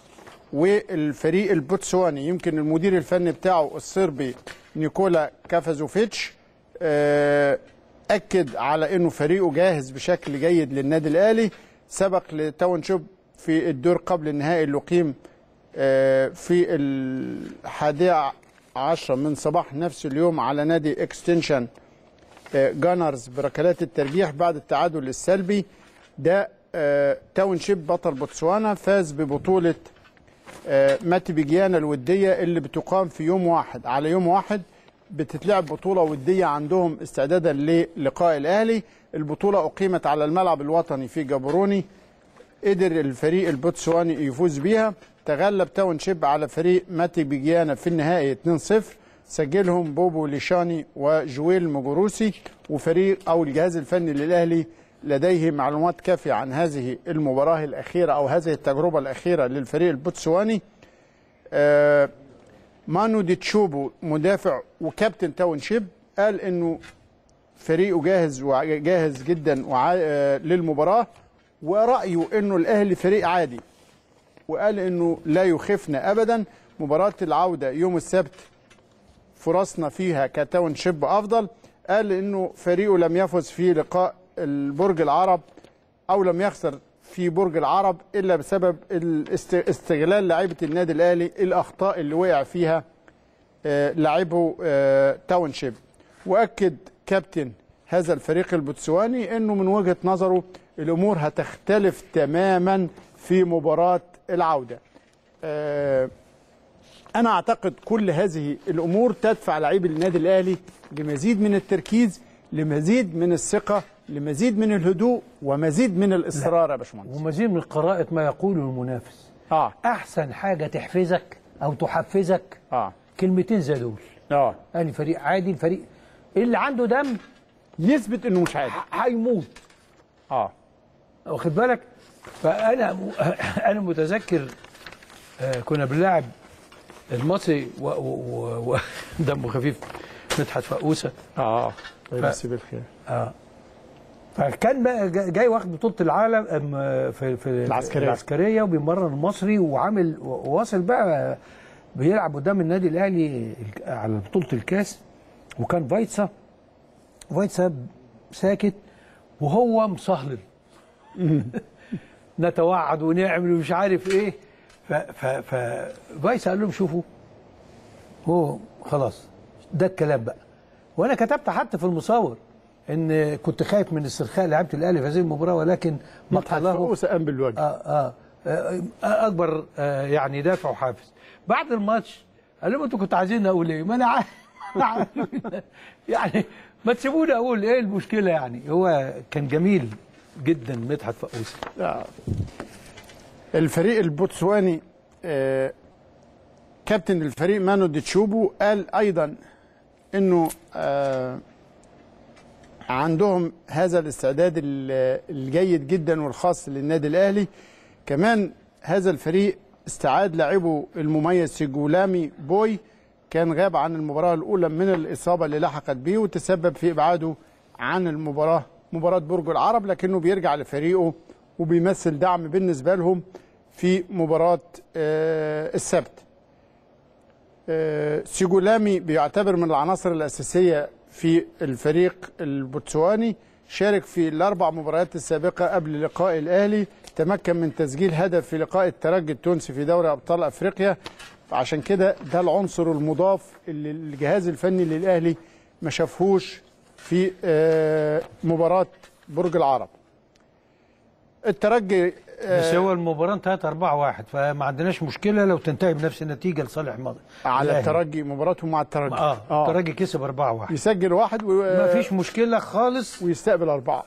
والفريق البوتسواني يمكن المدير الفني بتاعه الصربي نيكولا كافازوفيتش آه، اكد على انه فريقه جاهز بشكل جيد للنادي الاهلي سبق لتاون شوب في الدور قبل النهائي اللي اقيم آه، في الحادية عشرة من صباح نفس اليوم على نادي اكستنشن آه، جانرز بركلات الترجيح بعد التعادل السلبي ده آه، تاون شيب بطل بوتسوانا فاز ببطولة آه، ماتي بيجيانا الودية اللي بتقام في يوم واحد على يوم واحد بتتلعب بطولة ودية عندهم استعدادا للقاء الأهلي البطولة أقيمت على الملعب الوطني في جبروني قدر الفريق البوتسواني يفوز بيها تغلب تاون شيب على فريق ماتي بيجيانا في النهائي 2-0 سجلهم بوبو ليشاني وجويل مجروسي وفريق او الجهاز الفني للاهلي لديه معلومات كافيه عن هذه المباراه الاخيره او هذه التجربه الاخيره للفريق البوتسواني آه مانو ديتشوبو مدافع وكابتن تاون شيب قال انه فريقه جاهز وجاهز جدا وع... آه، للمباراه ورايه انه الاهلي فريق عادي وقال انه لا يخفنا ابدا مباراه العوده يوم السبت فرصنا فيها كتاون شيب افضل قال انه فريقه لم يفز في لقاء البرج العرب او لم يخسر في برج العرب الا بسبب الاست- استغلال لعيبه النادي الاهلي الاخطاء اللي وقع فيها آه، لاعبه آه، تاونشيب واكد كابتن هذا الفريق البوتسواني انه من وجهه نظره الامور هتختلف تماما في مباراه العوده آه، انا اعتقد كل هذه الامور تدفع لاعبي النادي الاهلي لمزيد من التركيز لمزيد من الثقه لمزيد من الهدوء ومزيد من الاصرار يا باشمهندس ومزيد من قراءة ما يقوله المنافس اه أحسن حاجة تحفزك أو تحفزك اه كلمتين زي دول اه قال فريق عادي الفريق اللي عنده دم يثبت انه مش عادي هيموت اه واخد بالك فانا انا متذكر آه، كنا بنلعب المصري و- و- و- دمه خفيف مدحت فقوسه اه الله يمسيه بالخير فكان بقى جا- جاي واخد بطوله العالم أم- في في العسكرية. العسكريه وبيمرن المصري وعامل واصل بقى بيلعب قدام النادي الاهلي على بطوله الكاس وكان فايتسا فايتسا ساكت وهو مصهلل نتوعد ونعمل ومش عارف ايه ف ف ف فايتسا قال لهم شوفوا هو خلاص ده الكلام بقى وانا كتبت حتى في المصور ان كنت خايف من استرخاء لعيبه الاهلي في هذه المباراه ولكن مدحت مقتله فقوسه قام بالواجب آه آه آه اكبر آه يعني دافع وحافز بعد الماتش قال لهم انتوا كنتوا عايزين اقول ايه؟ ما انا عارف أنا عارف. يعني ما تسيبوني اقول ايه المشكله يعني هو كان جميل جدا مدحت فقوسي آه. الفريق البوتسواني آه كابتن الفريق مانو ديتشوبو قال ايضا انه آه عندهم هذا الاستعداد ال- الجيد جدا والخاص للنادي الاهلي كمان هذا الفريق استعاد لاعبه المميز سيجولامي بوي كان غاب عن المباراه الاولى من الاصابه اللي لحقت بيه وتسبب في ابعاده عن المباراه مباراه برج العرب لكنه بيرجع لفريقه وبيمثل دعم بالنسبه لهم في مباراه آه، السبت آه، سيجولامي بيعتبر من العناصر الأساسية في الفريق البوتسواني شارك في الأربع مباريات السابقة قبل لقاء الأهلي تمكن من تسجيل هدف في لقاء الترجي التونسي في دوري أبطال أفريقيا عشان كده ده العنصر المضاف اللي الجهاز الفني للأهلي ما شافهوش في آه، مباراة برج العرب الترجي آه، بس هو المباراه انتهت 4 1 فما عندناش مشكله لو تنتهي بنفس النتيجه لصالح مصر على الأهلي. الترجي مباراته مع الترجي اه الترجي كسب 4 1 يسجل واحد و... ما فيش مشكله خالص ويستقبل أربعة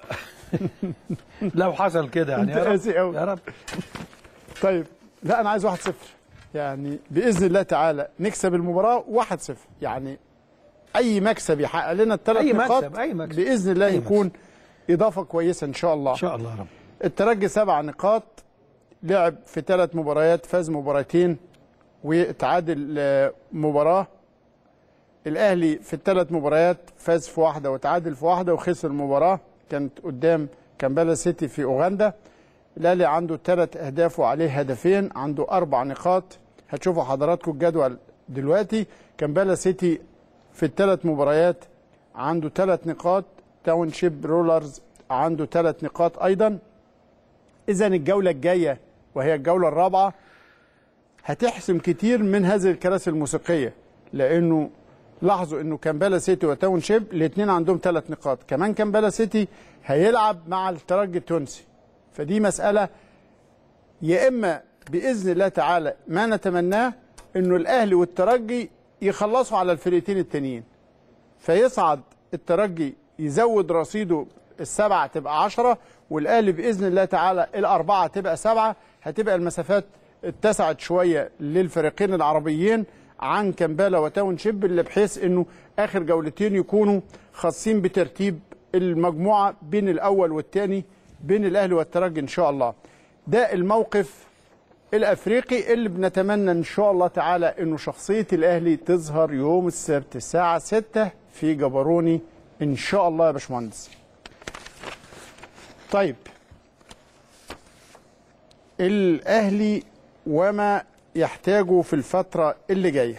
لو حصل كده يعني أنت يا رب قاسي أوي. يا رب طيب لا أنا عايز واحد صفر يعني بإذن الله تعالى نكسب المباراة واحد صفر يعني أي مكسب يحقق لنا الثلاث أي نقاط مكسب، أي مكسب. بإذن الله أي يكون إضافة كويسة إن شاء الله ان شاء الله يا رب الترجي سبع نقاط لعب في ثلاث مباريات فاز مباراتين وتعادل آه، مباراة الأهلي في الثلاث مباريات فاز في واحدة وتعادل في واحدة وخسر مباراة كانت قدام كامبالا سيتي في أوغندا الأهلي عنده ثلاث أهداف وعليه هدفين عنده أربع نقاط هتشوفوا حضراتكم الجدول دلوقتي كامبالا سيتي في الثلاث مباريات عنده ثلاث نقاط تاون شيب رولرز عنده ثلاث نقاط أيضا إذا الجولة الجاية وهي الجولة الرابعة هتحسم كتير من هذه الكراسي الموسيقية لأنه لاحظوا انه كامبالا سيتي وتاون شيب الاثنين عندهم ثلاث نقاط كمان كامبالا سيتي هيلعب مع الترجي التونسي فدي مسألة يا إما بإذن الله تعالى ما نتمناه انه الأهلي والترجي يخلصوا على الفرقتين التانيين فيصعد الترجي يزود رصيده السبعة تبقى عشرة والأهلي بإذن الله تعالى الأربعة تبقى سبعة هتبقى المسافات اتسعت شوية للفريقين العربيين عن كمبالا وتاون شيب اللي بحيث انه اخر جولتين يكونوا خاصين بترتيب المجموعة بين الأول والثاني بين الأهلي والترجي إن شاء الله ده الموقف الأفريقي اللي بنتمنى إن شاء الله تعالى إنه شخصية الأهلي تظهر يوم السبت الساعة 6 في جبروني إن شاء الله يا باشمهندس طيب الأهلي وما يحتاجه في الفترة اللي جاية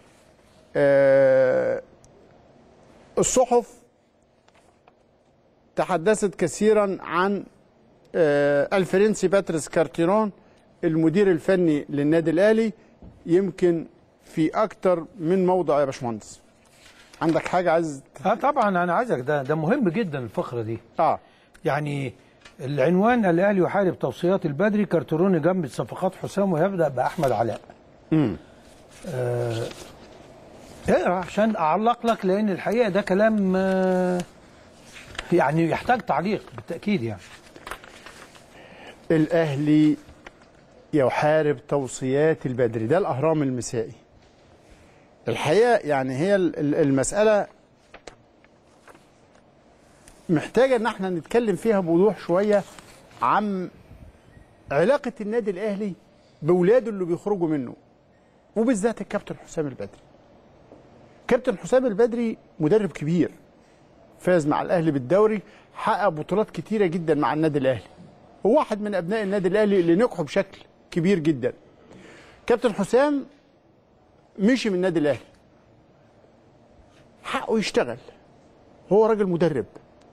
آه الصحف تحدثت كثيرا عن آه، الفرنسي باتريس كارتيرون المدير الفني للنادي الاهلي يمكن في اكتر من موضع يا باشمهندس عندك حاجه عايز اه طبعا انا عايزك ده ده مهم جدا الفقره دي اه يعني العنوان الاهلي يحارب توصيات البدري كارترون جنب صفقات حسام ويبدا باحمد علاء امم آه اقرا عشان اعلق لك لان الحقيقه ده كلام آه يعني يحتاج تعليق بالتاكيد يعني الاهلي يحارب توصيات البدري ده الاهرام المسائي الحقيقه يعني هي ال- ال- المساله محتاجه ان احنا نتكلم فيها بوضوح شويه عن علاقه النادي الاهلي باولاده اللي بيخرجوا منه وبالذات الكابتن حسام البدري كابتن حسام البدري مدرب كبير فاز مع الاهلي بالدوري حقق بطولات كتيره جدا مع النادي الاهلي هو واحد من ابناء النادي الاهلي اللي نجحوا بشكل كبير جدا كابتن حسام مشي من النادي الاهلي حقه يشتغل هو راجل مدرب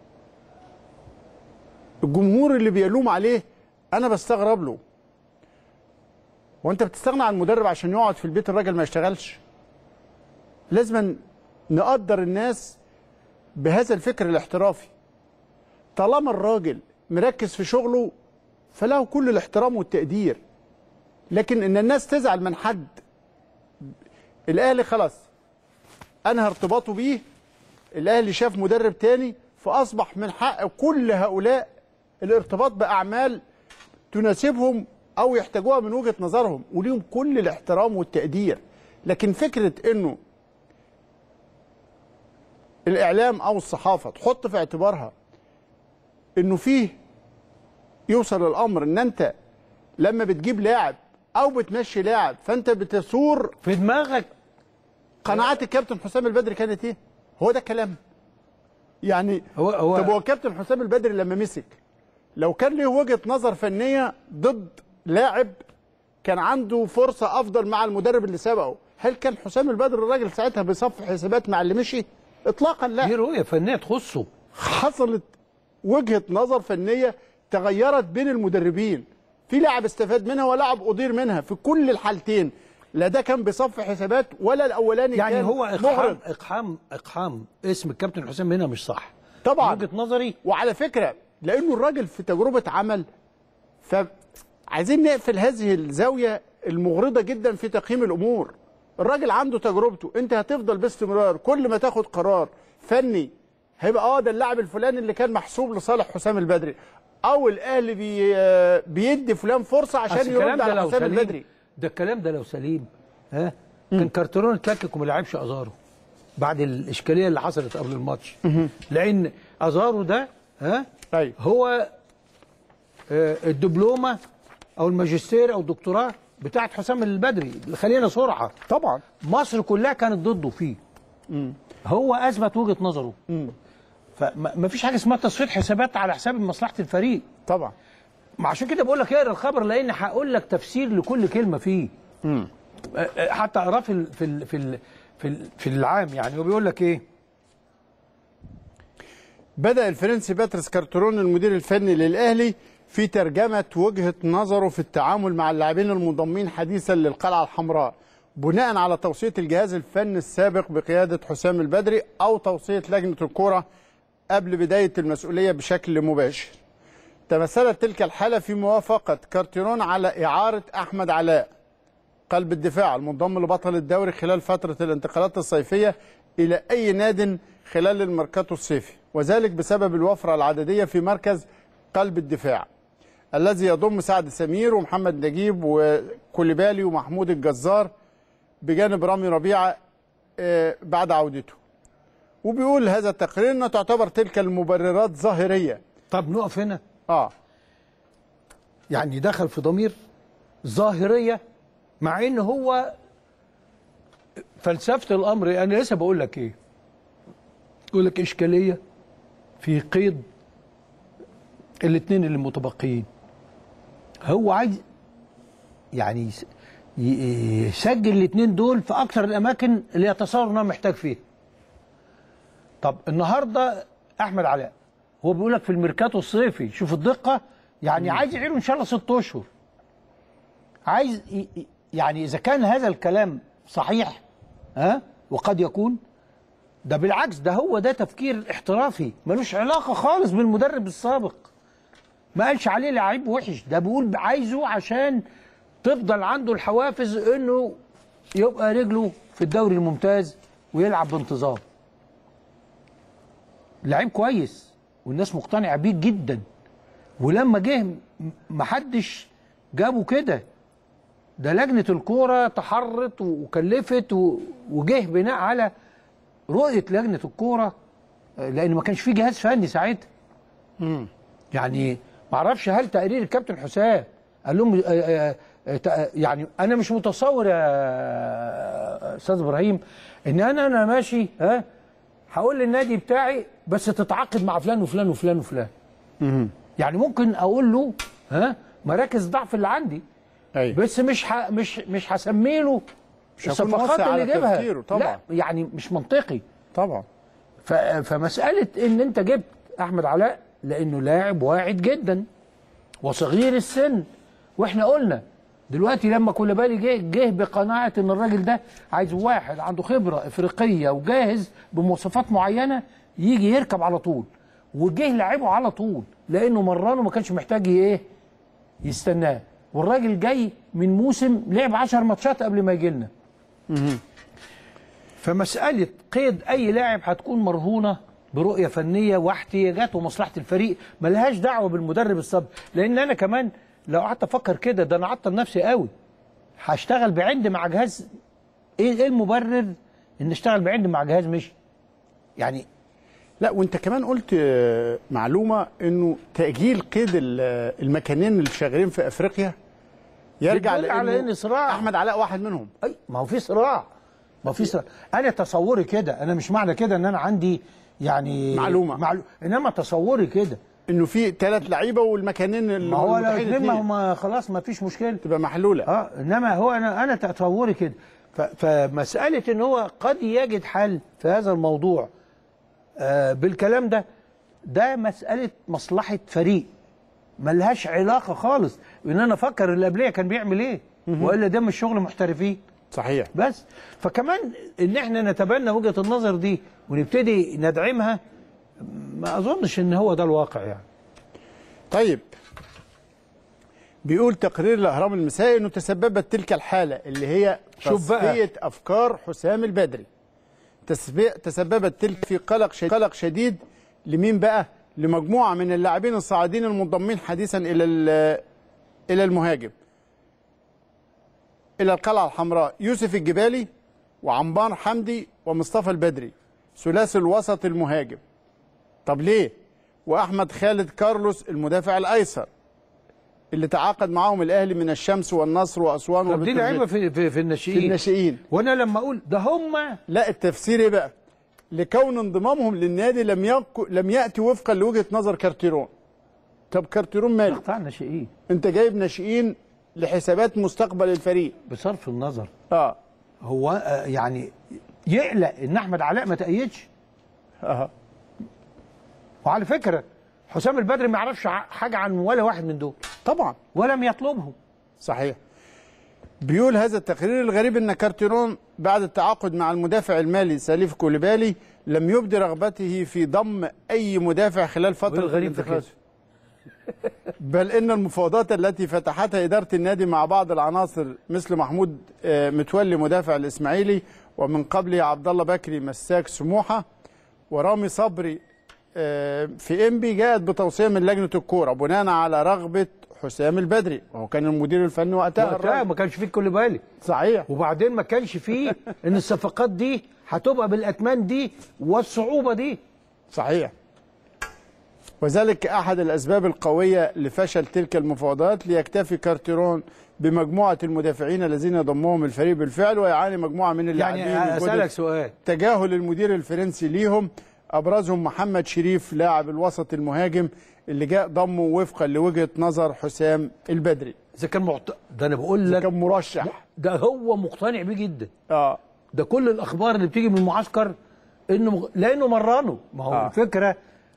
الجمهور اللي بيلوم عليه انا بستغرب له وانت بتستغنى عن المدرب عشان يقعد في البيت الراجل ما يشتغلش لازم نقدر الناس بهذا الفكر الاحترافي طالما الراجل مركز في شغله فله كل الاحترام والتقدير لكن ان الناس تزعل من حد الاهلي خلاص انهى ارتباطه بيه الاهلي شاف مدرب تاني فاصبح من حق كل هؤلاء الارتباط باعمال تناسبهم او يحتاجوها من وجهه نظرهم وليهم كل الاحترام والتقدير لكن فكره انه الاعلام او الصحافه تحط في اعتبارها انه فيه يوصل الامر ان انت لما بتجيب لاعب او بتمشي لاعب فانت بتثور في دماغك قناعات الكابتن حسام البدري كانت ايه؟ هو ده الكلام يعني هو هو طب هو الكابتن حسام البدري لما مسك لو كان له وجهه نظر فنيه ضد لاعب كان عنده فرصه افضل مع المدرب اللي سبقه هل كان حسام البدري الراجل ساعتها بيصفي حسابات مع اللي مشي اطلاقا لا دي رؤيه فنيه تخصه حصلت وجهه نظر فنيه تغيرت بين المدربين في لاعب استفاد منها ولاعب اضير منها في كل الحالتين لا ده كان بيصفي حسابات ولا الاولاني يعني كان هو محرج. اقحام اقحام اقحام اسم الكابتن حسام هنا مش صح طبعا. من وجهه نظري وعلى فكره لانه الراجل في تجربه عمل فعايزين نقفل هذه الزاويه المغرضه جدا في تقييم الامور الراجل عنده تجربته انت هتفضل باستمرار كل ما تاخد قرار فني هيبقى اه ده اللاعب الفلاني اللي كان محسوب لصالح حسام البدري او الاهلي بي بيدي فلان فرصه أصل عشان الكلام يرد ده على لو حسام سليم البدري ده الكلام ده لو سليم ها كان كارترون اتلكك وما لعبش ازارو بعد الاشكاليه اللي حصلت قبل الماتش لان ازارو ده ها ايوه هو آه، الدبلومه او الماجستير او الدكتوراه بتاعت حسام البدري خلينا سرعه طبعا مصر كلها كانت ضده فيه هو اثبت وجهه نظره فما فيش حاجه اسمها تصفيه حسابات على حساب مصلحه الفريق طبعا ما عشان كده بقول لك اقرا الخبر لان هقول لك تفسير لكل كلمه فيه آه، آه، حتى اقراه في ال- في ال- في ال- في ال- في العام يعني وبيقول لك ايه بدأ الفرنسي باتريس كارترون المدير الفني للأهلي في ترجمة وجهة نظره في التعامل مع اللاعبين المنضمين حديثا للقلعة الحمراء بناء على توصية الجهاز الفني السابق بقيادة حسام البدري أو توصية لجنة الكرة قبل بداية المسؤولية بشكل مباشر تمثلت تلك الحالة في موافقة كارتيرون على إعارة أحمد علاء قلب الدفاع المنضم لبطل الدوري خلال فترة الانتقالات الصيفية إلى أي ناد خلال الميركاتو الصيفي وذلك بسبب الوفرة العددية في مركز قلب الدفاع الذي يضم سعد سمير ومحمد نجيب وكوليبالي ومحمود الجزار بجانب رامي ربيعة آه، بعد عودته وبيقول هذا التقرير أنها تعتبر تلك المبررات ظاهرية طب نقف هنا آه يعني دخل في ضمير ظاهريه مع ان هو فلسفه الامر انا لسه بقول لك ايه يقول لك اشكاليه في قيد الاثنين اللي متبقيين هو عايز يعني يس- ي- يسجل الاثنين دول في اكثر الاماكن اللي يتصور انه محتاج فيها طب النهارده احمد علاء هو بيقول لك في الميركاتو الصيفي شوف الدقه يعني عايز يعينه ان شاء الله ست اشهر عايز ي- ي- يعني اذا كان هذا الكلام صحيح ها وقد يكون ده بالعكس ده هو ده تفكير احترافي ملوش علاقه خالص بالمدرب السابق ما قالش عليه لعيب وحش ده بيقول عايزه عشان تفضل عنده الحوافز انه يبقى رجله في الدوري الممتاز ويلعب بانتظام لعيب كويس والناس مقتنعه بيه جدا ولما جه م- محدش جابه كده ده لجنه الكوره تحرت وكلفت و- وجه بناء على رؤيه لجنه الكوره آه، لان ما كانش في جهاز فني ساعتها يعني ما اعرفش هل تقرير الكابتن حسام قال لهم آه، آه، آه، تق- يعني انا مش متصور يا استاذ ابراهيم ان انا انا ماشي ها هقول للنادي بتاعي بس تتعاقد مع فلان وفلان وفلان وفلان يعني ممكن اقول له ها مراكز ضعف اللي عندي ايوه بس مش ح... مش مش هسمي له مش هكون الصفقات موسع اللي على يجيبها تفكيره طبعا. لا يعني مش منطقي طبعا ف... فمسألة إن أنت جبت أحمد علاء لأنه لاعب واعد جدا وصغير السن وإحنا قلنا دلوقتي لما كوليبالي جه جه بقناعة إن الراجل ده عايز واحد عنده خبرة إفريقية وجاهز بمواصفات معينة يجي يركب على طول وجه لعبه على طول لأنه مرانه ما كانش محتاج إيه يستناه والراجل جاي من موسم لعب 10 ماتشات قبل ما يجي لنا فمسألة قيد أي لاعب هتكون مرهونة برؤية فنية واحتياجات ومصلحة الفريق ملهاش دعوة بالمدرب السابق لأن أنا كمان لو قعدت أفكر كده ده أنا عطل نفسي قوي هشتغل بعند مع جهاز إيه إيه المبرر إن اشتغل بعند مع جهاز مش يعني لا وانت كمان قلت آه، معلومه انه تاجيل قيد ال- المكانين اللي شغالين في افريقيا يرجع بيدل على لانه إن صراع. احمد علاء واحد منهم أي ما هو في صراع ما هو في صراع أنا تصوري كده أنا مش معنى كده إن أنا عندي يعني معلومة. معلو... إنما تصوري كده انه في ثلاث لعيبه والمكانين اللي ما هو لو المتاحين اتنين ما اتنين. هما خلاص ما فيش مشكلة تبقى محلوله اه انما هو انا انا تصوري كده ف- فمساله ان هو قد يجد حل في هذا الموضوع آه بالكلام ده ده مساله مصلحه فريق ملهاش علاقه خالص ان انا افكر اللي قبليه كان بيعمل ايه والا ده مش شغل محترفين صحيح بس فكمان ان احنا نتبنى وجهه النظر دي ونبتدي ندعمها ما اظنش ان هو ده الواقع يعني طيب بيقول تقرير الاهرام المسائي انه تسببت تلك الحاله اللي هي شوف بقى. تصفيه افكار حسام البدري تسبي- تسببت تلك في قلق شديد قلق شديد لمين بقى لمجموعه من اللاعبين الصاعدين المنضمين حديثا الى ال- الى المهاجم الى القلعه الحمراء يوسف الجبالي وعمار حمدي ومصطفى البدري ثلاثي الوسط المهاجم طب ليه واحمد خالد كارلوس المدافع الايسر اللي تعاقد معاهم الاهلي من الشمس والنصر واسوان طب دي وبتروجيت. لعيبه في في, في الناشئين في الناشئين وانا لما اقول ده هم لا التفسير ايه بقى لكون انضمامهم للنادي لم يك... لم ياتي وفقا لوجهه نظر كارتيرون طب كارتيرون مالك قطاع الناشئين انت جايب ناشئين لحسابات مستقبل الفريق بصرف النظر اه هو آه، يعني يقلق ان احمد علاء ما تأيدش اه وعلى فكره حسام البدري ما يعرفش ع- حاجه عن ولا واحد من دول طبعا ولم يطلبهم صحيح بيقول هذا التقرير الغريب ان كارتيرون بعد التعاقد مع المدافع المالي سليف كوليبالي لم يبدي رغبته في ضم اي مدافع خلال فتره والغريب في الانتقالات بل ان المفاوضات التي فتحتها اداره النادي مع بعض العناصر مثل محمود آه، متولي مدافع الاسماعيلي ومن قبله عبد الله بكري مساك سموحه ورامي صبري آه، في انبي جاءت بتوصيه من لجنه الكوره بناء على رغبه حسام البدري وهو كان المدير الفني وقتها وقتها الراجل. ما كانش فيه كل بالي صحيح وبعدين ما كانش فيه ان الصفقات دي هتبقى بالاتمان دي والصعوبه دي صحيح وذلك احد الاسباب القويه لفشل تلك المفاوضات ليكتفي كارتيرون بمجموعه المدافعين الذين ضمهم الفريق بالفعل ويعاني مجموعه من اللاعبين يعني الجدد اسالك سؤال تجاهل المدير الفرنسي ليهم ابرزهم محمد شريف لاعب الوسط المهاجم اللي جاء ضمه وفقا لوجهه نظر حسام البدري اذا كان معت... ده انا بقول ده لك كان مرشح ده هو مقتنع بيه جدا اه ده كل الاخبار اللي بتيجي من المعسكر انه مغ... لانه مرانه ما هو آه. آه. الفكره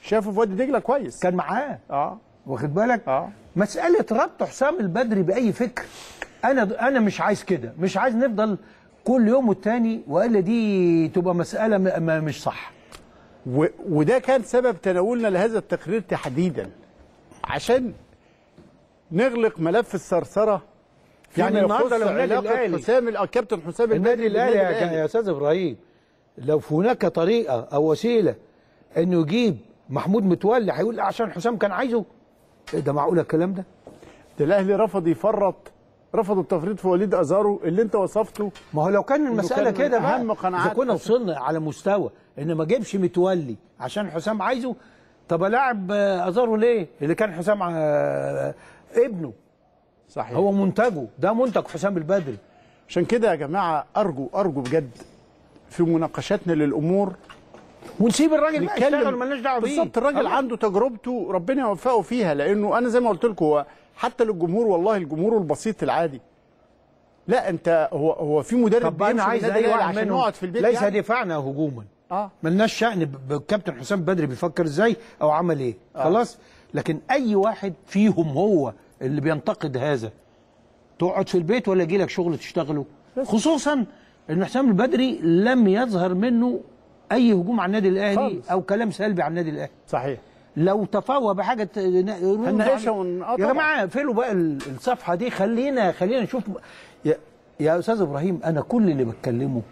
شافه في وادي دجله كويس كان معاه اه واخد بالك اه مساله ربط حسام البدري باي فكر انا انا مش عايز كده مش عايز نفضل كل يوم والتاني والا دي تبقى مساله م- م- مش صح و... وده كان سبب تناولنا لهذا التقرير تحديدا عشان نغلق ملف الثرثره فيما يعني النهارده يخص لو النادي علاقة الأهلي- حسام ال- الكابتن حسام النادي البدري الاهلي يا, بالنادي يا استاذ ابراهيم لو في هناك طريقه او وسيله انه يجيب محمود متولي هيقول لا عشان حسام كان عايزه إيه ده معقول الكلام ده ده الاهلي رفض يفرط رفض التفريط في وليد ازارو اللي انت وصفته ما هو لو كان المساله كان من كده بقى أهم قناعات اذا كنا حسام. وصلنا على مستوى ان ما جيبش متولي عشان حسام عايزه طب الاعب آه، ازارو ليه اللي كان حسام آه، ابنه صحيح هو منتجه ده منتج حسام البدري عشان كده يا جماعه ارجو ارجو بجد في مناقشاتنا للامور ونسيب الراجل بقى يشتغل نتكلم مالناش دعوه بيه بالظبط الراجل الله. عنده تجربته ربنا يوفقه فيها لانه انا زي ما قلت لكم هو حتى للجمهور والله الجمهور البسيط العادي لا انت هو هو في مدرب طب انا بيمشي عايز بالنادي اي الأهلي واحد عشان منهم يقعد في البيت ليس يعني. دفاعنا هجوما اه ملناش شأن ب- بالكابتن حسام بدري بيفكر ازاي او عمل ايه خلاص لكن اي واحد فيهم هو اللي بينتقد هذا تقعد في البيت ولا يجي لك شغل تشتغله خصوصا ان حسام البدري لم يظهر منه اي هجوم على النادي الاهلي خالص. او كلام سلبي على النادي الاهلي صحيح لو تفوه بحاجه ت- ن- هنناقشها ون- آه يا طبعا. جماعه اقفلوا بقى ال- الصفحه دي خلينا خلينا نشوف يا, يا استاذ ابراهيم انا كل اللي بتكلمه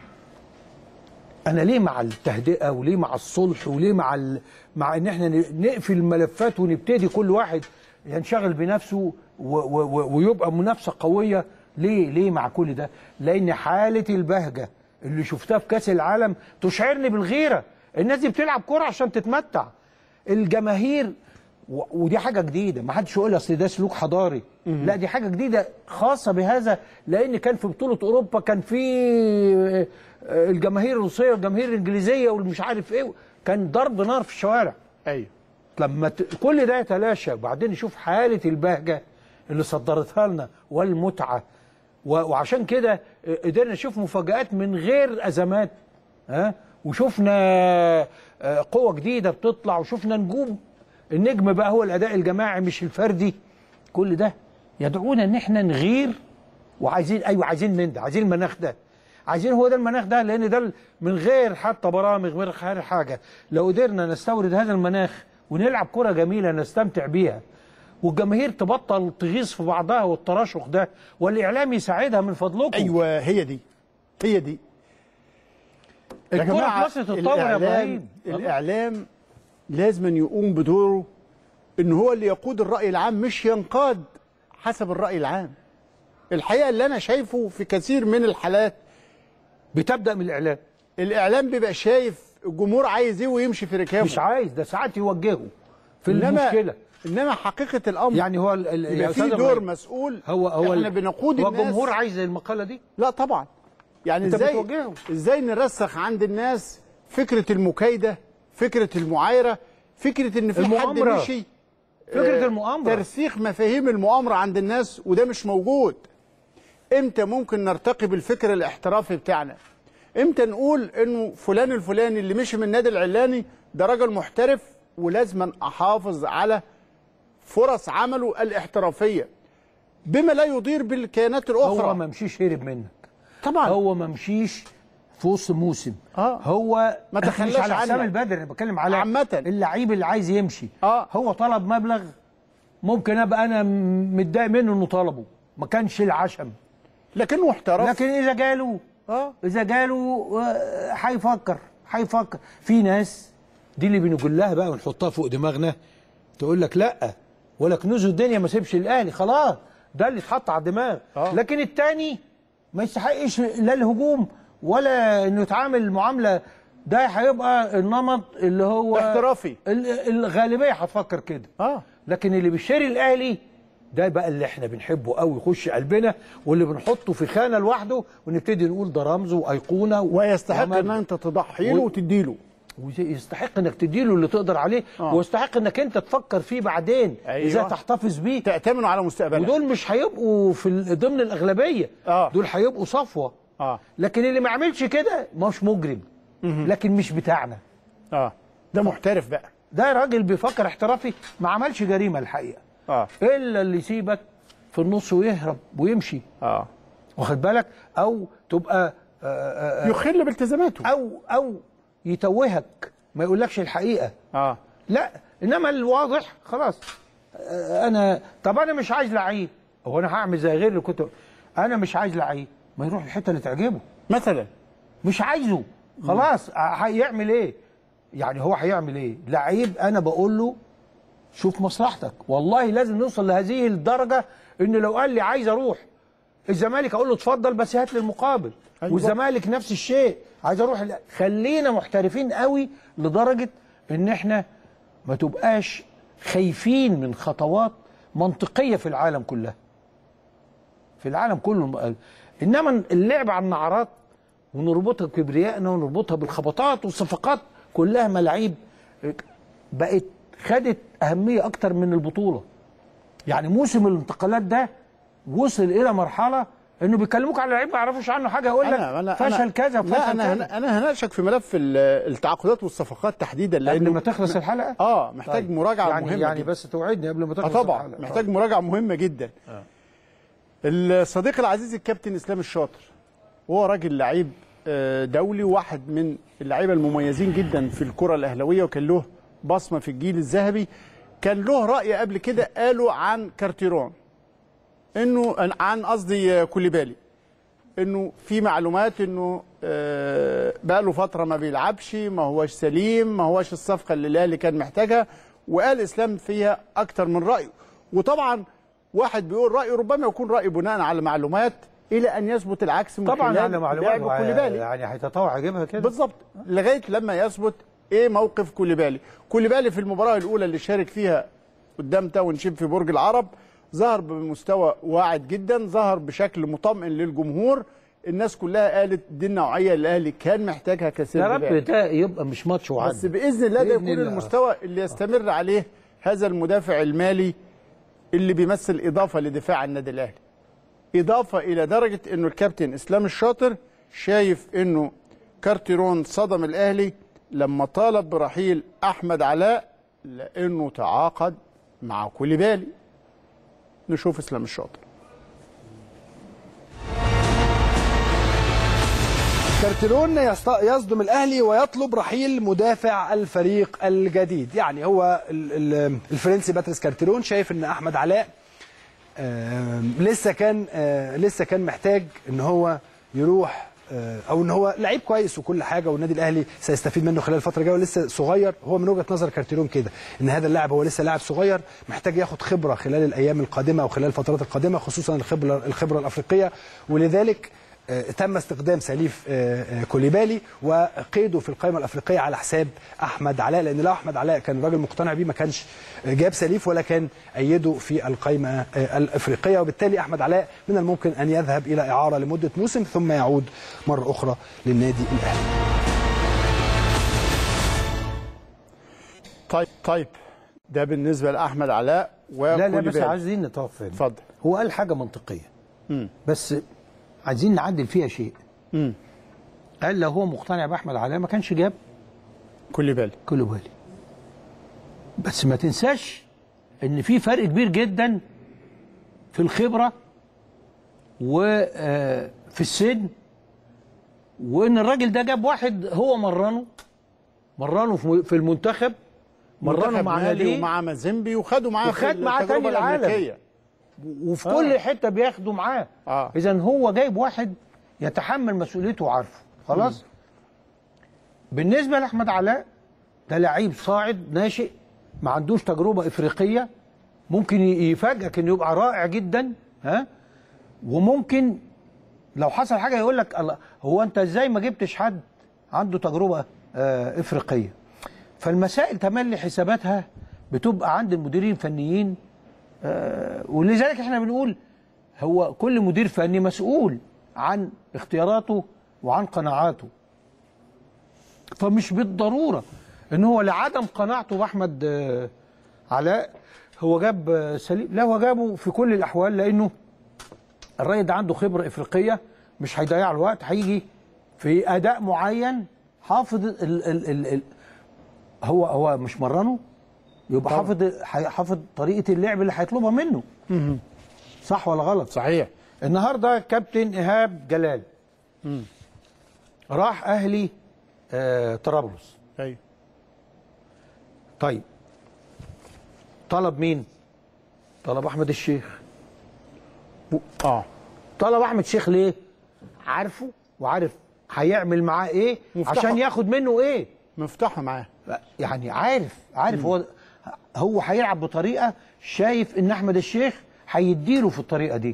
انا ليه مع التهدئه وليه مع الصلح وليه مع ال... مع ان احنا ن- نقفل الملفات ونبتدي كل واحد ينشغل بنفسه و... و... و... ويبقى منافسه قويه ليه ليه مع كل ده لان حاله البهجه اللي شفتها في كاس العالم تشعرني بالغيره الناس دي بتلعب كوره عشان تتمتع الجماهير و... ودي حاجه جديده ما حدش يقول اصل ده سلوك حضاري لا دي حاجه جديده خاصه بهذا لان كان في بطوله اوروبا كان في آه، آه، الجماهير الروسيه والجماهير الانجليزيه والمش عارف ايه كان ضرب نار في الشوارع ايوه لما ت... كل ده يتلاشى وبعدين نشوف حاله البهجه اللي صدرتها لنا والمتعه و... وعشان كده قدرنا نشوف مفاجآت من غير ازمات ها وشفنا آه، قوة جديدة بتطلع وشفنا نجوم النجم بقى هو الأداء الجماعي مش الفردي كل ده يدعونا إن احنا نغير وعايزين أيوه عايزين من ده عايزين المناخ ده عايزين هو ده المناخ ده لأن ده من غير حتى برامج من غير حاجة لو قدرنا نستورد هذا المناخ ونلعب كرة جميلة نستمتع بيها والجماهير تبطل تغيظ في بعضها والتراشق ده والإعلام يساعدها من فضلكم ايوه هي دي هي دي يا الكرة جماعه في مصر تتطور يا الاعلام إبراهيم الاعلام لازم أن يقوم بدوره ان هو اللي يقود الراي العام مش ينقاد حسب الراي العام الحقيقه اللي انا شايفه في كثير من الحالات بتبدأ من الإعلام الاعلام بيبقى شايف الجمهور عايز ايه ويمشي في ركابه مش عايز ده ساعات يوجهه في انما المشكلة انما حقيقه الامر يعني هو ال- ال- يا يبقى أستاذ في دور إبراهيم، مسؤول هو هو احنا ال- بنقود هو الناس الجمهور عايز المقالة دي لا طبعا يعني أنت ازاي بتوجهه. ازاي نرسخ عند الناس فكره المكايده فكره المعايره فكره ان في حد المؤامرة. مشي فكرة آه، المؤامرة. ترسيخ مفاهيم المؤامره عند الناس وده مش موجود امتى ممكن نرتقي بالفكر الاحترافي بتاعنا امتى نقول انه فلان الفلاني اللي مشي من النادي العلاني ده راجل محترف ولازم احافظ على فرص عمله الاحترافيه بما لا يضير بالكيانات الاخرى هو ما مشيش هرب منك طبعا هو ما مشيش في وسط موسم آه. هو ما تخلاش مش على حسام عنك. البدر انا بتكلم على عامة. اللعيب اللي عايز يمشي آه. هو طلب مبلغ ممكن ابقى انا م- متضايق منه انه طلبه ما كانش العشم لكنه احترف لكن اذا جاله اه اذا جاله آه، هيفكر هيفكر في ناس دي اللي بنقول لها بقى ونحطها فوق دماغنا تقول لك لا ولا كنوز الدنيا ما سيبش الاهلي خلاص ده اللي اتحط على الدماغ آه. لكن التاني ما يستحقش لا الهجوم ولا انه يتعامل معامله ده هيبقى النمط اللي هو احترافي. ال- الغالبيه هتفكر كده اه لكن اللي بيشتري الاهلي ده بقى اللي احنا بنحبه قوي يخش قلبنا واللي بنحطه في خانه لوحده ونبتدي نقول ده رمز وايقونه ويستحق ومجد. ان انت تضحي له و- وتديله ويستحق انك تديله اللي تقدر عليه آه. ويستحق انك انت تفكر فيه بعدين أيوة. ازاي تحتفظ بيه تأتمن على مستقبلك ودول مش هيبقوا في ال- ضمن الاغلبيه آه. دول هيبقوا صفوه اه لكن اللي ما عملش كده مش مجرم لكن مش بتاعنا اه ده محترف بقى ده راجل بيفكر احترافي ما عملش جريمه الحقيقه اه الا اللي يسيبك في النص ويهرب ويمشي اه واخد بالك او تبقى آه، آه، يخل بالتزاماته او او يتوهك ما يقولكش الحقيقه اه لا انما الواضح خلاص آه، انا طب انا مش عايز لعيب هو انا هعمل زي غير اللي كنت انا مش عايز لعيب ما يروح الحته اللي تعجبه مثلا مش عايزه خلاص هيعمل ايه يعني هو هيعمل ايه لعيب انا بقول له شوف مصلحتك والله لازم نوصل لهذه الدرجه ان لو قال لي عايز اروح الزمالك اقول له اتفضل بس هات لي المقابل أيوة. والزمالك نفس الشيء عايز اروح ال- خلينا محترفين قوي لدرجه ان احنا ما تبقاش خايفين من خطوات منطقيه في العالم كلها في العالم كله انما اللعب على النعرات ونربطها بكبريائنا ونربطها بالخبطات والصفقات كلها ملاعيب بقت خدت اهميه اكتر من البطوله يعني موسم الانتقالات ده وصل الى مرحله انه بيكلموك على لعيب ما يعرفوش عنه حاجه يقول لك فشل كذا وفشل لا انا كذا هنا انا هناقشك في ملف ال- التعاقدات والصفقات تحديدا قبل لانه ما تخلص الحلقه اه محتاج طيب. مراجعه يعني مهمه يعني جداً. بس توعدني قبل ما اه تخلص طبعا الحلقة. محتاج مراجعه مهمه جدا الصديق العزيز الكابتن اسلام الشاطر وهو راجل لعيب آه، دولي وواحد من اللعيبه المميزين جدا في الكره الاهلاويه وكان له بصمه في الجيل الذهبي كان له راي قبل كده قاله عن كارتيرون انه عن قصدي كوليبالي انه في معلومات انه آه، بقى له فتره ما بيلعبش ما هوش سليم ما هوش الصفقه اللي الاهلي كان محتاجها وقال اسلام فيها اكتر من رايه وطبعا واحد بيقول رايه ربما يكون راي بناء على معلومات الى ان يثبت العكس من طبعا خلال على معلومات لعب كوليبالي يعني هيتطوع يجيبها كده بالظبط لغايه لما يثبت ايه موقف كوليبالي كوليبالي في المباراه الاولى اللي شارك فيها قدام تاون شيب في برج العرب ظهر بمستوى واعد جدا ظهر بشكل مطمئن للجمهور الناس كلها قالت دي النوعيه اللي الاهلي كان محتاجها كسر يا رب دفاعي. ده يبقى مش ماتش وعدى بس باذن الله ده بإذن يكون الله. المستوى اللي يستمر عليه هذا المدافع المالي اللي بيمثل اضافه لدفاع النادي الاهلي اضافه الى درجه انه الكابتن اسلام الشاطر شايف انه كارتيرون صدم الاهلي لما طالب برحيل احمد علاء لانه تعاقد مع كوليبالي نشوف اسلام الشاطر كارتيرون يست- يصدم الاهلي ويطلب رحيل مدافع الفريق الجديد يعني هو ال- ال- الفرنسي باتريس كارتيرون شايف ان احمد علاء آم، لسه كان آه، لسه كان محتاج ان هو يروح آه، او ان هو لعيب كويس وكل حاجه والنادي الاهلي سيستفيد منه خلال الفتره الجايه ولسه صغير هو من وجهه نظر كارتيرون كده ان هذا اللاعب هو لسه لاعب صغير محتاج ياخد خبره خلال الايام القادمه او خلال الفترات القادمه خصوصا الخبره الخبره الافريقيه ولذلك آه، تم استخدام سليف آه، آه، كوليبالي وقيده في القائمه الافريقيه على حساب احمد علاء لان لو احمد علاء كان راجل مقتنع بيه ما كانش آه، جاب سليف ولا كان ايده في القائمه آه، الافريقيه وبالتالي احمد علاء من الممكن ان يذهب الى اعاره لمده موسم ثم يعود مره اخرى للنادي الاهلي طيب طيب ده بالنسبه لاحمد علاء وكوليبالي لا لا بس عايزين نتوقف هنا. اتفضل هو قال حاجه منطقيه بس عايزين نعدل فيها شيء مم. قال لو هو مقتنع باحمد علاء ما كانش جاب كوليبالي كولوبالي بس ما تنساش ان في فرق كبير جدا في الخبره وفي السن وان الراجل ده جاب واحد هو مرنه مرنه في في المنتخب مرنه منتخب مع مالي ناديه ومع مازيمبي وخدوا معاه وخد معاه التجربة تاني العالم. الأمريكية. وفي آه. كل حته بياخدوا معاه آه. اذا هو جايب واحد يتحمل مسؤوليته وعارفه خلاص بالنسبه لاحمد علاء ده لعيب صاعد ناشئ ما عندوش تجربه افريقيه ممكن ي- يفاجئك انه يبقى رائع جدا ها وممكن لو حصل حاجه يقول لك الله هو انت ازاي ما جبتش حد عنده تجربه آه افريقيه فالمسائل تملي حساباتها بتبقى عند المديرين الفنيين آه ولذلك احنا بنقول هو كل مدير فني مسؤول عن اختياراته وعن قناعاته فمش بالضروره ان هو لعدم قناعته باحمد آه، علاء هو جاب آه، سليم لا هو جابه في كل الاحوال لانه الراجل ده عنده خبره افريقيه مش هيضيع الوقت هيجي في اداء معين حافظ ال ال ال ال هو هو مش مرنه يبقى حافظ حافظ طريقه اللعب اللي هيطلبها منه صح ولا غلط صحيح النهارده كابتن ايهاب جلال راح اهلي آه طرابلس ايوه طيب طلب مين طلب احمد الشيخ اه طلب احمد الشيخ ليه عارفه وعارف هيعمل معاه ايه مفتاحه. عشان ياخد منه ايه مفتاحه معاه يعني عارف عارف هو هو هيلعب بطريقه شايف ان احمد الشيخ هيديله في الطريقه دي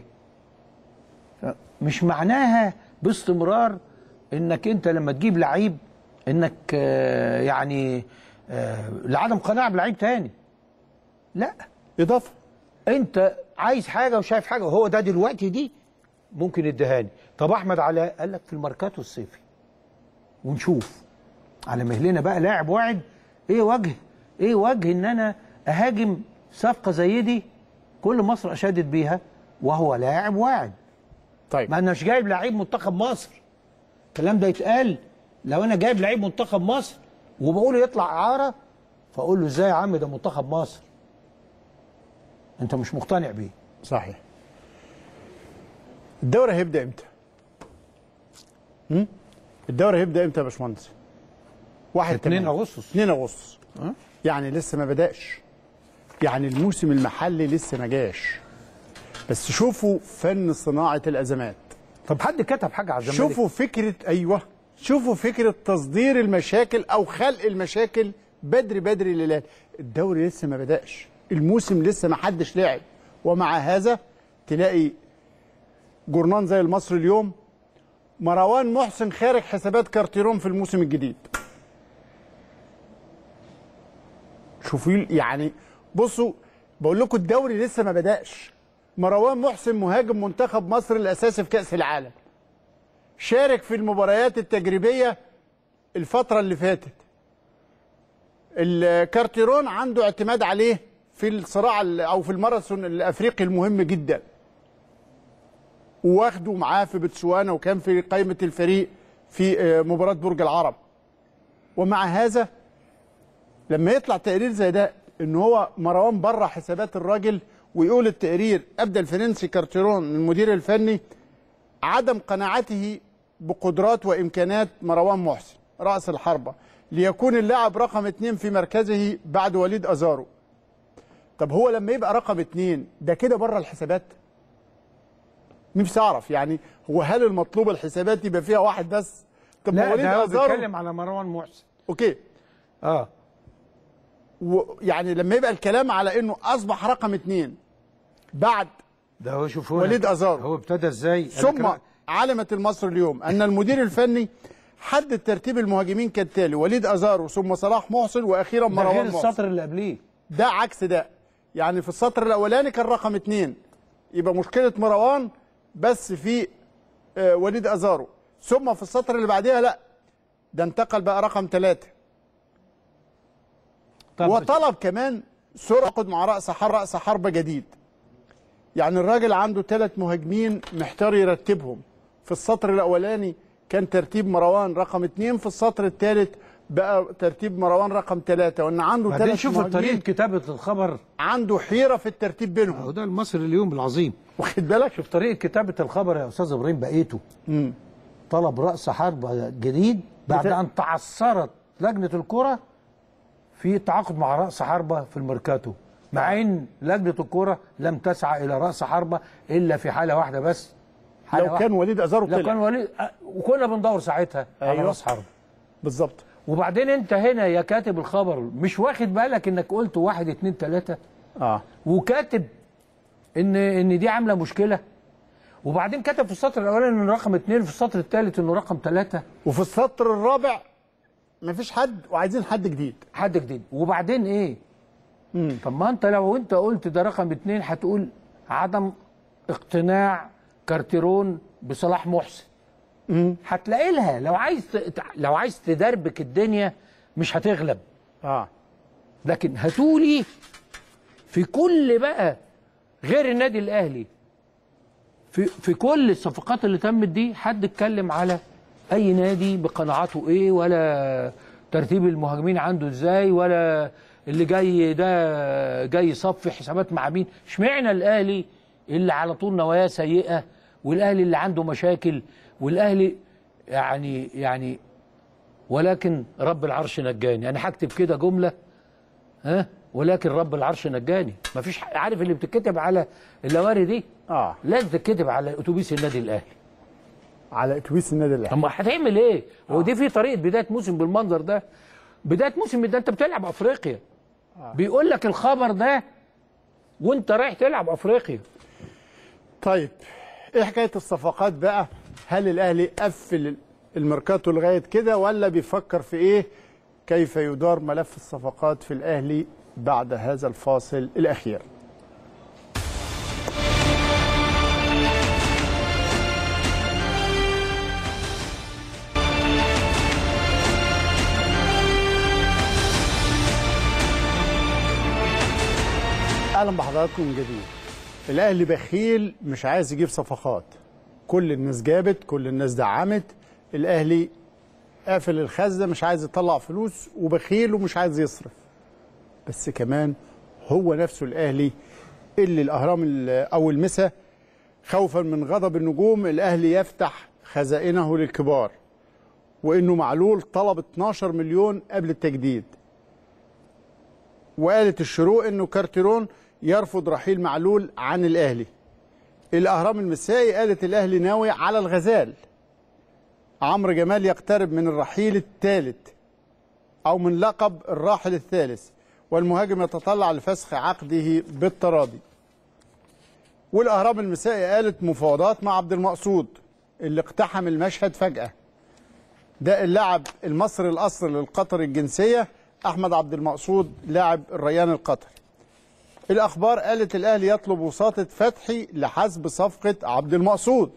مش معناها باستمرار انك انت لما تجيب لعيب انك آه، يعني آه، لعدم قناعه بلعيب تاني لا اضافه انت عايز حاجه وشايف حاجه وهو ده دلوقتي دي ممكن يديهاني طب احمد علاء قال لك في الماركات الصيفي ونشوف على مهلنا بقى لاعب واعد ايه وجه ايه وجه ان انا اهاجم صفقه زي دي كل مصر اشادت بيها وهو لاعب واعد طيب ما اناش جايب لعيب منتخب مصر الكلام ده يتقال لو انا جايب لعيب منتخب مصر وبقول يطلع اعاره فاقول له ازاي يا عم ده منتخب مصر انت مش مقتنع بيه صحيح الدوري هيبدا امتى؟ هم؟ الدوري هيبدا امتى يا باشمهندس؟ 1 2 تمانية. أغسطس. 2 اغسطس يعني لسه ما بداش يعني الموسم المحلي لسه ما جاش بس شوفوا فن صناعه الازمات طب حد كتب حاجه على الزمالك شوفوا فكره ايوه شوفوا فكره تصدير المشاكل او خلق المشاكل بدري بدري للهلال الدوري لسه ما بداش الموسم لسه ما حدش لعب ومع هذا تلاقي جورنان زي المصري اليوم مروان محسن خارج حسابات كارتيرون في الموسم الجديد شوفوا يعني بصوا بقول لكم الدوري لسه ما بداش مروان محسن مهاجم منتخب مصر الاساسي في كاس العالم شارك في المباريات التجريبيه الفتره اللي فاتت الكارتيرون عنده اعتماد عليه في الصراع ال- او في الماراثون الافريقي المهم جدا واخده معاه في بتسوانا وكان في قائمه الفريق في آه، مباراه برج العرب ومع هذا لما يطلع تقرير زي ده ان هو مروان بره حسابات الراجل ويقول التقرير ابدا الفرنسي كارتيرون المدير الفني عدم قناعته بقدرات وامكانات مروان محسن راس الحربه ليكون اللاعب رقم اثنين في مركزه بعد وليد ازارو طب هو لما يبقى رقم اثنين ده كده بره الحسابات نفسي اعرف يعني هو هل المطلوب الحسابات يبقى فيها واحد بس طب ما لا وليد ده هو ازارو بيتكلم على مروان محسن اوكي اه ويعني لما يبقى الكلام على انه اصبح رقم اثنين بعد ده هو شوف هو وليد أزارو. هو ابتدى ازاي أنا ثم كده- علمت المصري اليوم ان المدير الفني حدد ترتيب المهاجمين كالتالي وليد ازارو ثم صلاح محسن واخيرا ده غير مروان محسن السطر اللي قبليه ده عكس ده يعني في السطر الاولاني كان رقم اثنين يبقى مشكله مروان بس في آه، وليد ازارو ثم في السطر اللي بعديها لا ده انتقل بقى رقم ثلاثه طب وطلب كمان سرعه ياخد مع راس حرب راس حربه جديد يعني الراجل عنده ثلاث مهاجمين محتار يرتبهم في السطر الاولاني كان ترتيب مروان رقم اثنين في السطر الثالث بقى ترتيب مروان رقم ثلاثة وان عنده بعدين ثلاث شوف طريقه مهاجمين كتابه الخبر عنده حيرة في الترتيب هو بينهم ده المصري اليوم العظيم واخد بالك شوف طريقه كتابه الخبر يا استاذ ابراهيم بقيته طلب راس حربه جديد بعد بت- ان تعثرت لجنه الكره في التعاقد مع راس حربه في الميركاتو مع ان لجنه الكره لم تسعى الى راس حربه الا في حاله واحده بس حالة لو واحدة. كان وليد ازارو لو كان طلع وليد أه، وكنا بندور ساعتها على أيوة. راس حربه بالظبط وبعدين انت هنا يا كاتب الخبر مش واخد بالك انك قلت واحد اتنين تلاته اه وكاتب ان ان دي عامله مشكله وبعدين كتب في السطر الاولاني انه رقم اثنين في السطر الثالث انه رقم ثلاثه وفي السطر الرابع مفيش حد وعايزين حد جديد حد جديد وبعدين ايه؟ طب ما انت لو انت قلت ده رقم اثنين هتقول عدم اقتناع كارتيرون بصلاح محسن هتلاقي لها لو عايز ت- لو عايز تدربك الدنيا مش هتغلب اه لكن هاتولي في كل بقى غير النادي الاهلي في في كل الصفقات اللي تمت دي حد اتكلم على اي نادي بقناعاته ايه ولا ترتيب المهاجمين عنده ازاي ولا اللي جاي ده جاي يصفي حسابات مع مين اشمعنى الاهلي اللي على طول نواياه سيئه والاهلي اللي عنده مشاكل والاهلي يعني يعني ولكن رب العرش نجاني انا هكتب كده جمله ها ولكن رب العرش نجاني مفيش ح- عارف اللي بتتكتب على اللواري دي اه لازم تتكتب على اتوبيس النادي الاهلي على اتوبيس النادي الاهلي اما هتعمل ايه هو دي في طريقه بدايه موسم بالمنظر ده بدايه موسم ده انت بتلعب افريقيا بيقول لك الخبر ده وانت رايح تلعب افريقيا طيب ايه حكايه الصفقات بقى هل الاهلي قفل الميركاتو لغايه كده ولا بيفكر في ايه كيف يدار ملف الصفقات في الاهلي بعد هذا الفاصل الاخير اهلا بحضراتكم من جديد الاهلي بخيل مش عايز يجيب صفقات كل الناس جابت كل الناس دعمت الاهلي قافل الخزنه مش عايز يطلع فلوس وبخيل ومش عايز يصرف بس كمان هو نفسه الاهلي اللي الاهرام ال- او المسا خوفا من غضب النجوم الاهلي يفتح خزائنه للكبار وانه معلول طلب 12 مليون قبل التجديد وقالت الشروق انه كارتيرون يرفض رحيل معلول عن الاهلي الاهرام المسائي قالت الاهلي ناوي على الغزال عمرو جمال يقترب من الرحيل الثالث او من لقب الراحل الثالث والمهاجم يتطلع لفسخ عقده بالتراضي والاهرام المسائي قالت مفاوضات مع عبد المقصود اللي اقتحم المشهد فجاه ده اللاعب المصري الاصل للقطر الجنسيه احمد عبد المقصود لاعب الريان القطري الاخبار قالت الاهلي يطلب وساطه فتحي لحسب صفقه عبد المقصود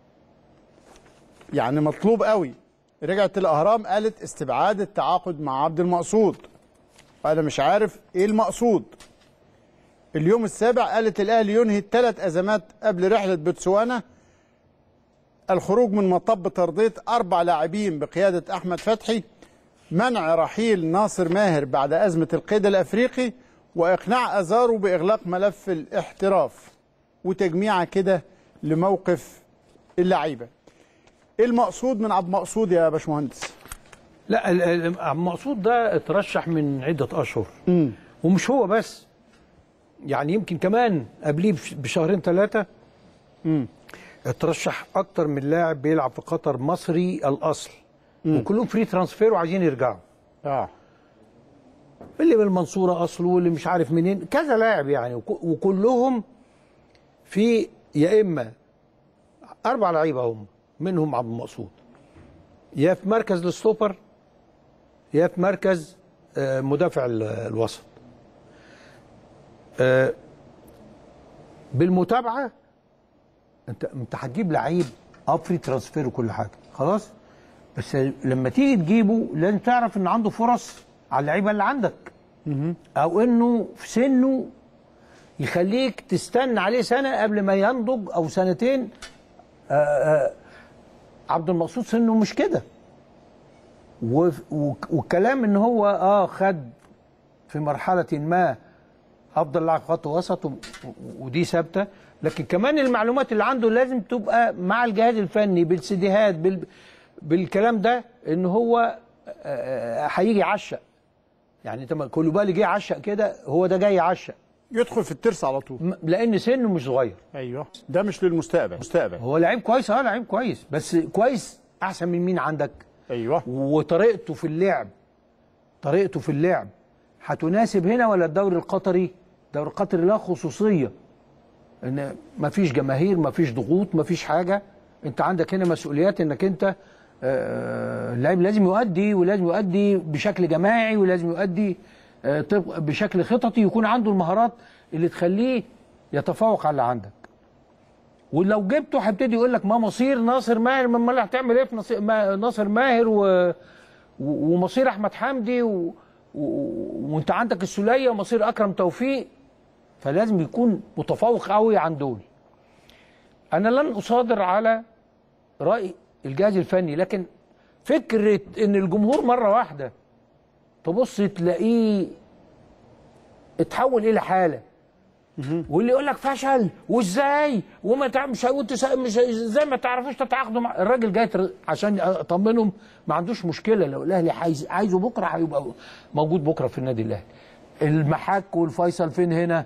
يعني مطلوب قوي رجعت الاهرام قالت استبعاد التعاقد مع عبد المقصود انا مش عارف ايه المقصود اليوم السابع قالت الاهلي ينهي الثلاث ازمات قبل رحله بوتسوانا الخروج من مطب ترضيه اربع لاعبين بقياده احمد فتحي منع رحيل ناصر ماهر بعد ازمه القيد الافريقي واقناع ازارو باغلاق ملف الاحتراف وتجميعه كده لموقف اللعيبه ايه المقصود من عبد المقصود يا باشمهندس لا ال- ال- عبد المقصود ده اترشح من عدة أشهر ومش هو بس يعني يمكن كمان قبليه بش- بشهرين ثلاثة اترشح أكتر من لاعب بيلعب في قطر مصري الأصل وكلهم فري ترانسفير وعايزين يرجعوا اه اللي من المنصورة أصله واللي مش عارف منين كذا لاعب يعني وك- وكلهم في يا إما أربع لعيبة هم منهم عبد المقصود يا في مركز الستوبر يا في مركز آه، مدافع ال- الوسط آه، بالمتابعة انت انت هتجيب لعيب اه فري ترانسفير وكل حاجه خلاص بس لما تيجي تجيبه لازم تعرف ان عنده فرص على اللعيبه اللي عندك او انه في سنه يخليك تستنى عليه سنه قبل ما ينضج او سنتين آه، آه، عبد المقصود سنه مش كده و- و- والكلام ان هو اه خد في مرحله ما افضل لاعب خط وسط و- و- ودي ثابته لكن كمان المعلومات اللي عنده لازم تبقى مع الجهاز الفني بالسيديهات بال بالكلام ده ان هو آه، هيجي يعشق يعني انت ما- كولوبالي جه يعشق كده هو ده جاي يعشق يدخل في الترس على طول م- لان سنه مش صغير ايوه ده مش للمستقبل مستقبل هو لعيب كويس اه لعيب كويس بس كويس احسن من مين عندك ايوه وطريقته في اللعب طريقته في اللعب هتناسب هنا ولا الدوري القطري الدوري القطري له خصوصيه ان مفيش جماهير مفيش ضغوط مفيش حاجه انت عندك هنا مسؤوليات انك انت آه، اللاعب لازم يؤدي ولازم يؤدي بشكل جماعي ولازم يؤدي آه، طبق- بشكل خططي يكون عنده المهارات اللي تخليه يتفوق على اللي عندك ولو جبته هيبتدي يقول لك ما مصير ناصر ماهر ما امال هتعمل ايه في ناصر, ما ناصر ماهر و... و... ومصير احمد حمدي و... و... وانت عندك السوليه ومصير اكرم توفيق فلازم يكون متفوق قوي عن دول انا لن اصادر على راي الجهاز الفني لكن فكره ان الجمهور مره واحده تبص تلاقيه اتحول الى حاله واللي يقول لك فشل وازاي وما تع- مش وانت سا- مش ازاي ما تعرفوش تتعاقدوا مع الراجل جاي تر- عشان اطمنهم ما عندوش مشكله لو الاهلي عايز عايزه بكره هيبقى موجود بكره في النادي الاهلي المحك والفيصل فين هنا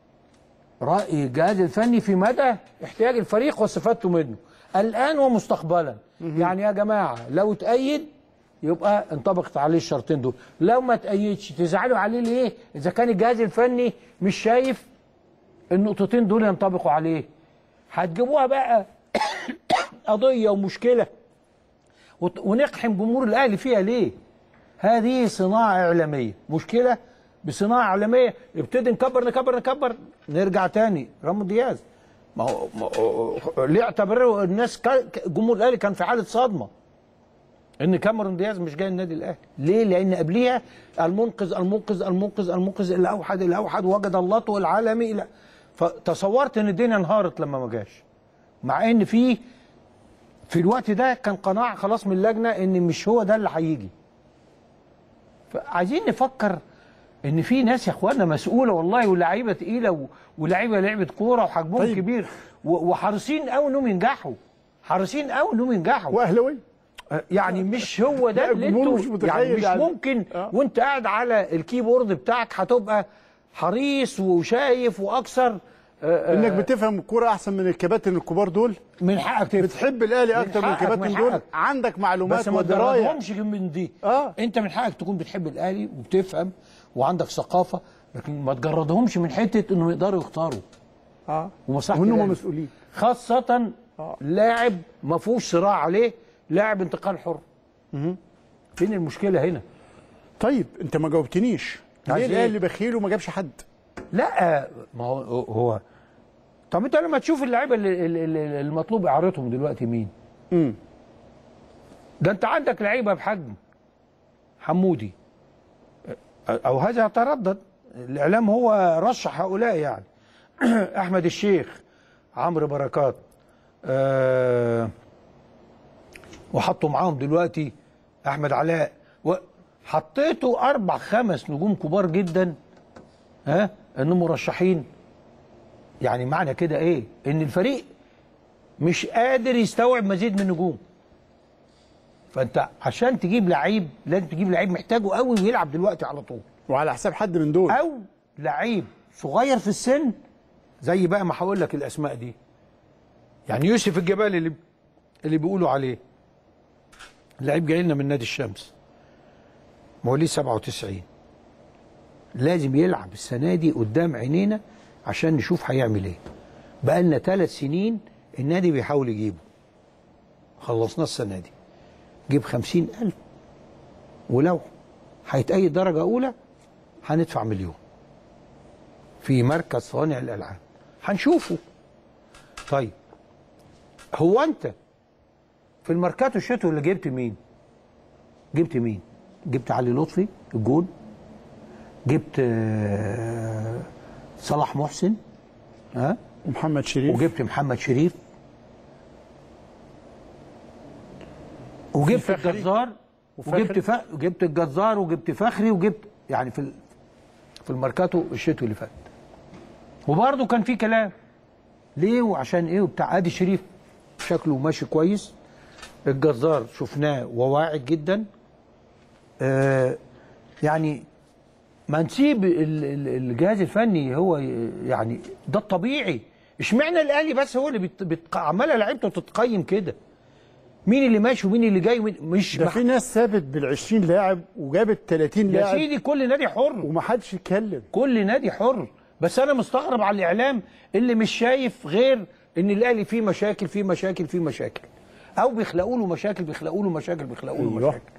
راي الجهاز الفني في مدى احتياج الفريق واستفادته منه الان ومستقبلا يعني يا جماعه لو اتأيد يبقى انطبقت عليه الشرطين دول لو ما تأيدش تزعلوا عليه ليه اذا كان الجهاز الفني مش شايف النقطتين دول ينطبقوا عليه هتجيبوها بقى قضيه ومشكله وت- ونقحم جمهور الاهلي فيها ليه هذه صناعه اعلاميه مشكله بصناعه اعلاميه ابتدي نكبر نكبر نكبر نرجع تاني رامون دياز ما هو ما هو- ليه اعتبروا الناس كا- ك- جمهور الاهلي كان في حاله صدمه ان كاميرون دياز مش جاي النادي الاهلي ليه لان قبليها المنقذ المنقذ المنقذ المنقذ الاوحد الاوحد وجد اللطو العالمي لا فتصورت ان الدنيا انهارت لما ما جاش مع ان في في الوقت ده كان قناعه خلاص من اللجنه ان مش هو ده اللي هيجي فعايزين نفكر ان في ناس يا اخوانا مسؤوله والله ولاعيبه تقيله و- ولاعيبه لعبه كوره وحجمهم طيب. طيب. كبير و- وحريصين قوي انهم ينجحوا حريصين قوي انهم ينجحوا واهلاوي يعني مش هو لا، ده اللي الجمهور انتوا مش متخيل يعني مش يعني. ممكن آه. وانت قاعد على الكيبورد بتاعك هتبقى حريص وشايف واكثر آه، آه، انك بتفهم الكوره احسن من الكباتن الكبار دول من حقك تفهم بتحب الاهلي اكتر من حقك، الكباتن من دول حقك. عندك معلومات بس ما ودرايه تجربهمش من دي آه. انت من حقك تكون بتحب الاهلي وبتفهم وعندك ثقافه لكن ما تجردهمش من حته انهم يقدروا يختاروا اه ومصلحه وانهم الأهلي. مسؤولين خاصه آه. لاعب ما فيهوش صراع عليه لاعب انتقال حر فين المشكله هنا طيب انت ما جاوبتنيش ليه عايز إيه؟ الاهلي بخيل وما جابش حد لا ما هو هو طب انت لما تشوف اللعيبه اللي- اللي- اللي- المطلوب اعارتهم دلوقتي مين؟ امم ده انت عندك لعيبه بحجم حمودي او هذا يتردد الاعلام هو رشح هؤلاء يعني احمد الشيخ عمرو بركات أه وحطوا معاهم دلوقتي احمد علاء وحطيتوا اربع خمس نجوم كبار جدا ها انهم مرشحين يعني معنى كده ايه ان الفريق مش قادر يستوعب مزيد من النجوم فانت عشان تجيب لعيب لازم تجيب لعيب محتاجه قوي ويلعب دلوقتي على طول وعلى حساب حد من دول او لعيب صغير في السن زي بقى ما هقول لك الاسماء دي يعني يوسف الجبال اللي اللي بيقولوا عليه لعيب جاي لنا من نادي الشمس مواليد 97 لازم يلعب السنه دي قدام عينينا عشان نشوف هيعمل ايه بقى لنا ثلاث سنين النادي بيحاول يجيبه خلصناه السنه دي جيب خمسين ألف ولو هيتأيد درجة أولى هندفع مليون في مركز صانع الألعاب هنشوفه طيب هو أنت في الماركات الشتوي اللي جبت مين؟ جبت مين؟ جبت علي لطفي الجون جبت آه، صلاح محسن ها محمد شريف وجبت محمد شريف وجبت فخري. الجزار وفخري. وجبت ف... وجبت الجزار وجبت فخري وجبت يعني في ال... في الماركاتو الشتوي اللي فات وبرضه كان في كلام ليه وعشان ايه وبتاع ادي شريف شكله ماشي كويس الجزار شفناه وواعد جدا آه يعني ما نسيب ال- ال- الجهاز الفني هو ي- يعني ده الطبيعي اشمعنى الاهلي بس هو اللي بت... بت... عماله لعيبته تتقيم كده مين اللي ماشي ومين اللي جاي ومين... مش ده مح... في ناس سابت بال 20 لاعب وجابت 30 يا لاعب سيدي كل نادي حر ومحدش يتكلم كل نادي حر بس انا مستغرب على الاعلام اللي مش شايف غير ان الاهلي فيه مشاكل فيه مشاكل فيه مشاكل او بيخلقوا له مشاكل بيخلقوا له مشاكل بيخلقوا له أيوه. مشاكل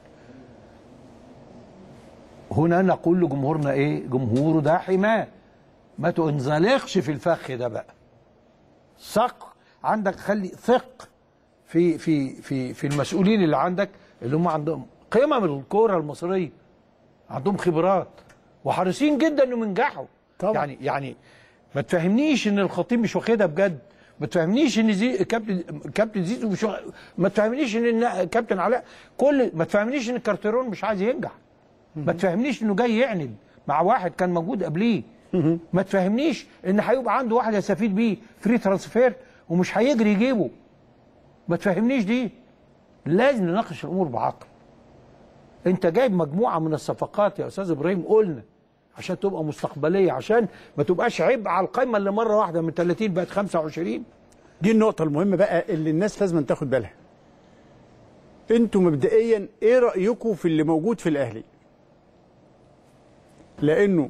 هنا نقول لجمهورنا ايه جمهور ده حماه ما تنزلقش في الفخ ده بقى ثق عندك خلي ثق في في في في المسؤولين اللي عندك اللي هم عندهم قيمه من الكوره المصريه عندهم خبرات وحريصين جدا انهم ينجحوا طبعا. يعني يعني ما تفهمنيش ان الخطيب مش واخدها بجد ما تفهمنيش ان زي كابتن كابتن زيزو مش واخد- ما تفهمنيش ان النا- كابتن علاء كل ما تفهمنيش ان كارتيرون مش عايز ينجح ما تفهمنيش انه جاي يعند مع واحد كان موجود قبليه ما تفهمنيش ان هيبقى عنده واحد يستفيد بيه فري ترانسفير ومش هيجري يجيبه ما تفهمنيش دي لازم نناقش الامور بعقل انت جايب مجموعه من الصفقات يا استاذ ابراهيم قلنا عشان تبقى مستقبليه عشان ما تبقاش عبء على القايمه اللي مره واحده من 30 بقت 25 دي النقطة المهمة بقى اللي الناس لازم تاخد بالها. انتوا مبدئيا ايه رأيكم في اللي موجود في الاهلي؟ لانه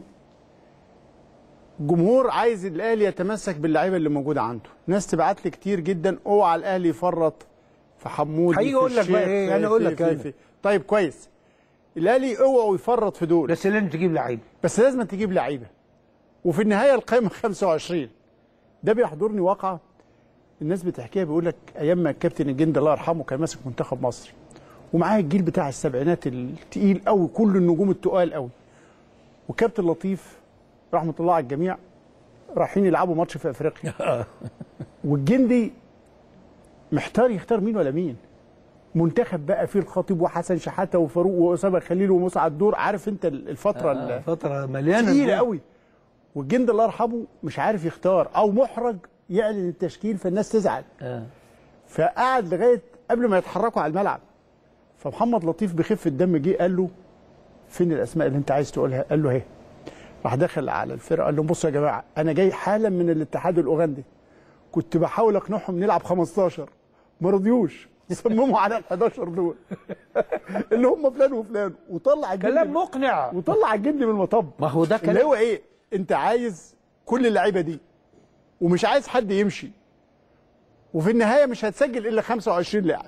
جمهور عايز الاهلي يتمسك باللعيبه اللي موجوده عنده، ناس تبعت لي كتير جدا اوعى الاهلي يفرط في حمودي هيجي في يقول لك بقى الشيخ، إيه؟ في- أنا أقول في- لك في- أنا. في- طيب كويس. الاهلي اوعوا يفرط في دول بس لازم تجيب لعيب بس لازم تجيب لعيبه وفي النهايه القائمه 25 ده بيحضرني واقعه الناس بتحكيها بيقول لك ايام ما الكابتن الجندي الله يرحمه كان ماسك منتخب مصر ومعاه الجيل بتاع السبعينات التقيل قوي كل النجوم التقال قوي وكابتن لطيف رحمه الله على الجميع رايحين يلعبوا ماتش في افريقيا والجندي محتار يختار مين ولا مين منتخب بقى فيه الخطيب وحسن شحاته وفاروق واسامه خليل ومسعد دور عارف انت الفتره اللي فتره مليانه تقيله نجوم. قوي والجند الله يرحمه مش عارف يختار او محرج يعلن التشكيل فالناس تزعل آه. فقعد لغايه قبل ما يتحركوا على الملعب فمحمد لطيف بخفه الدم جه قال له فين الاسماء اللي انت عايز تقولها قال له اهي راح دخل على الفرقه قال لهم بصوا يا جماعه انا جاي حالا من الاتحاد الاوغندي كنت بحاول اقنعهم نلعب 15 ما رضيوش صمموا على ال 11 دول اللي هم فلان وفلان وطلع الجندي كلام مقنع وطلع الجندي من المطب ما هو ده اللي كلام هو ايه انت عايز كل اللعيبه دي ومش عايز حد يمشي وفي النهايه مش هتسجل الا 25 لاعب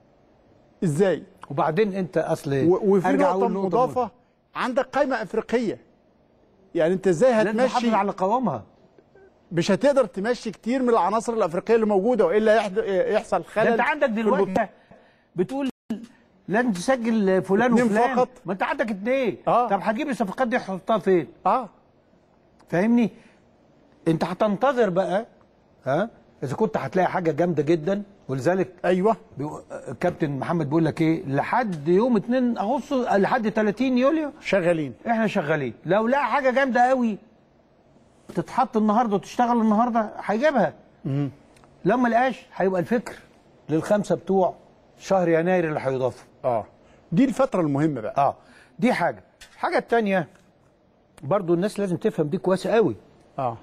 ازاي وبعدين انت اصل و- وفي أرجع نقطه أقول نقطة مضافه عندك قائمه افريقيه يعني انت ازاي لازم هتمشي تحافظ على قوامها مش هتقدر تمشي كتير من العناصر الافريقيه اللي موجوده والا يحد- يحصل خلل ده انت عندك في دلوقتي البط- بتقول لازم تسجل فلان اتنين وفلان فقط. ما انت عندك اتنين آه. طب هتجيب الصفقات دي تحطها فين اه فاهمني انت هتنتظر بقى ها اذا كنت هتلاقي حاجه جامده جدا ولذلك ايوه بيقو- الكابتن محمد بيقول لك ايه لحد يوم 2 اغسطس لحد 30 يوليو شغالين احنا شغالين لو لقى حاجه جامده قوي تتحط النهارده وتشتغل النهارده هيجيبها لو ما لقاش هيبقى الفكر للخمسه بتوع شهر يناير اللي هيضافوا اه دي الفتره المهمه بقى اه دي حاجه الحاجه الثانيه برضو الناس لازم تفهم دي كويس قوي اه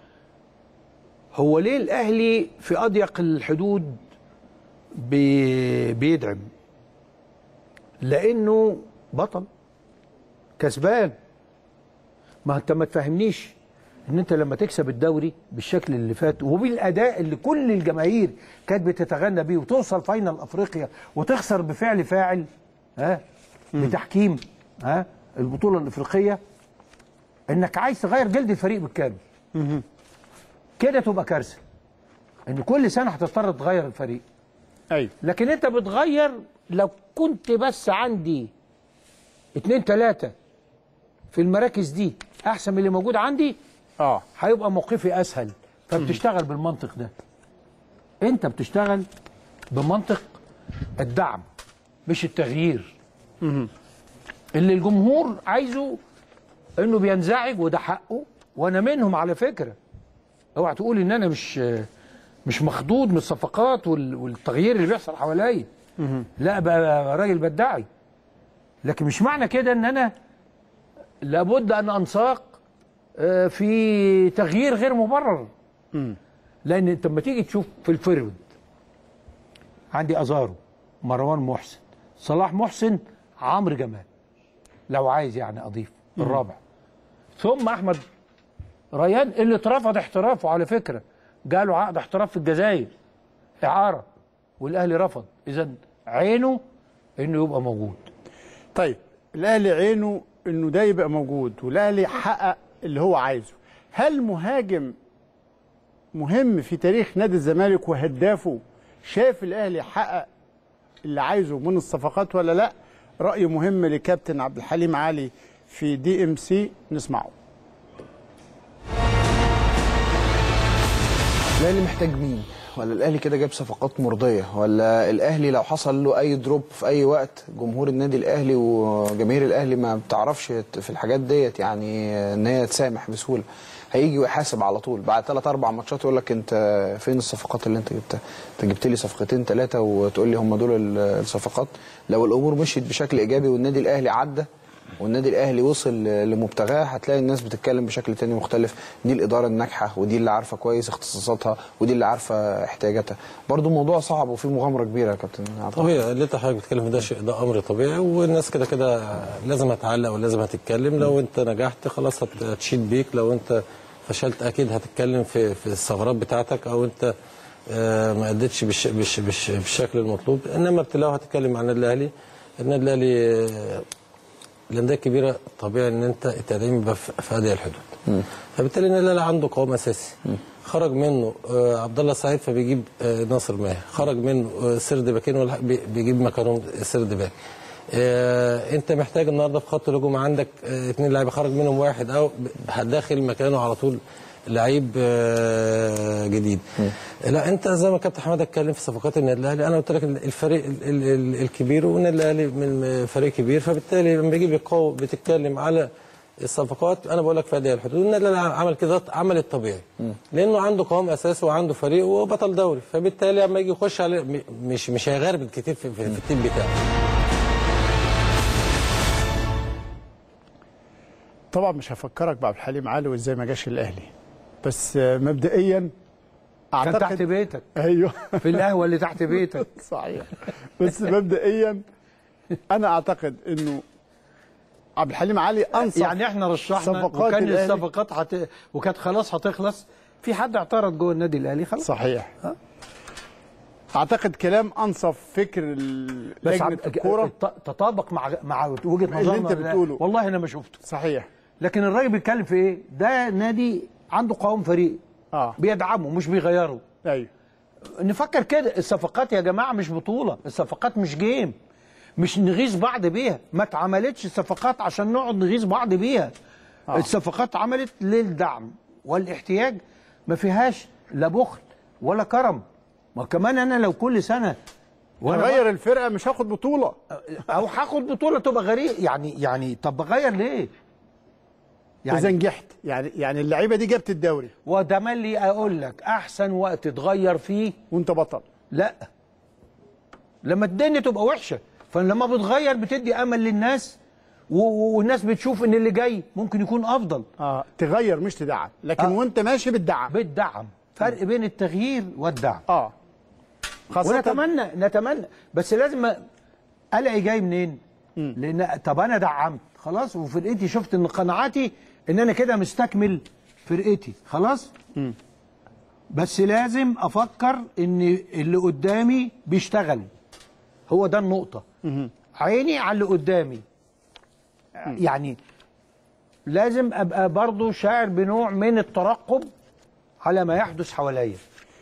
هو ليه الاهلي في اضيق الحدود بي بيدعم لانه بطل كسبان ما انت ما تفهمنيش ان انت لما تكسب الدوري بالشكل اللي فات وبالاداء اللي كل الجماهير كانت بتتغنى بيه وتوصل فاينل افريقيا وتخسر بفعل فاعل ها بتحكيم ها البطوله الافريقيه انك عايز تغير جلد الفريق بالكامل كده تبقى كارثه ان كل سنه هتضطر تغير الفريق ايوه لكن انت بتغير لو كنت بس عندي اتنين تلاتة في المراكز دي احسن من اللي موجود عندي اه هيبقى موقفي اسهل فبتشتغل بالمنطق ده انت بتشتغل بمنطق الدعم مش التغيير اللي الجمهور عايزه انه بينزعج وده حقه وانا منهم على فكره اوعى تقول ان انا مش مش مخضوض من الصفقات وال- والتغيير اللي بيحصل حواليا لا بقى راجل بدعي لكن مش معنى كده ان انا لابد ان انساق آه، في تغيير غير مبرر لان انت لما تيجي تشوف في الفرود عندي ازارو مروان محسن صلاح محسن عمرو جمال لو عايز يعني اضيف الرابع ثم احمد ريان اللي اترفض احترافه على فكره جاله عقد احتراف في الجزائر اعاره والاهلي رفض اذا عينه انه يبقى موجود طيب الاهلي عينه انه ده يبقى موجود والاهلي حقق اللي هو عايزه هل مهاجم مهم في تاريخ نادي الزمالك وهدافه شاف الاهلي حقق اللي عايزه من الصفقات ولا لا راي مهم لكابتن عبد الحليم علي في دي ام سي نسمعه الاهلي محتاج مين ولا الاهلي كده جاب صفقات مرضيه ولا الاهلي لو حصل له اي دروب في اي وقت جمهور النادي الاهلي وجماهير الاهلي ما بتعرفش في الحاجات ديت يعني ان هي تسامح بسهوله هيجي ويحاسب على طول بعد ثلاث اربع ماتشات يقول لك انت فين الصفقات اللي انت جبتها انت جبت لي صفقتين ثلاثه وتقول لي هم دول ال- الصفقات لو الامور مشيت بشكل ايجابي والنادي الاهلي عدى والنادي الاهلي وصل لمبتغاه هتلاقي الناس بتتكلم بشكل تاني مختلف دي الاداره الناجحه ودي اللي عارفه كويس اختصاصاتها ودي اللي عارفه احتياجاتها برضو موضوع صعب وفيه مغامره كبيره يا كابتن عطا. طبيعي اللي انت حضرتك بتتكلم في ده شيء ده امر طبيعي والناس كده كده لازم هتعلق ولازم هتتكلم لو انت نجحت خلاص هت- هتشيد بيك لو انت فشلت اكيد هتتكلم في في الثغرات بتاعتك او انت آه، ما اديتش بالش بالش بالش بالشكل المطلوب انما ابتلاء هتتكلم عن النادي الاهلي النادي الاهلي آه، الانديه الكبيره طبيعي ان انت التدعيم يبقى في في اضيق الحدود فبالتالي النادي الاهلي عنده قوام اساسي خرج منه آه، عبد الله السعيد فبيجيب آه، ناصر ماهر خرج منه آه، سرد باكين ولا- بي- بيجيب مكانهم سرد باك آه، انت محتاج النهارده في خط الهجوم عندك آه، اثنين لعيبه خرج منهم واحد او هتداخل مكانه على طول لعيب آه، جديد لا انت زي ما كابتن حماده اتكلم في صفقات النادي الاهلي انا قلت لك الفريق ال- ال- ال- الكبير والنادي الاهلي من فريق كبير فبالتالي لما بيجي بيقوي بتتكلم على الصفقات انا بقول لك في هذه الحدود النادي الاهلي عمل كده عمل الطبيعي لانه عنده قوام اساسي وعنده فريق وبطل دوري فبالتالي لما يجي يخش عليه م- مش مش هيغربل كتير في, في, في التيم بتاعه طبعا مش هفكرك بعبد الحليم علي وازاي ما جاش الاهلي بس آه، مبدئيا كان اعتقد تحت بيتك ايوه في القهوه اللي تحت بيتك صحيح بس مبدئيا انا اعتقد انه عبد الحليم علي انصف يعني احنا رشحنا صفقات وكان الأهلي. الصفقات حت... وكانت خلاص هتخلص في حد اعترض جوه النادي الاهلي خلاص صحيح اعتقد كلام انصف فكر ال- بس لجنه عب- الكوره ت- تطابق مع مع وجهه اللي نظرنا أنت لا. بتقوله. والله انا ما شفته صحيح لكن الراجل بيتكلم في ايه ده نادي عنده قوام فريق اه بيدعمه مش بيغيره ايوه نفكر كده الصفقات يا جماعه مش بطوله الصفقات مش جيم مش نغيظ بعض بيها ما اتعملتش الصفقات عشان نقعد نغيظ بعض بيها آه. الصفقات عملت للدعم والاحتياج ما فيهاش لا بخل ولا كرم ما كمان انا لو كل سنه وانا غير الفرقه مش هاخد بطوله او هاخد بطوله تبقى غريب يعني يعني طب بغير ليه؟ يعني اذا نجحت يعني يعني اللعيبه دي جابت الدوري وده ملي اقول لك احسن وقت تغير فيه وانت بطل لا لما الدنيا تبقى وحشه فلما بتغير بتدي امل للناس و- و- والناس بتشوف ان اللي جاي ممكن يكون افضل اه تغير مش تدعم لكن آه. وانت ماشي بتدعم بالدعم فرق بين التغيير والدعم اه خاصه ونتمنى نتمنى بس لازم الاقي جاي منين لان طب انا دعمت خلاص وفرقتي شفت ان قناعاتي ان انا كده مستكمل فرقتي خلاص بس لازم افكر ان اللي قدامي بيشتغل هو ده النقطه عيني على اللي قدامي يعني لازم ابقى برضو شاعر بنوع من الترقب على ما يحدث حواليا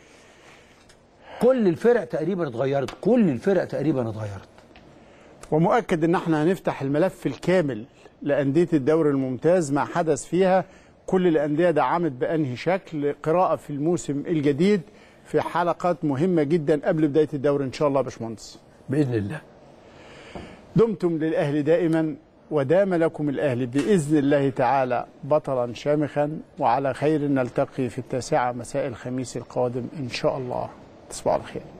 كل الفرق تقريبا اتغيرت كل الفرق تقريبا اتغيرت ومؤكد ان احنا هنفتح الملف الكامل لانديه الدوري الممتاز ما حدث فيها كل الانديه دعمت بانهي شكل قراءه في الموسم الجديد في حلقات مهمه جدا قبل بدايه الدوري ان شاء الله يا باشمهندس باذن الله دمتم للاهلي دائما ودام لكم الاهلي باذن الله تعالى بطلا شامخا وعلى خير نلتقي في التاسعه مساء الخميس القادم ان شاء الله تصبحوا على خير